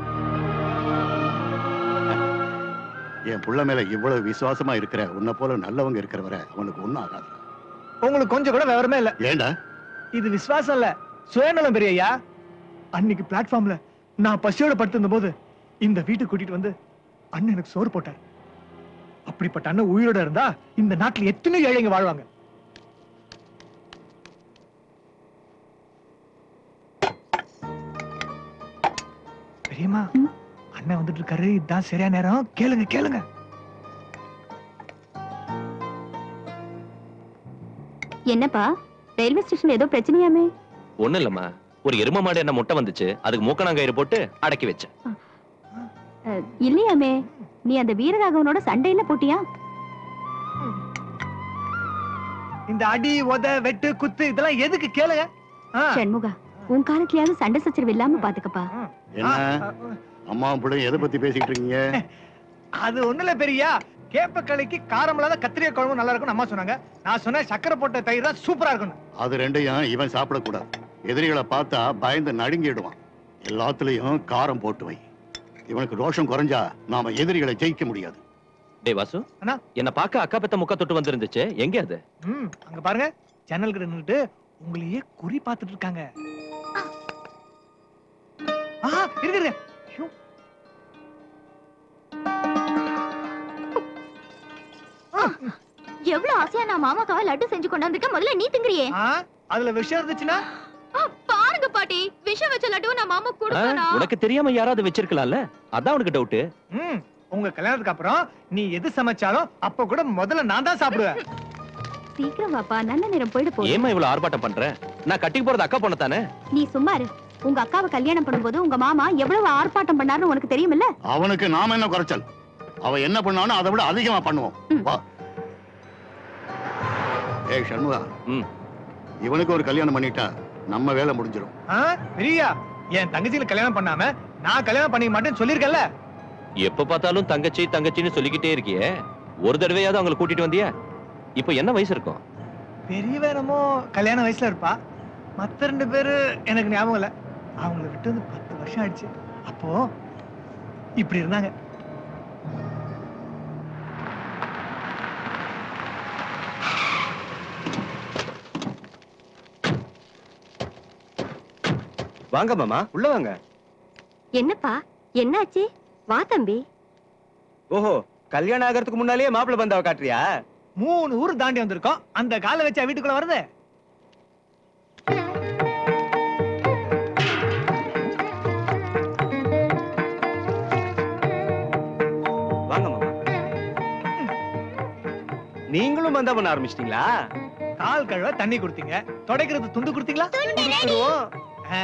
என் புள்ள மேல இவ்வளவு விசுவாசமா இருக்கிற உன்னை போல நல்லவங்க இருக்கிறவரை அவனுக்கு ஒண்ணும் ஆகாது உங்களுக்கு கொஞ்சம் கூட விவரமே இல்ல ஏண்டா இது விசுவாசம் இல்ல சுயநலம் பெரியய்யா அன்னைக்கு பிளாட்ஃபார்ம்ல நான் பசியோட படுத்திருந்த போது இந்த வீட்டுக்கு கூட்டிட்டு வந்து அண்ணன் எனக்கு சோறு போட்டார் அப்படிப்பட்ட அண்ணன் உயிரோட இருந்தா இந்த நாட்டுல எத்தனை ஏழைங்க வாழ்வாங்க பெரியம்மா அண்ணன் வந்துட்டு இருக்காரு இதுதான் சரியான நேரம் கேளுங்க கேளுங்க என்னப்பா ரயில்வே ஸ்டேஷன்ல ஏதோ பிரச்சனையாமே ஒண்ணும் இல்லம்மா ஒரு எரும மாடு என்ன முட்டை வந்துச்சு அதுக்கு மூக்கணாங்கயிறு போட்டு அடக்கி வச்சேன் அஹ், இல்லையாமே நீ அந்த வீரராகவனோட சண்டையில போட்டியா இந்த அடி உத வெட்டு குத்து இதெல்லாம் எதுக்கு கேளுங்க ஆ. சண்முகா உன் காலத்துலயாவது சண்டை சச்சரவு இல்லாம பாத்துக்கப்பா என்ன அம்மாவும் பிள்ளையும் எதை பத்தி பேசிக்கிட்டு இருக்கீங்க அது ஒண்ணுல பெரியா கேப்ப களிக்கு காரம் இல்லாத கத்திரிக்காய் குழம்பு நல்லா இருக்கும் அம்மா சொன்னாங்க நான் சொன்னேன் சக்கரை போட்ட தயிர் தான் சூப்பரா இருக்கும் அது ரெண்டையும் இவன் சாப்பிடக்கூடாது எதிரிகளை பார்த்தா பயந்து நடுங்கிடுவான் எல்லாத்துலயும் காரம் போட்டு வை இவனுக்கு ரோஷம் குறைஞ்சா நாம எதிரிகளை ஜெயிக்க முடியாது டேய் வாசு அண்ணா. என்ன பார்க்க அக்கா பெத்த முக்கா தொட்டு வந்திருந்துச்சு எங்க அது ம் அங்க பாருங்க ஜன்னல் கிட்ட நின்னுட்டு உங்களையே குறி பார்த்துட்டு இருக்காங்க ஆ இருக்கு இருக்கு ஐயோ. எவ்வளவு ஆசையா நான் மாமாக்காக லட்டு செஞ்சு கொண்டாந்துருக்கேன் முதல்ல நீ திங்கிறியே ஆ அதுல விஷம் இருந்துச்சுன்னா பாருங்க பாட்டி விஷம் வச்ச லட்டு நான் மாமா ஆ, கொடுக்கணும் உனக்கு தெரியாம யாராவது வச்சிருக்கலாம்ல அதான் உனக்கு டவுட் ம் உங்க கல்யாணத்துக்கு அப்புறம் நீ எது சமைச்சாலும் அப்ப கூட முதல்ல நான் தான் சாப்பிடுவேன் சீக்கிரம் வாப்பா நல்ல நேரம் போயிட போகுது ஏமா இவ்வளவு ஆர்ப்பாட்டம் பண்ற நான் கட்டிக்கு போறது அக்கா பொண்ணு தானே நீ சும்மா இரு உங்க அக்காவை கல்யாணம் பண்ணும்போது உங்க மாமா எவ்வளவு ஆர்ப்பாட்டம் பண்ணாருன்னு உனக்கு தெரியுமில்ல அவனுக்கு நாம என்ன குறைச்சல் அவ என்ன பண்ணானோ அதை விட அதிகமா பண்ணுவோம் வா ஏய் சண்முகா இவனுக்கு ஒரு கல்யாணம் பண்ணிட்டா நம்ம வேலை முடிஞ்சிடும் ஆ பிரியா என் தங்கச்சியில கல்யாணம் பண்ணாம நான் கல்யாணம் பண்ணிக்க மாட்டேன்னு சொல்லிருக்கல எப்ப பார்த்தாலும் தங்கச்சி தங்கச்சின்னு சொல்லிக்கிட்டே இருக்கியே ஒரு தடவையாவது அவங்களை கூட்டிட்டு வந்தியா இப்போ என்ன வயசு இருக்கும் பெரியவ என்னமோ கல்யாண வயசுல இருப்பா மத்த ரெண்டு பேரு எனக்கு ஞாபகம் இல்ல அவங்கள விட்டு வந்து பத்து வருஷம் ஆயிடுச்சு அப்போ இப்படி இருந்தாங்க வாங்க மாமா உள்ள வாங்க என்னப்பா என்னாச்சு வா தம்பி ஓஹோ கல்யாணம் ஆகிறதுக்கு முன்னாலேயே மாப்பிள்ளை பந்தாவை காட்டுறியா மூணு ஊர் தாண்டி வந்திருக்கோம் அந்த காலை வச்சா வீட்டுக்குள்ள வருது வாங்க மாமா நீங்களும் பந்தா பண்ண ஆரம்பிச்சிட்டீங்களா கால் கழுவ தண்ணி கொடுத்தீங்க துடைக்கிறது துண்டு கொடுத்தீங்களா கொடுத்துருவோம். ஆ.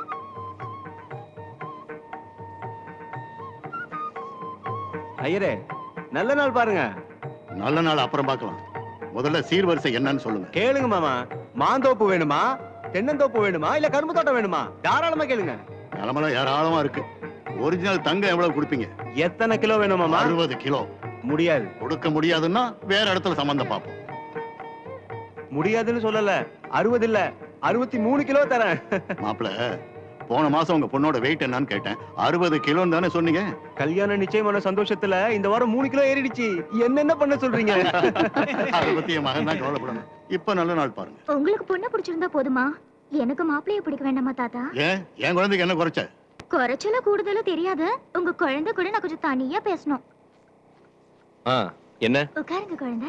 ஐயரே நல்ல நாள் பாருங்க நல்ல நாள் அப்புறம் பார்க்கலாம் முதல்ல சீர்வரிசை என்னன்னு சொல்லுங்க கேளுங்க மாமா மாந்தோப்பு வேணுமா தென்னந்தோப்பு வேணுமா இல்ல கரும்பு தோட்டம் வேணுமா தாராளமா கேளுங்க நிலமெல்லாம் ஏராளமா இருக்கு ஒரிஜினல் தங்கம் எவ்வளவு கொடுப்பீங்க எத்தனை கிலோ வேணும் மாமா அறுபது கிலோ முடியாது கொடுக்க முடியாதுன்னா வேற இடத்துல சம்பந்தம் பார்ப்போம் முடியாதுன்னு சொல்லல அறுபது இல்ல அறுபத்தி மூணு கிலோ தரேன் மாப்பிள போன மாசம் உங்க பொண்ணோட வெயிட் என்னன்னு கேட்டேன் அறுபது கிலோன்னு தானே சொன்னீங்க கல்யாணம் நிச்சயமான சந்தோஷத்துல இந்த வாரம் மூணு கிலோ ஏறிடுச்சு என்னென்ன பண்ண சொல்றீங்க அதை பத்தி என் மகன் தான் கவலைப்படணும் இப்ப நல்ல நாள் பாருங்க உங்களுக்கு பொண்ணை பிடிச்சிருந்தா போதுமா எனக்கு மாப்பிளைய பிடிக்க வேண்டாமா தாத்தா ஏன் என் குழந்தைக்கு என்ன குறைச்ச குறைச்சல கூடுதலும் தெரியாது உங்க குழந்தை கூட நான் கொஞ்சம் தனியா பேசணும் ஆ என்ன உட்காருங்க குழந்தை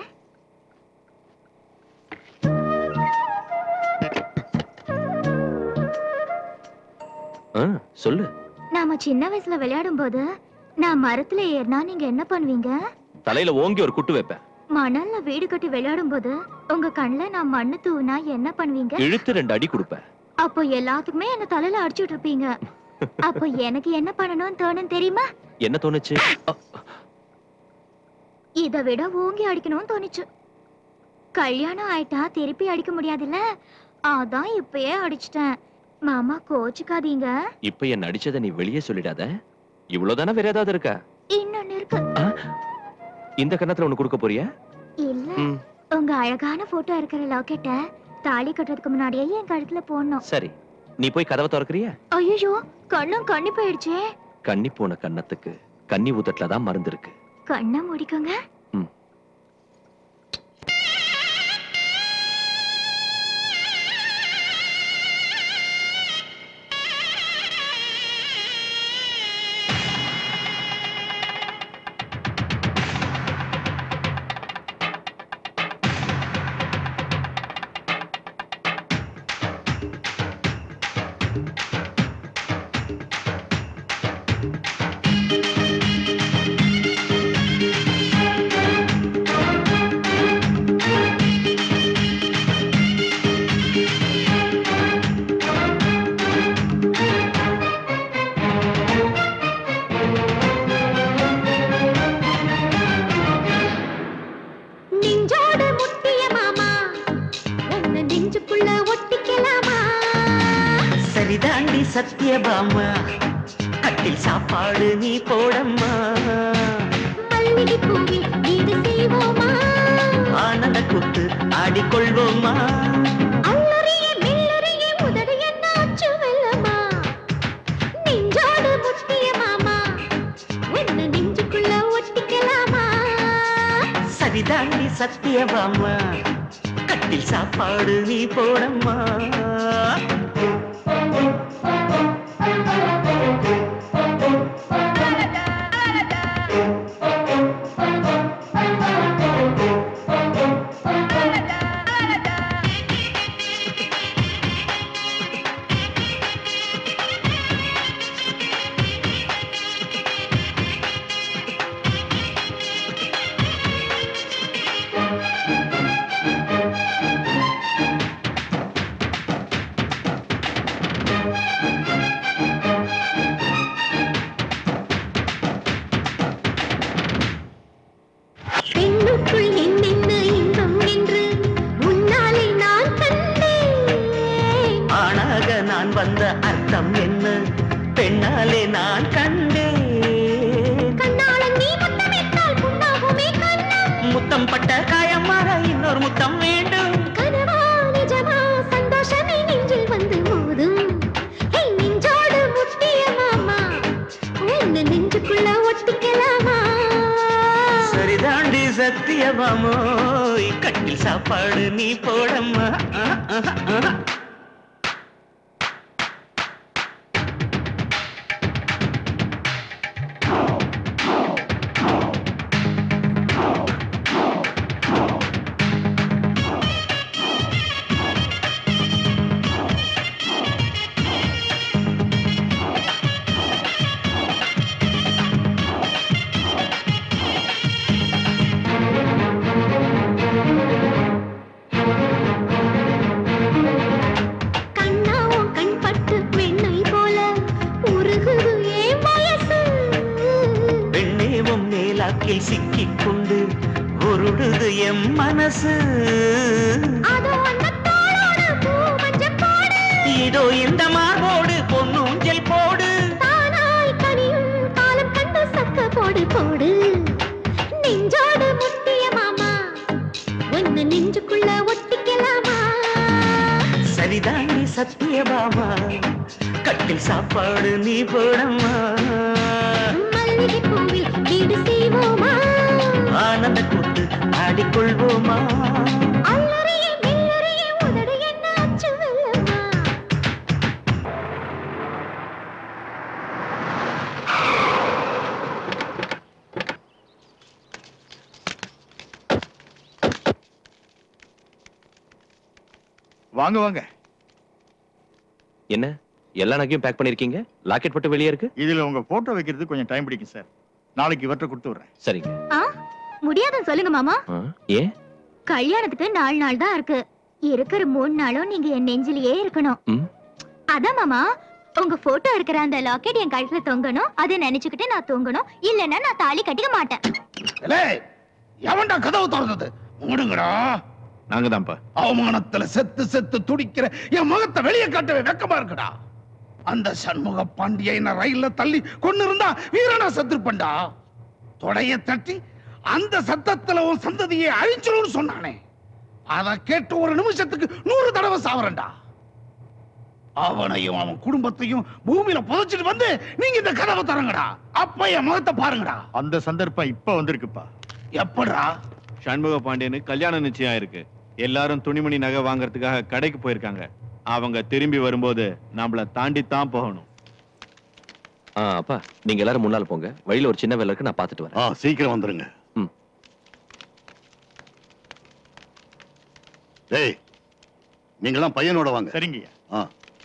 ஆ, சொல்லு நாம சின்ன வயசுல விளையாடும் போது நான் மரத்துல ஏறினா நீங்க என்ன பண்ணுவீங்க தலையில ஓங்கி ஒரு குட்டு வைப்பேன் மணல்ல வீடு கட்டி விளையாடும் போது உங்க கண்ணுல நான் மண்ணு தூவினா என்ன பண்ணுவீங்க இழுத்து ரெண்டு அடி கொடுப்பேன் அப்போ எல்லாத்துக்குமே என்ன தலையில அடிச்சுட்டு இருப்பீங்க அப்போ எனக்கு என்ன பண்ணணும்னு தோணும் தெரியுமா என்ன தோணுச்சு அ, இதை விட ஓங்கி அடிக்கணும்னு தோணுச்சு கல்யாணம் ஆயிட்டா திருப்பி அடிக்க முடியாதுல்ல அதான் இப்பயே அடிச்சிட்டேன் மாமா கோச்சுக்காதீங்க இப்ப என்ன அடிச்சதை நீ வெளியே சொல்லிடாத இவ்வளவுதானே வேற ஏதாவது இருக்கா இன்னொன்னு இருக்கு இந்த கன்னத்துல ஒண்ணு கொடுக்க போறியா இல்ல ம், உங்க அழகான போட்டோ இருக்கிற லாக்கெட்ட தாலி கட்டுறதுக்கு முன்னாடியே என் கழுத்துல போடணும் சரி நீ போய் கதவை திறக்கறியா ஐயோ கண்ணும் கண்ணி போயிடுச்சே கன்னி போன கன்னத்துக்கு கன்னி ஊதட்டுல தான் மருந்து இருக்கு கண்ணை முடிக்கோங்க ம். நெஞ்சோட முட்டிய மாமா உன்னை நெஞ்சுக்குள்ள ஒட்டிக்கலாமா சரிதாண்டி சத்தியபாமா கட்டில் சாப்பாடு நீ போடம்மா மல்லிகை பூவில் வீடு செய்வோமா ஆனந்த குத்து ஆடிக்கொள்வோமா அல்லறிய மெல்லறிய உதடு என்ன அச்சு வெல்லமா நெஞ்சோட முட்டிய மாமா உன்னை நெஞ்சுக்குள்ள ஒட்டிக்கலாமா சரிதாண்டி சத்தியபாமா கட்டில் சாப்பாடு நீ போடம்மா பெண்ணுக்குள் என்னென்ன இன்பம் என்று முன்னாலே நான் கண்டேன் ஆணாக நான் வந்த அர்த்தம் என்ன பெண்ணாலே நான் கண்டேன் கண்ணாளன் நீ முத்தமிட்டால் புண்ணாகுமே கண்ணம் முத்தம் பட்ட காயமாக இன்னொரு முத்தம் வேண்டும் கனவா நிஜமா சந்தோஷமே நெஞ்சில் வந்து மோதும் ஹே நெஞ்சோடு முட்டிய மாமா உன்னை நெஞ்சுக்குள்ள ஒட்டிக்கலாமா சரிதாண்டி சத்தியபாமோ கட்டில் சாப்பாடு நீ போடம்மா ஆ, ஆ, ஆ. கண்ணா உன் கண் பட்டு வெண்ணை போல உருகுது ஏன் வயசு பெண்ணேவும் மேலாக்கில் சிக்கிக் கொண்டு உருடுது எம் மனசு அதோ அந்த தோளோட பூ மஞ்சள் போடு இதோ இந்த மார்போடு பொன்னூஞ்சல் போடு தானாய் கனியும் காலம் கண்டு சக்க போடு போடு நெஞ்சோடு முட்டிய மாமா ஒன்னு நெஞ்சுக்குள்ள ஒட்டிக்கலாமா சரிதாண்டி சத்தியபாமா கட்டில் சாப்பாடு நீ போடம்மா மல்லிகை பூவில் வீடு செய்வோமா ஆனந்த கூத்து ஆடிக்கொள்வோமா அல்லறிய மெல்லறிய உதடு என்ன அச்சு வெல்லமா வாங்க வாங்க என்ன எல்லா நகையும் பேக் பண்ணிருக்கீங்க லாக்கெட் போட்டு வெளியே இருக்கு இதுல உங்க போட்டோ வைக்கிறதுக்கு கொஞ்சம் டைம் பிடிக்கும் சார் நாளைக்கு இவற்றை கொடுத்து விடுறேன் சரிங்க ஆ முடியாதுன்னு சொல்லுங்க மாமா ஆ, ஏன் கல்யாணத்துக்கு நாலு நாள் தான் இருக்கு இருக்கிற மூணு நாளும் நீங்க என் நெஞ்சிலேயே இருக்கணும் ம். அதான் மாமா உங்க போட்டோ இருக்கிற அந்த லாக்கெட் என் கழுத்துல தொங்கணும் அதை நினைச்சுக்கிட்டு நான் தொங்கணும் இல்லைன்னா நான் தாலி கட்டிக்க மாட்டேன் ஏலே, எவன்டா கதவு திறந்தது மூடுங்கடா நாங்க தான்ப்பா அவமானத்துல செத்து செத்து துடிக்கிற என் முகத்தை வெளியே காட்டவே வெக்கமா இருக்குடா அந்த சண்முக பாண்டிய என்ன ரயில்ல தள்ளி கொண்டு இருந்தா வீரனா செத்துருப்பண்டா தொடைய தட்டி அந்த சத்தத்துல உன் சந்ததியை அழிச்சிரும்னு சொன்னானே அத கேட்டு ஒரு நிமிஷத்துக்கு நூறு தடவை சாவரண்டா அவனையும் அவன் குடும்பத்தையும் பூமியில புதைச்சிட்டு வந்து நீங்க இந்த கதவை தரங்கடா அப்ப என் முகத்தை பாருங்கடா அந்த சந்தர்ப்பம் இப்ப வந்திருக்குப்பா எப்படா சண்முக பாண்டியனுக்கு கல்யாண நிச்சயம் இருக்கு எல்லாரும் துணிமணி நகை வாங்குறதுக்காக கடைக்கு போயிருக்காங்க அவங்க திரும்பி வரும்போது நம்மள தாண்டி தான் போகணும் ஆ அப்பா நீங்க எல்லாரும் முன்னால போங்க வழியில ஒரு சின்ன வேலை இருக்கு நான் பார்த்துட்டு வரேன் ஆ சீக்கிரம் வந்துருங்க ம். டேய் நீங்களாம் பையனோட வாங்க சரிங்க ஆ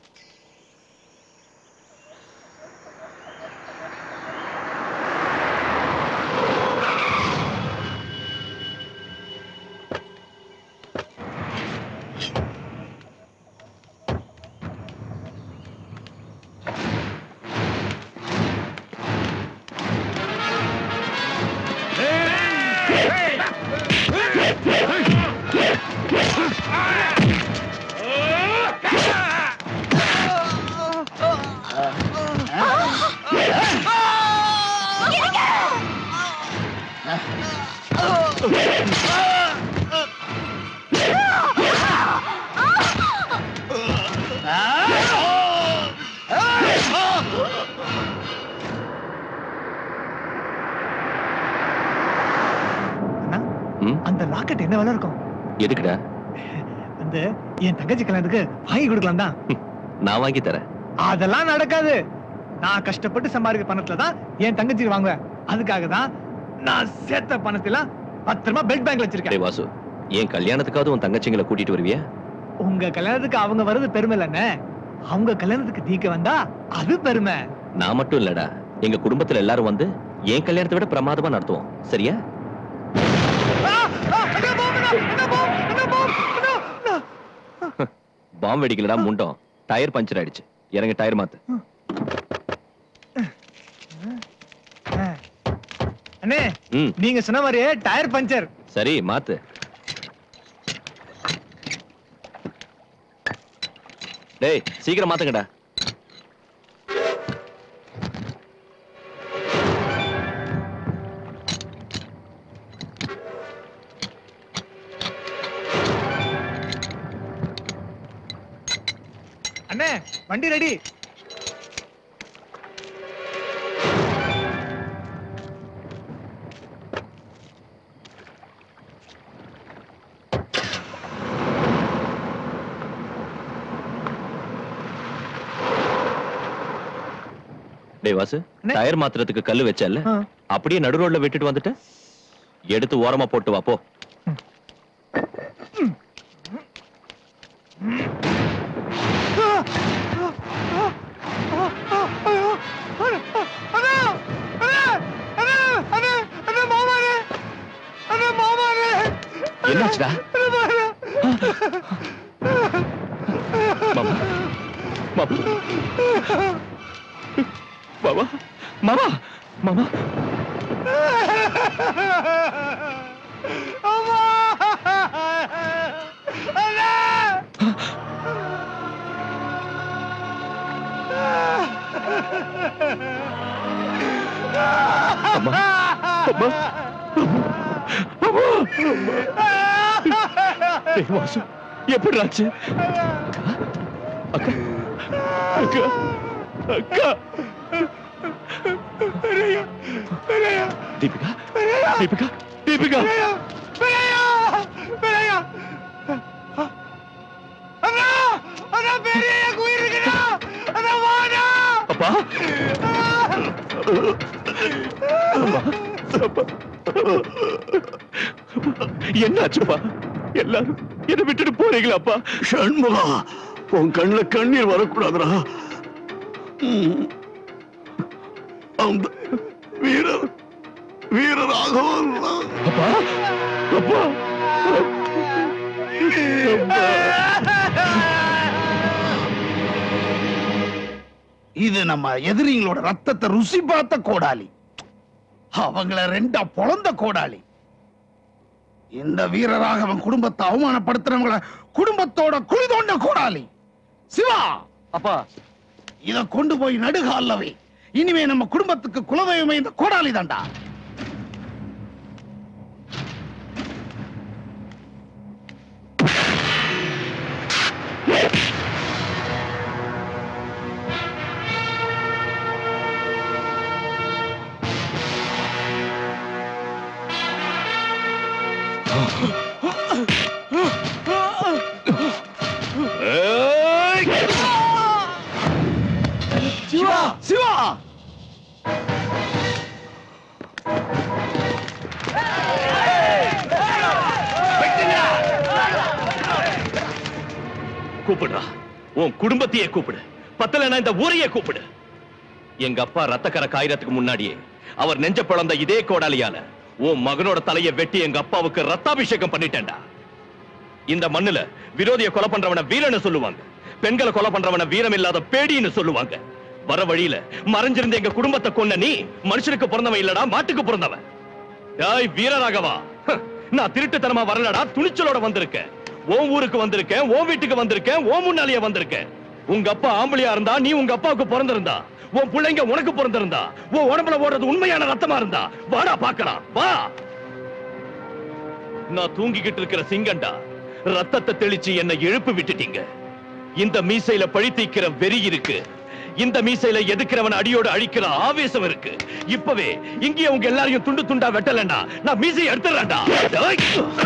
அந்த லாக்கெட் என்ன விலை இருக்கும் எதுக்குடா அந்த என் தங்கச்சி கல்யாணத்துக்கு வாங்கி கொடுக்கலாம் தான் நான் வாங்கி தரேன் அதெல்லாம் நடக்காது நான் கஷ்டப்பட்டு சம்பாதிக்கிற பணத்துல தான் என் தங்கச்சிக்கு வாங்குவேன் அதுக்காக தான் நான் சேர்த்த பணத்தெல்லாம் பத்திரமா பெல்ட் பேங்க்ல டேய் வச்சிருக்கேன் வாசு என் கல்யாணத்துக்காவது உன் தங்கச்சிங்களை கூட்டிட்டு வருவியா உங்க கல்யாணத்துக்கு அவங்க வர்றது பெருமை இல்லைன்னு அவங்க கல்யாணத்துக்கு தீக்க வந்தா அது பெருமை நான் மட்டும் இல்லடா எங்க குடும்பத்துல எல்லாரும் வந்து என் கல்யாணத்தை விட பிரமாதமா நடத்துவோம் சரியா பாம்பு வெடிக்கலடா முண்டம் டயர் பஞ்சர் ஆயிடுச்சு இறங்க டயர் மாத்து அண்ணே ம் நீங்க சொன்ன மாதிரியே டயர் பஞ்சர் சரி மாத்து டேய் சீக்கிரம் மாத்துங்கடா அண்ணே வண்டி ரெடி டேய் வாசு டயர் மாத்துறதுக்கு கல்லு வச்சல்ல ஆ. அப்படியே நடு ரோட்ல விட்டுட்டு வந்துட்ட எடுத்து ஓரமா போட்டு வா போ என்னாச்சுடா மாமா மாமா மாமா மாமா மாமா அம்மா அம்மா டேய் வாசு எப்படி ஆச்சு அக்கா அக்கா அக்கா தீபிகா தீபிகா தீபிகா அப்பா அம்மா, அப்பா. என்னாச்சுப்பா எல்லாரும் என்ன விட்டுட்டு போறீங்களாப்பா சண்முகா உன் கண்ணுல கண்ணீர் வரக்கூடாதுடா ம். அந்த வீரர் வீரராகவன் அப்பா அப்பா இது நம்ம எதிரிங்களோட ரத்தத்தை ருசி பார்த்த கோடாலி அவங்கள ரெண்டா பொழந்த கோடாலி இந்த வீரராகவன் குடும்பத்தை அவமானப்படுத்துறவங்கள குடும்பத்தோட குழி தோண்ட கூடாலி சிவா அப்பா இத கொண்டு போய் நடுகாலவே இனிமே நம்ம குடும்பத்துக்கு குலதெய்வமே இந்த கோடாலி தாண்டா சிவா சிவா கூப்பிடுறா உன் குடும்பத்தையே கூப்பிடு பத்தலைன்னா இந்த ஊரையே கூப்பிடு எங்க அப்பா ரத்தக்கர காயறதுக்கு முன்னாடியே அவர் நெஞ்ச பிளந்த இதே கோடாலியால உன் மகனோட தலையை வெட்டி எங்க அப்பாவுக்கு ரத்தாபிஷேகம் பண்ணிட்டேன்டா இந்த மண்ணுல விரோதிய கொலை பண்றவன வீரன்னு சொல்லுவாங்க பெண்களை கொலை பண்றவன வீரம் இல்லாத பேடின்னு சொல்லுவாங்க வர வழியில மறைஞ்சிருந்த எங்க குடும்பத்தை கொன்ன நீ மனுஷனுக்கு பிறந்தவன் இல்லடா மாட்டுக்கு பிறந்தவன் ஏய் வீரராகவா ஹ், நான் திருட்டுத்தனமா வரலடா துணிச்சலோட வந்திருக்கேன் உன் ஊருக்கு வந்திருக்கேன் உன் வீட்டுக்கு வந்திருக்கேன் உன் முன்னாலேயே வந்திருக்கேன் உங்க அப்பா ஆம்பளையா இருந்தா நீ உங்க அப்பாவுக்கு பிறந்திருந்தா உன் பிள்ளைங்க உனக்கு பிறந்திருந்தா உன் உடம்புல ஓடுறது உண்மையான ரத்தமா இருந்தா வாடா பார்க்கலாம் வா நான் தூங்கிக்கிட்டு இருக்கிற சிங்கண்டா ரத்தத்தை தெளிச்சு என்னை எழுப்பி விட்டுட்டீங்க இந்த மீசையில பழி தீக்கிற வெறி இருக்கு இந்த மீசையில எதுக்கிறவன் அடியோடு அழிக்கிற ஆவேசம் இருக்கு இப்பவே இங்கே உங்க எல்லாரையும் துண்டு துண்டா வெட்டலண்டா நான் மீசையை எடுத்துறேன்டா ஏய்!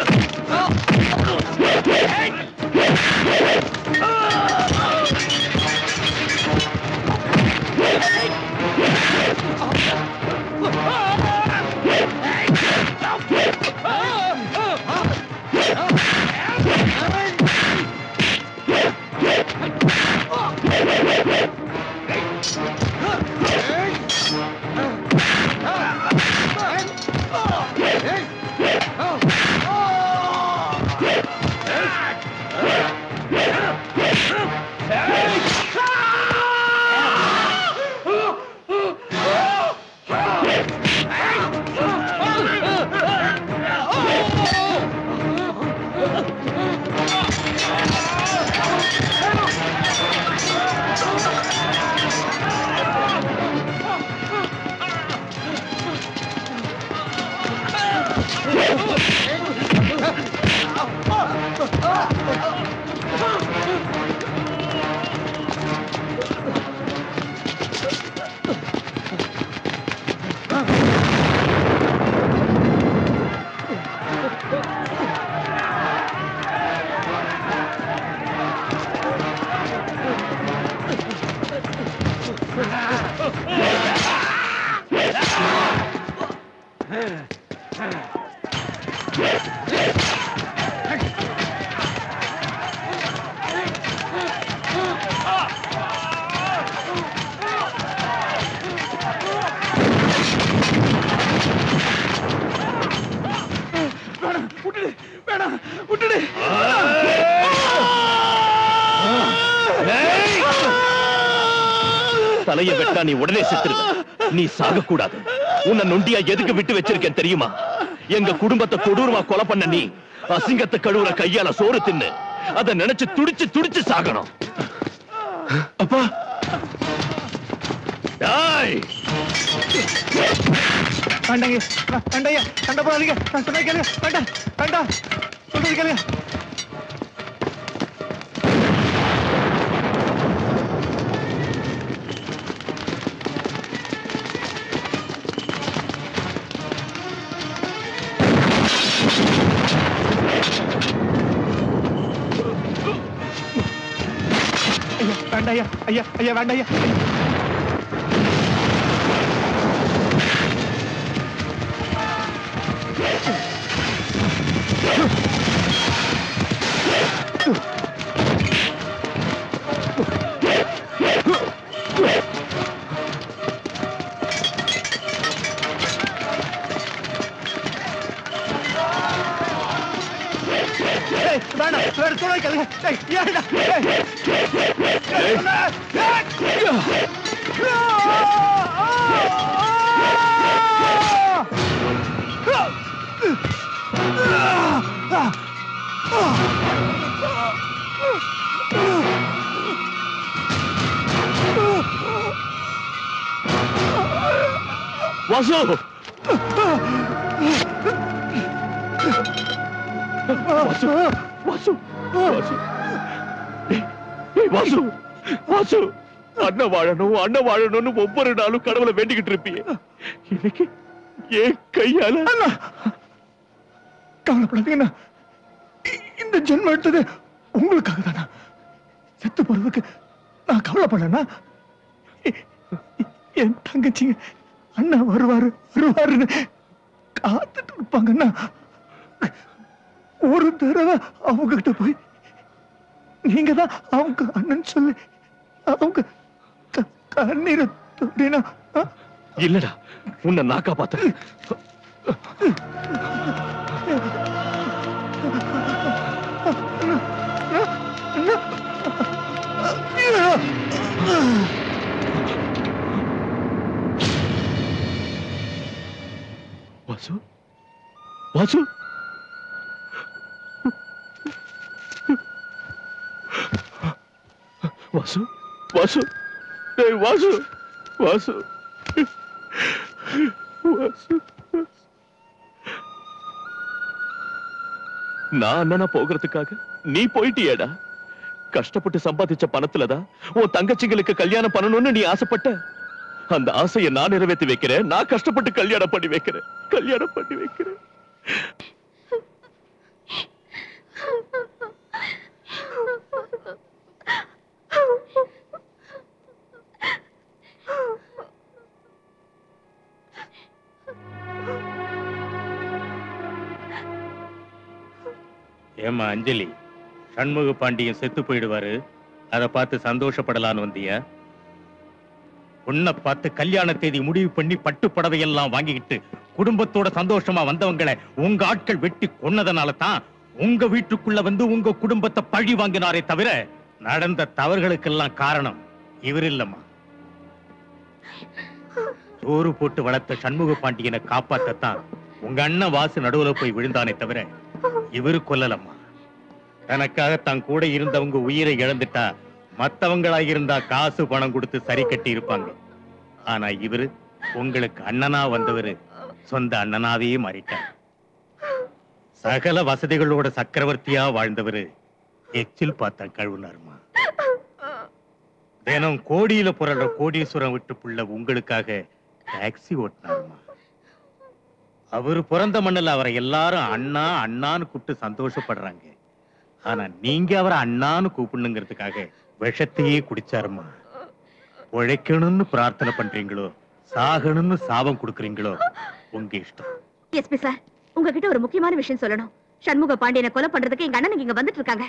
வேணாம் விட்டுடு வேணாம் விட்டுடு தலையை வெட்டா நீ உடனே செத்துருவ நீ சாக கூடாது உன்னை நொண்டியா எதுக்கு விட்டு வச்சிருக்கேன் தெரியுமா எங்க குடும்பத்தை கொடூரமா கொலை பண்ண நீ அசிங்கத்தை கழுவுற கையால சோறு தின்னு அத நினைச்சு துடிச்சு துடிச்சு சாகணும் அப்பா டேய் வேண்டாங்க வேண்டாயா கண்ட போடாதீங்க நான் சொன்ன கேளுங்க வேண்டாம் வேண்டாம் சொல்றது கேளுங்க ஐயா வேண்டாயா ஐயா ஐயா வேண்டாயா ஏய், வேண்டாம் வேற சொல்ல கேளுங்க ஏய், ஏன்டா? ஏய். ஏய், சொன்னா. ஏய். ஆ! வாசு வாசு வாசு வாசு ஏய், ஏய், வாசு வாசு அண்ணன் வாழணும் அண்ணன் வாழணும்னு ஒவ்வொரு நாளும் கடவுளை வேண்டிக்கிட்டு இருப்பியே இன்னைக்கு ஏன் கையால கவலைப்படாதீங்கண்ணா இ- இந்த ஜென்மம் எடுத்தது உங்களுக்காக தானா செத்து போறதுக்கு நான் கவலைப்படலண்ணா எ- எ- என் தங்கச்சிங்க அண்ணா வருவாரு வருவாருன்னு காத்துட்டு இருப்பாங்கண்ணா ஒரு தடவை அவங்க கிட்ட போய் நீங்க தான் அவங்க அண்ணன் சொல்லி அவங்க க- கண்ணீரை தோடினா இல்லடா உன்னை நான் காப்பாத்துறேன் வாசு வாசு வாசு வாசு டேய் வாசு வாசு வாசு நான் அண்ணனா போகிறதுக்காக நீ போயிட்டியேடா கஷ்டப்பட்டு சம்பாதிச்ச பணத்துலதான் உன் தங்கச்சிங்களுக்கு கல்யாணம் பண்ணணும்னு நீ ஆசைப்பட்ட அந்த ஆசையை நான் நிறைவேற்றி வைக்கிறேன் நான் கஷ்டப்பட்டு கல்யாணம் பண்ணி வைக்கிறேன் கல்யாணம் பண்ணி வைக்கிறேன் ஏமா அஞ்சலி சண்முக பாண்டியன் செத்து போயிடுவாரு அதை பார்த்து சந்தோஷப்படலான்னு வந்தியா உன்னை பார்த்து கல்யாண தேதி முடிவு பண்ணி பட்டு புடவையெல்லாம் வாங்கிக்கிட்டு குடும்பத்தோட சந்தோஷமா வந்தவங்களை உங்க ஆட்கள் வெட்டி கொன்னதனால தான் உங்க வீட்டுக்குள்ள வந்து உங்க குடும்பத்தை பழி வாங்கினாரே தவிர நடந்த தவறுகளுக்கெல்லாம் காரணம் இவர் இல்லம்மா சோறு போட்டு வளர்த்த சண்முக பாண்டியனை காப்பாத்தத்தான் உங்க அண்ணன் வாசு நடுவுல போய் விழுந்தானே தவிர இவரு கொல்லலம்மா தனக்காக தான் கூட இருந்தவங்க உயிரை இழந்துட்டா மத்தவங்களா இருந்தா காசு பணம் கொடுத்து சரி கட்டி இருப்பாங்க ஆனா இவரு உங்களுக்கு அண்ணனா வந்தவரு சொந்த அண்ணனாவே மாறிட்டார் சகல வசதிகளோட சக்கரவர்த்தியா வாழ்ந்தவரு எச்சில் பார்த்தா கழுவுனாருமா தினம் கோடியில புரள்ற கோடீஸ்வரம் விட்டு புள்ள உங்களுக்காக டாக்ஸி ஓட்டினாருமா அவரு பிறந்த மண்ணுல அவரை எல்லாரும் அண்ணா அண்ணான்னு கூப்பிட்டு சந்தோஷப்படுறாங்க ஆனா நீங்க அவரை அண்ணான்னு கூப்பிடணுங்கிறதுக்காக விஷத்தையே குடிச்சாருமா உழைக்கணும்னு பிரார்த்தனை பண்றீங்களோ சாகணும்னு சாபம் கொடுக்குறீங்களோ உங்க இஷ்டம் எஸ்பி சார் உங்ககிட்ட ஒரு முக்கியமான விஷயம் சொல்லணும் சண்முக பாண்டியனை கொலை பண்றதுக்கு எங்க அண்ணனுக்கு இங்க வந்துட்டு இருக்காங்க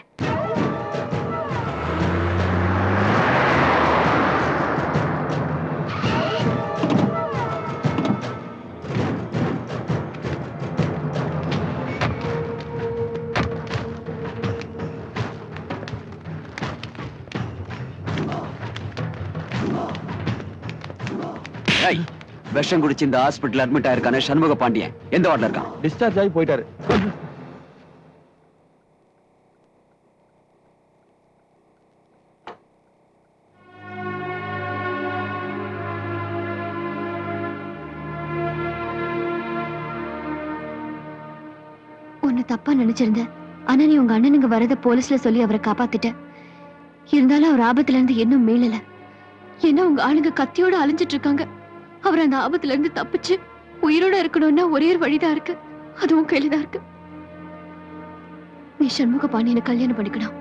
ஏய், விஷம் குடிச்சு இந்த ஹாஸ்பிட்டல் அட்மிட் ஆயிருக்கானே சண்முக பாண்டியன் எந்த வார்டில் இருக்கான் டிஸ்சார்ஜ் ஆகி போயிட்டாரு உன்னை தப்பா நினைச்சிருந்தேன் ஆனா நீ உங்க அண்ணனுங்க வரத போலீஸ்ல சொல்லி அவரை காப்பாத்திட்ட இருந்தாலும் அவர் ஆபத்துல இருந்து இன்னும் மீளல என்ன உங்க ஆளுங்க கத்தியோட அலைஞ்சிட்டு இருக்காங்க அவர் அந்த ஆபத்துல இருந்து தப்பிச்சு உயிரோட இருக்கணும்னா ஒரே ஒரு வழிதான் இருக்கு அதுவும் கையிலதான் இருக்கு நீ சண்முக பாண்டியனை கல்யாணம் பண்ணிக்கணும்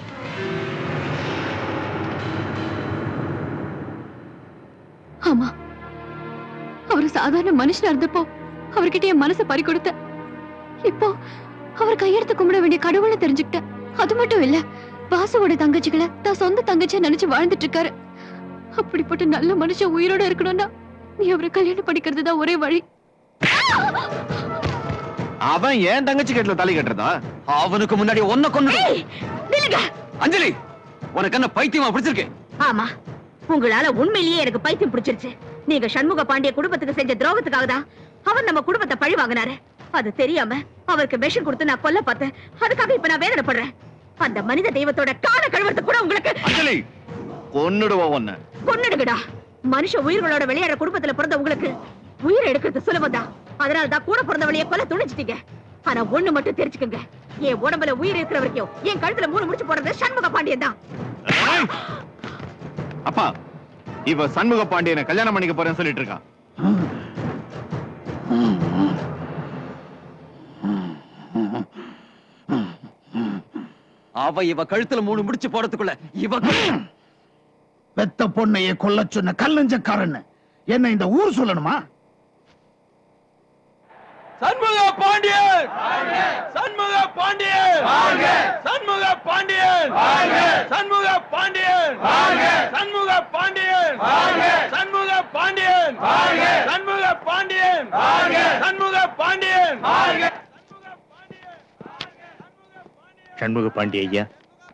ஆமா அவர் சாதாரண மனுஷனா இருந்தப்போ அவர்கிட்ட என் மனசை பறி கொடுத்த இப்போ அவர் கையெடுத்து கும்பிட வேண்டிய கடவுளை தெரிஞ்சுக்கிட்டேன் அது மட்டும் இல்ல வாசுவோட தங்கச்சிகளை தான் சொந்த தங்கச்சியா நினைச்சு வாழ்ந்துட்டு இருக்காரு அப்படிப்பட்ட நல்ல மனுஷன் உயிரோட இருக்கணும்னா நீ அவரை கல்யாணம் பண்ணிக்கிறது தான் ஒரே வழி அவன் ஏன் தங்கச்சி கேட்டுல தாலி கட்டுறதா அவனுக்கு முன்னாடி ஒன்ன கொண்டு அஞ்சலி உனக்கு என்ன பைத்தியமா பிடிச்சிருக்கு ஆமா உங்களால உண்மையிலேயே எனக்கு பைத்தியம் பிடிச்சிருச்சு நீங்க சண்முக பாண்டிய குடும்பத்துக்கு செஞ்ச துரோகத்துக்காக தான் அவர் நம்ம குடும்பத்தை பழி வாங்கினாரு அது தெரியாம அவருக்கு விஷம் கொடுத்து நான் கொல்ல பார்த்தேன் அதுக்காக இப்ப நான் வேதனைப்படுறேன் அந்த மனித தெய்வத்தோட கால கழுவுறது கூட உங்களுக்கு அஞ்சலி கொன்னுடுவோம் உன்னை கொன்னுடுங்கடா மனுஷ உயிர்களோட விளையாடுற குடும்பத்துல பிறந்த உங்களுக்கு உயிரை எடுக்கிறது சுலபம்தான் அதனால தான் கூட பிறந்தவளைய கொலை துணிச்சிட்டீங்க ஆனா ஒண்ணு மட்டும் தெரிஞ்சுக்கங்க என் உடம்புல உயிர் இருக்கிற வரைக்கும் என் கழுத்துல மூணு முடிச்சு போடுறது சண்முக பாண்டியன் தான் அப்பா இவ சண்முக பாண்டியனை கல்யாணம் பண்ணிக்க போறேன்னு சொல்லிட்டு இருக்கான் அவ இவ கழுத்துல மூணு முடிச்சு போறதுக்குள்ள இவ பெத்த பொண்ணையே கொல்ல சொன்ன கல்லஞ்சக்காரன்னு என்ன இந்த ஊர் சொல்லணுமா சண்முக பாண்டியன் சண்முக பாண்டியன் சண்முக பாண்டியன் சண்முக பாண்டியன் சண்முக பாண்டியன் சண்முக பாண்டியன் சண்முக பாண்டியன் சண்முக பாண்டியன் சண்முக பாண்டி ஐயா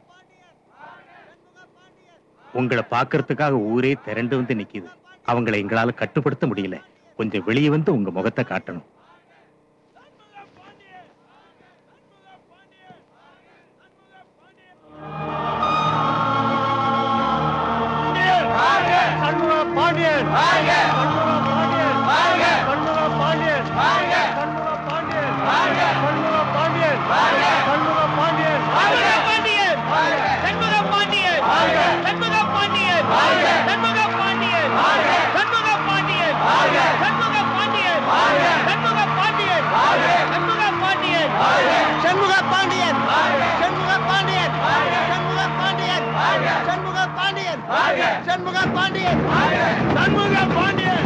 உங்களை பார்க்கறதுக்காக ஊரே திரண்டு வந்து நிக்குது அவங்களை எங்களால கட்டுப்படுத்த முடியல கொஞ்சம் வெளியே வந்து உங்க முகத்தை காட்டணும் சண்முக பாண்டியன் சண்முக பாண்டியன் சண்முக பாண்டியன் சண்முக பாண்டியன் சண்முக பாண்டியன் சண்முக பாண்டியன் சண்முக பாண்டியன் சண்முக பாண்டியன் சண்முக பாண்டியன் சண்முக பாண்டியன் சண்முக பாண்டியன் சண்முக பாண்டியன் சண்முக பாண்டியன் சண்முக பாண்டியன் சண்முக பாண்டியன் சண்முக பாண்டியன் சண்முக பாண்டியன் சண்முக பாண்டியன் சண்முக பாண்டியன்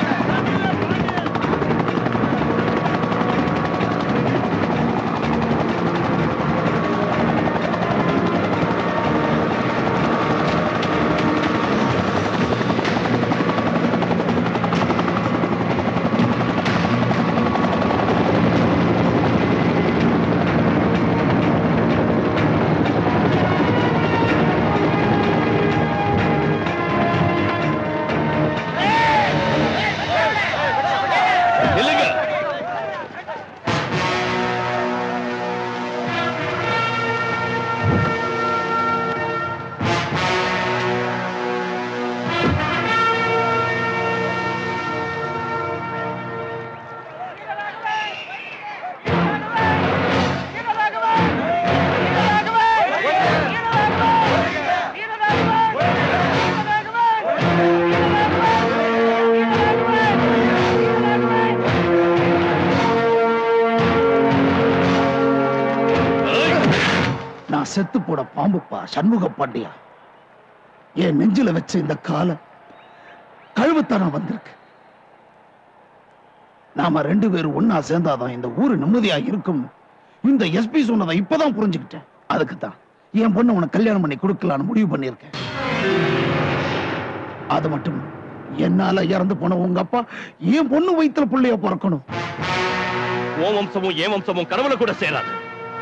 இல்லைங்க நான் செத்து போட பாம்புப்பா சண்முக பாண்டியா என் நெஞ்சில வச்ச இந்த காலை கழுவுத்தனம் வந்திருக்கு நாம ரெண்டு பேரும் ஒன்னா சேர்ந்தாதான் இந்த ஊரு நிம்மதியா இருக்கும் இந்த எஸ்பி சொன்னதை இப்பதான் புரிஞ்சுக்கிட்டேன் அதுக்கு தான் என் பொண்ணு உனக்கு கல்யாணம் பண்ணி கொடுக்கலான்னு முடிவு பண்ணியிருக்கேன் அது மட்டும் இல்ல, என்னால இறந்து போன உங்க அப்பா என் பொண்ணு வயித்துல பிள்ளைய பிறக்கணும் ஓ வம்சமும் ஏ வம்சமும் கனவுல கூட சேராது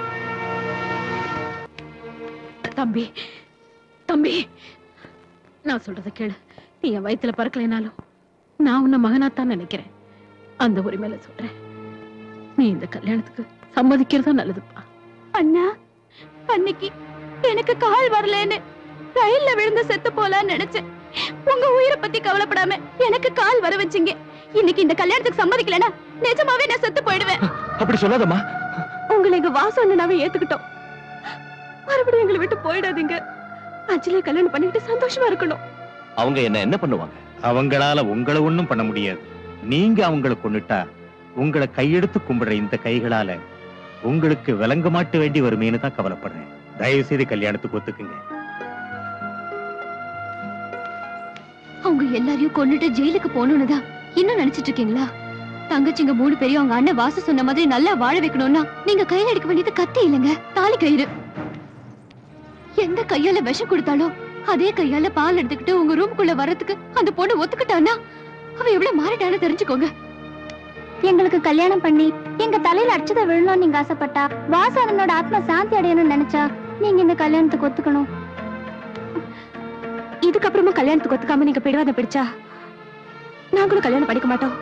தம்பி தம்பி நான் சொல்றத கேளு நீ என் வயித்துல பறக்கலைனாலும் நான் உன்னை மகனாத்தான் நினைக்கிறேன் அந்த உரிமையில சொல்றேன் நீ இந்த கல்யாணத்துக்கு சம்மதிக்கிறதா நல்லதுப்பா அண்ணா அன்னைக்கு எனக்கு கால் வரலன்னு ரயில்ல விழுந்து செத்து போலான்னு நினைச்சேன் உங்க உயிரை பத்தி கவலைப்படாம எனக்கு கால் வர வச்சீங்க இன்னைக்கு இந்த கல்யாணத்துக்கு சம்மதிக்கலனா நிஜமாவே நான் செத்து போயிடுவேன் அப்படி சொல்லாதம்மா உங்களை எங்க வாசம் ஏத்துக்கிட்டோம் மறுபடியும் எங்களை விட்டு போயிடாதீங்க அஞ்சலியை கல்யாணம் பண்ணிட்டு சந்தோஷமா இருக்கணும் அவங்க என்ன என்ன பண்ணுவாங்க அவங்களால உங்களை ஒண்ணும் பண்ண முடியாது நீங்க அவங்கள கொன்னுட்டா உங்களை கையெடுத்து கும்பிடுற இந்த கைகளால உங்களுக்கு விளங்க மாட்ட வேண்டி வருமேன்னு தான் கவலைப்படுறேன் தயவு செய்து கல்யாணத்துக்கு ஒத்துக்குங்க அவங்க எல்லாரையும் கொன்னுட்டு ஜெயிலுக்கு போகணும்னு தான் இன்னும் நினைச்சிட்டு இருக்கீங்களா தங்கச்சிங்க மூணு பேரையும் அவங்க அண்ணன் வாசு சொன்ன மாதிரி நல்லா வாழ வைக்கணும்னா நீங்க கையில எடுக்க வேண்டியது கத்தி இல்லைங்க தாலி கயிறு எந்த கையால விஷம் கொடுத்தாலும் அதே கையால பால் எடுத்துக்கிட்டு உங்க ரூம்குள்ள வர்றதுக்கு அந்த பொண்ணு ஒத்துக்கிட்டானா அவ எவ்வளவு மாறிட்டான்னு தெரிஞ்சுக்கோங்க எங்களுக்கு கல்யாணம் பண்ணி எங்க தலையில அடிச்சதை விழணும்னு நீங்க ஆசைப்பட்டா வாசனனோட ஆத்மா சாந்தி அடையணும்னு நினைச்சா நீங்க இந்த கல்யாணத்துக்கு ஒத்துக்கணும் இதுக்கப்புறமா கல்யாணத்துக்கு ஒத்துக்காம நீங்க பிடிவாதம் பிடிச்சா நாங்களும் கல்யாணம் படிக்க மாட்டோம்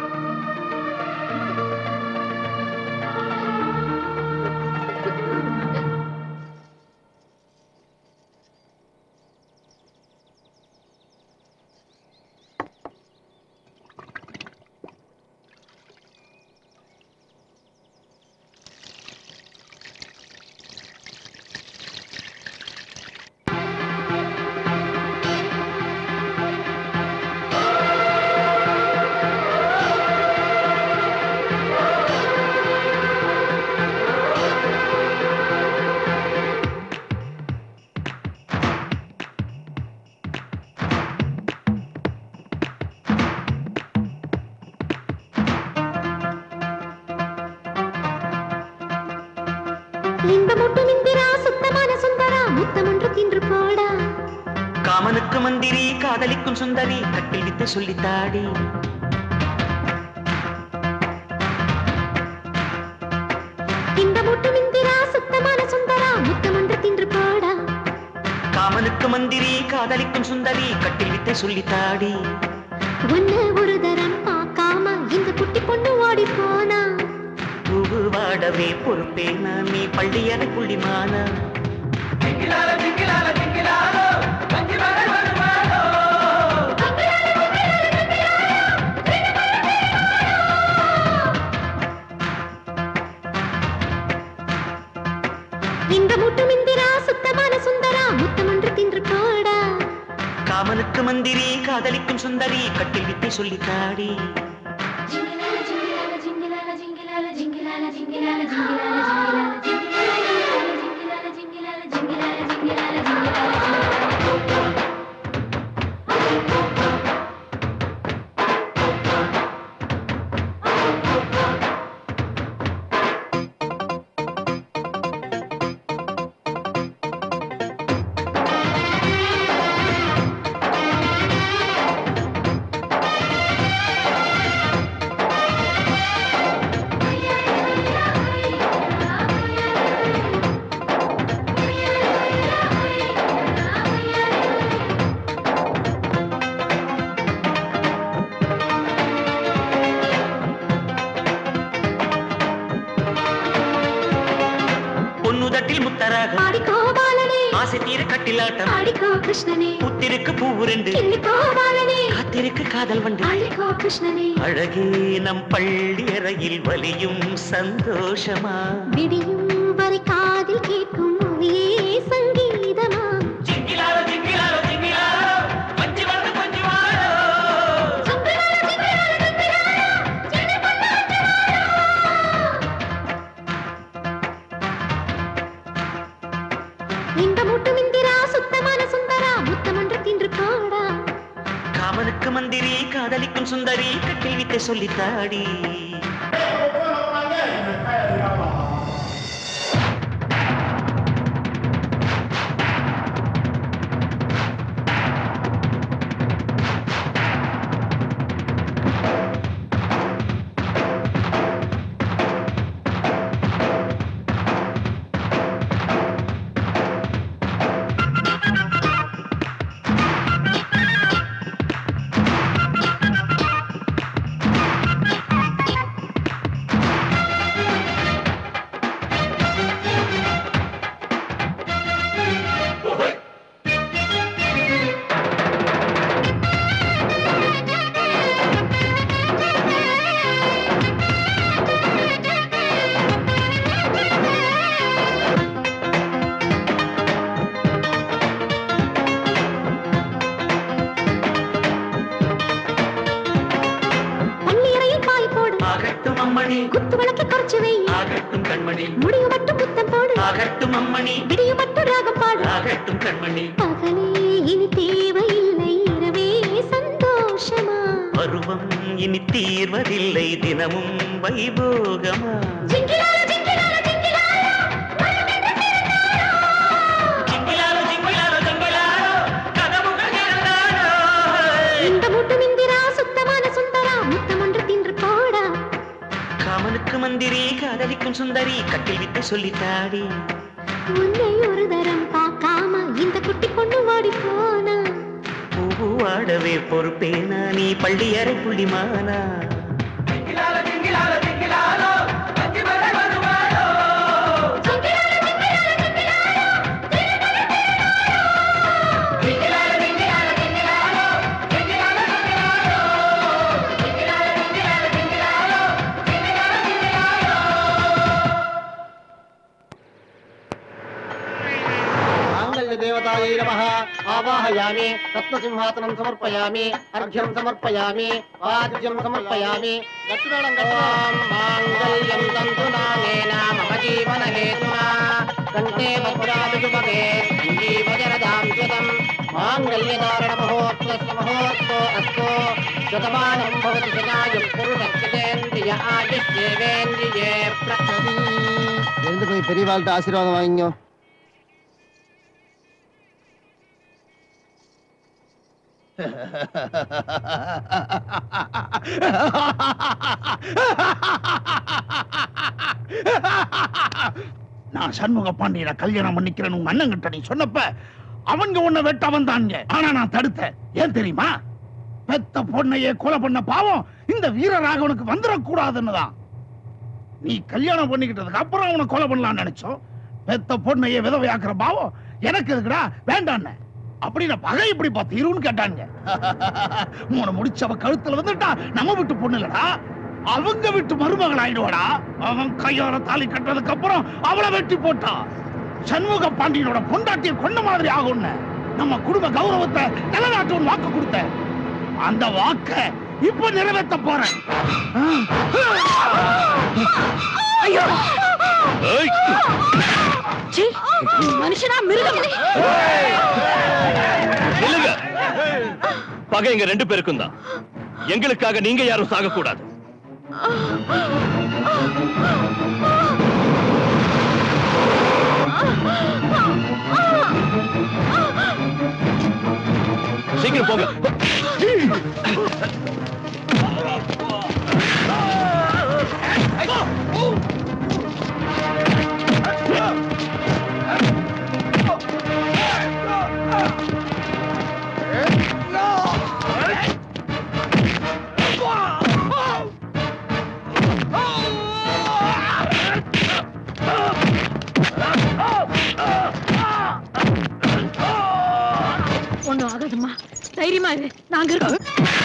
காமனுக்கு மந்திரி காதலிக்கும் சுந்தரி கட்டில் வித்து சொல்லித்தாடி இந்த மூட்டு மிந்திரா சுத்தமான சுந்தரா முத்தமன்று தின்று போடா காமனுக்கு மந்திரி காதலிக்கும் சுந்தரி கட்டில் வித்தை சொல்லித்தாடி ஒன்னு ஒரு தரம் பார்க்காம இந்த குட்டி பொண்ணு ஓடி போனா பூவு வாடவே பொறுப்பேனா நீ பள்ளியறை புள்ளிமானா இந்த மூட்டு மிந்திரா சுத்தமான சுந்தரா முத்தமன்று தின்று போடா காமனுக்கு மந்திரி காதலிக்கும் சுந்தரி கட்டில் வித்தை சொல்லித்தாடி பொன்னுதட்டில் முத்தராக ஆடிக்கோ பாலனே ஆசை தீர கட்டிலாட்டம் ஆடிக்கோ கிருஷ்ணனே புத்திருக்கு பூவு ரெண்டு கிள்ளிக்கோ பாலனே காத்திருக்கு காதல் வண்டு ஆடிக்கோ கிருஷ்ணனே அழகே நம் பள்ளி அறையில் வலியும் சந்தோஷமா விடியும் வரை காதில் கேட்கும் ஒலியே சங்கீதமா இந்த மூட்டு மிந்திரா சுத்தமான சுந்தரா முத்தமன்று தின்று போடா காமனுக்கு மந்திரி காதலிக்கும் சுந்தரி கட்டில் வித்தை சொல்லித்தாடி பள்ளியறையில் பாய் போடு ஆகட்டும் அம்மணி குத்து விளக்கை குறைச்சு வை ஆகட்டும் கண்மணி முடிவு மட்டும் முத்தம் போடு ஆகட்டும் அம்மணி விடிய மட்டும் ராகம் பாடு ஆகட்டும் கண்மணி பகலே இனி தேவையில்லை இரவே சந்தோஷமா பருவம் இனி தீர்வதில்லை தினமும் வைபோகமா ஜிங்கிலால ஜிங்கிலால ஜிங்கிலால ஜிங்கிலாலோ, ஜிங்கிலாலோ, ஜிங்கிலாலோ, கதவுகள் திறந்தாலோ. இந்த மூட்டு மிந்திரா சுத்தமான சுந்தரா முத்தமன்று தின்று போடா காமனுக்கு மந்திரி காதலிக்கும் சுந்தரி கட்டில் வித்தை சொல்லித்தாடி உன்னை ஒரு தரம் பார்க்காம இந்த குட்டி பொண்ணு ஓடி போனா பூவாடவே பொறுப்பேனா நீ பள்ளி அறை புள்ளிமானா माङ्गल्यदेवतायै नमः आवाहयामि रत्नसिंहासनं समर्पयामि अर्घ्यं समर्पयामि वाद्यं समर्पयामि दक्षिणं ॐ माङ्गल्यं तन्तुनानेन मम जीवनहेतुना कण्ठे भद्राभिजुभगे सञ्जीवजरदां शतम् माङ्गल्यधारणमहोत्सवस्य महोत्सवो अस्तु शतमानं भवति शतायुः पुरुषस्यतेन्द्रिय आयुष्येवेन्द्रिये प्रचति எழுந்து போய் பெரியவாள்கிட்ட ஆசீர்வாதம் வாங்கிங்க நான் சண்முக பாண்டியனை கல்யாணம் பண்ணிக்கிறேன்னு உங்க அண்ணன் கிட்ட நீ சொன்னப்ப அவங்க உன்னை வெட்ட வந்தாங்க ஆனா நான் தடுத்தேன் ஏன் தெரியுமா பெத்த பொண்ணையே கொலை பண்ண பாவம் இந்த வீரராகவனுக்கு வந்துடக்கூடாதுன்னு தான் நீ கல்யாணம் பண்ணிக்கிட்டதுக்கு அப்புறம் அவனை கொலை பண்ணலாம்னு நினைச்சோம் பெத்த பொண்ணையே விதவையாக்குற பாவம் எனக்கு எதுக்குடா வேண்டான்னு அப்படின்னு பகை இப்படி பார்த்து இருன்னு கேட்டாங்க மூணு முடிச்சு அவ கழுத்துல வந்துட்டா நம்ம வீட்டு பொண்ணு இல்லடா அவங்க வீட்டு மருமகள் ஆயிடுவாடா அவன் கையால தாலி கட்டுறதுக்கு அப்புறம் அவளை வெட்டி போட்டா சண்முக பாண்டியனோட பொண்டாட்டிய கொண்ட மாதிரி ஆகும்னு நம்ம குடும்ப கௌரவத்தை நிலநாட்டுவன் வாக்கு கொடுத்த அந்த வாக்க இப்ப நிறைவேற்ற போறேன் ஐயோ சீ, மனுஷனா மிருகம் இல்லைங்க பகை எங்க ரெண்டு பேருக்கும் தான் எங்களுக்காக நீங்க யாரும் சாகக்கூடாது சீக்கிரம் போங்க ஒண்ணும் ஆகாதும்மா தைரியமா இரு நாங்க இருக்கோம்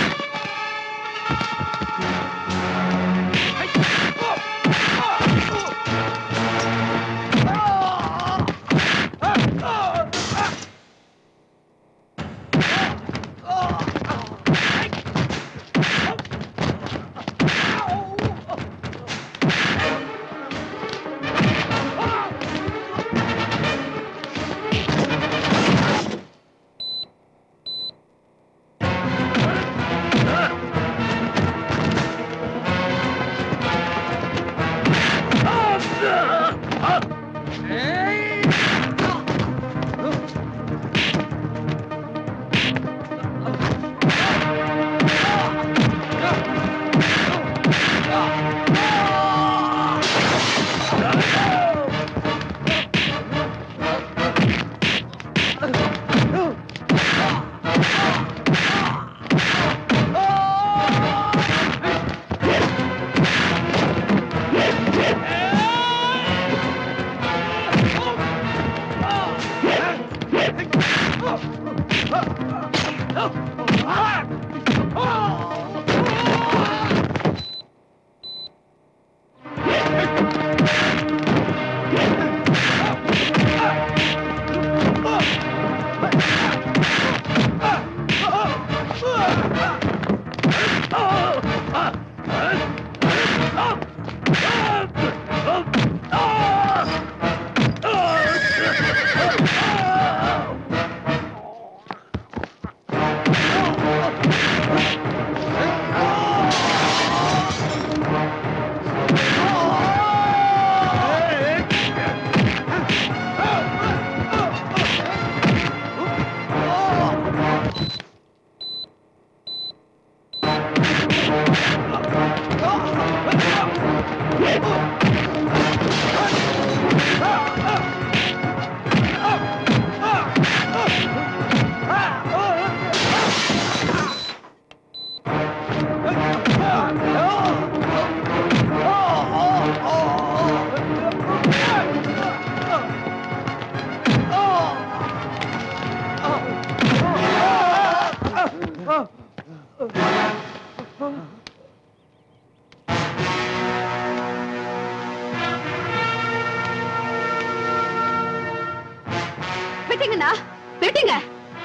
வெட்டுங்கண்ணா வெட்டுங்க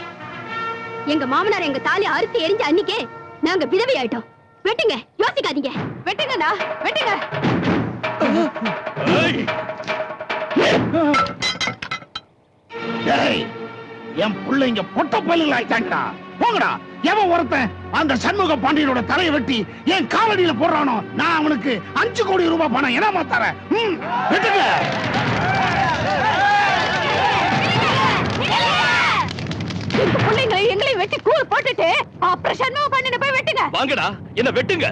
எங்க மாமனார் எங்க தாலி அறுத்து எரிஞ்ச அன்னைக்கே நாங்க விதவை ஆயிட்டோம் வெட்டுங்க யோசிக்காதீங்க வெட்டுங்கண்ணா வெட்டுங்க டேய், என் பிள்ளைங்க பொட்ட பல்லுகள் ஆயிட்டாங்கடா போங்கடா எவன் ஒருத்தன் அந்த சண்முக பாண்டியனோட தலையை வெட்டி என் காலடியில போடுறானோ நான் அவனுக்கு அஞ்சு கோடி ரூபாய் பணம் என்னமா தரேன் ம், வெட்டுங்க எங்க பிள்ளைங்களை எங்களையும் வெட்டி கூழ் போட்டுட்டு அப்புறம் சண்முக பண்ணின போய் வெட்டுங்க வாங்கடா என்ன வெட்டுங்க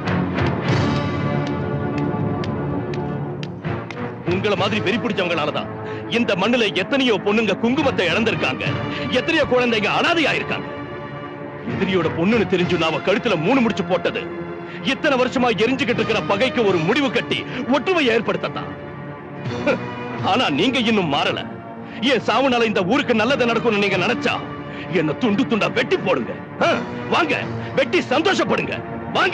உங்கள மாதிரி வெறி பிடிச்சவங்களாலதான் இந்த மண்ணுல எத்தனையோ பொண்ணுங்க குங்குமத்தை இழந்திருக்காங்க எத்தனையோ குழந்தைங்க அனாதையா இருக்காங்க எதிரியோட பொண்ணுன்னு தெரிஞ்சு நாம கழுத்துல மூணு முடிச்சு போட்டது இத்தனை வருஷமா எரிஞ்சுகிட்டு இருக்கிற பகைக்கு ஒரு முடிவு கட்டி ஒற்றுமை ஏற்படுத்தத்தான் ஆனா நீங்க இன்னும் மாறல என் சாவுனால இந்த ஊருக்கு நல்லது நடக்கும்னு நீங்க நினைச்சா என்ன துண்டு துண்டா வெட்டி போடுங்க ஆ, வாங்க வெட்டி சந்தோஷப்படுங்க வாங்க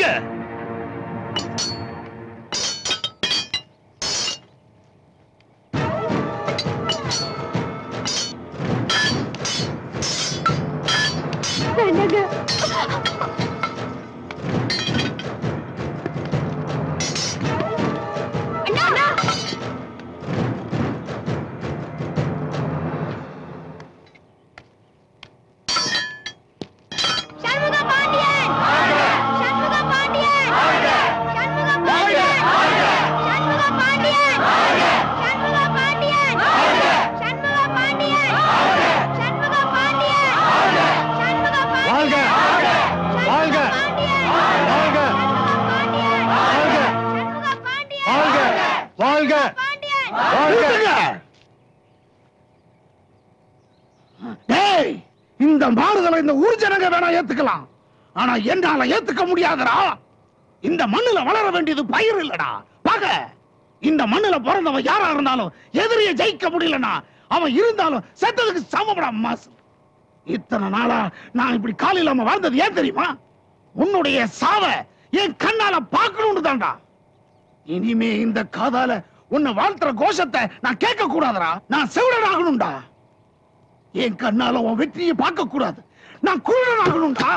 வேண்டாங்க சண்முக பாண்டியன் சண்முக பாண்டியன் சண்முக பாண்டியன் சண்முக பாண்டியன் சண்முக பாண்டியன் சண்முக பாண்டியன் சண்முக பாண்டியன் சண்முக வாழ்க வாழ்க வாழ்க வாழ்க வாழ்க நிறுத்துங்க. டேய் இந்த மாறுதலை இந்த ஊர் ஜனங்க வேணா ஏத்துக்கலாம் ஆனா என்னால ஏத்துக்க முடியாதுடா இந்த மண்ணுல வளர வேண்டியது பயிர் இல்லடா பாக இந்த மண்ணுல பிறந்தவன் யாரா இருந்தாலும் எதிரியை ஜெயிக்க முடியலனா அவன் இருந்தாலும் செத்ததுக்கு சமப்படா மாசு இத்தனை நாளா நான் இப்படி கால் இல்லாம வாழ்ந்தது ஏன் தெரியுமா உன்னுடைய சாவ என் கண்ணால பார்க்கணும்னு தான்டா இனிமே இந்த காதால உன்னை வாழ்த்துற கோஷத்தை நான் கேட்க கூடாதுடா நான் செவிடன் ஆகணும்டா என் கண்ணால உன் வெற்றியை பார்க்க கூடாது நான் குருடன் ஆகணும்டா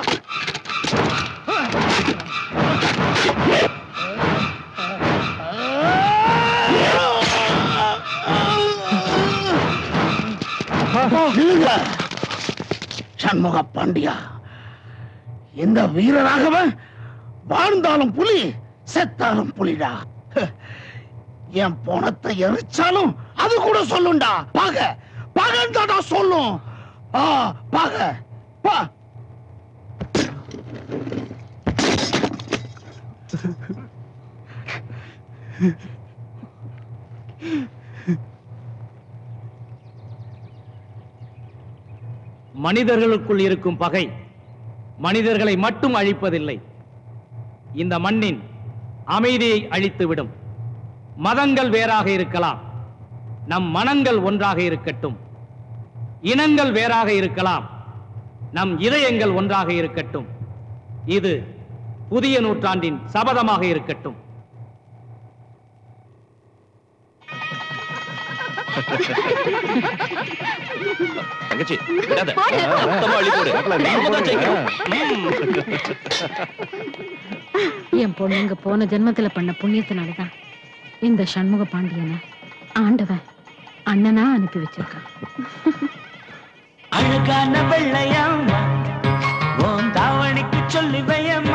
இல்ல. சண்முக பாண்டியா இந்த வீரராகவன் வாழ்ந்தாலும் புலி செத்தாலும் புலிடா என் பணத்தை எரிச்சாலும் அது கூட சொல்லும்டா பாக பகன் தாடா சொல்லும் ஆ பாக பா மனிதர்களுக்குள் இருக்கும் பகை மனிதர்களை மட்டும் அழிப்பதில்லை இந்த மண்ணின் அமைதியை அழித்துவிடும் மதங்கள் வேறாக இருக்கலாம் நம் மனங்கள் ஒன்றாக இருக்கட்டும் இனங்கள் வேறாக இருக்கலாம் நம் இதயங்கள் ஒன்றாக இருக்கட்டும் இது புதிய நூற்றாண்டின் சபதமாக இருக்கட்டும் தங்கச்சி விடாத மொத்தமா அள்ளி போடு நாம தான் ஜெயிக்கிறோம். என் பொண்ணுங்க போன ஜென்மத்துல பண்ண புண்ணியத்தினாலதான் இந்த சண்முக பாண்டியனை ஆண்டவன் அண்ணனா அனுப்பி வச்சிருக்கான் அழகான வெள்ளையாமா உன் தாவணிக்கு சொல்லி வையம்மா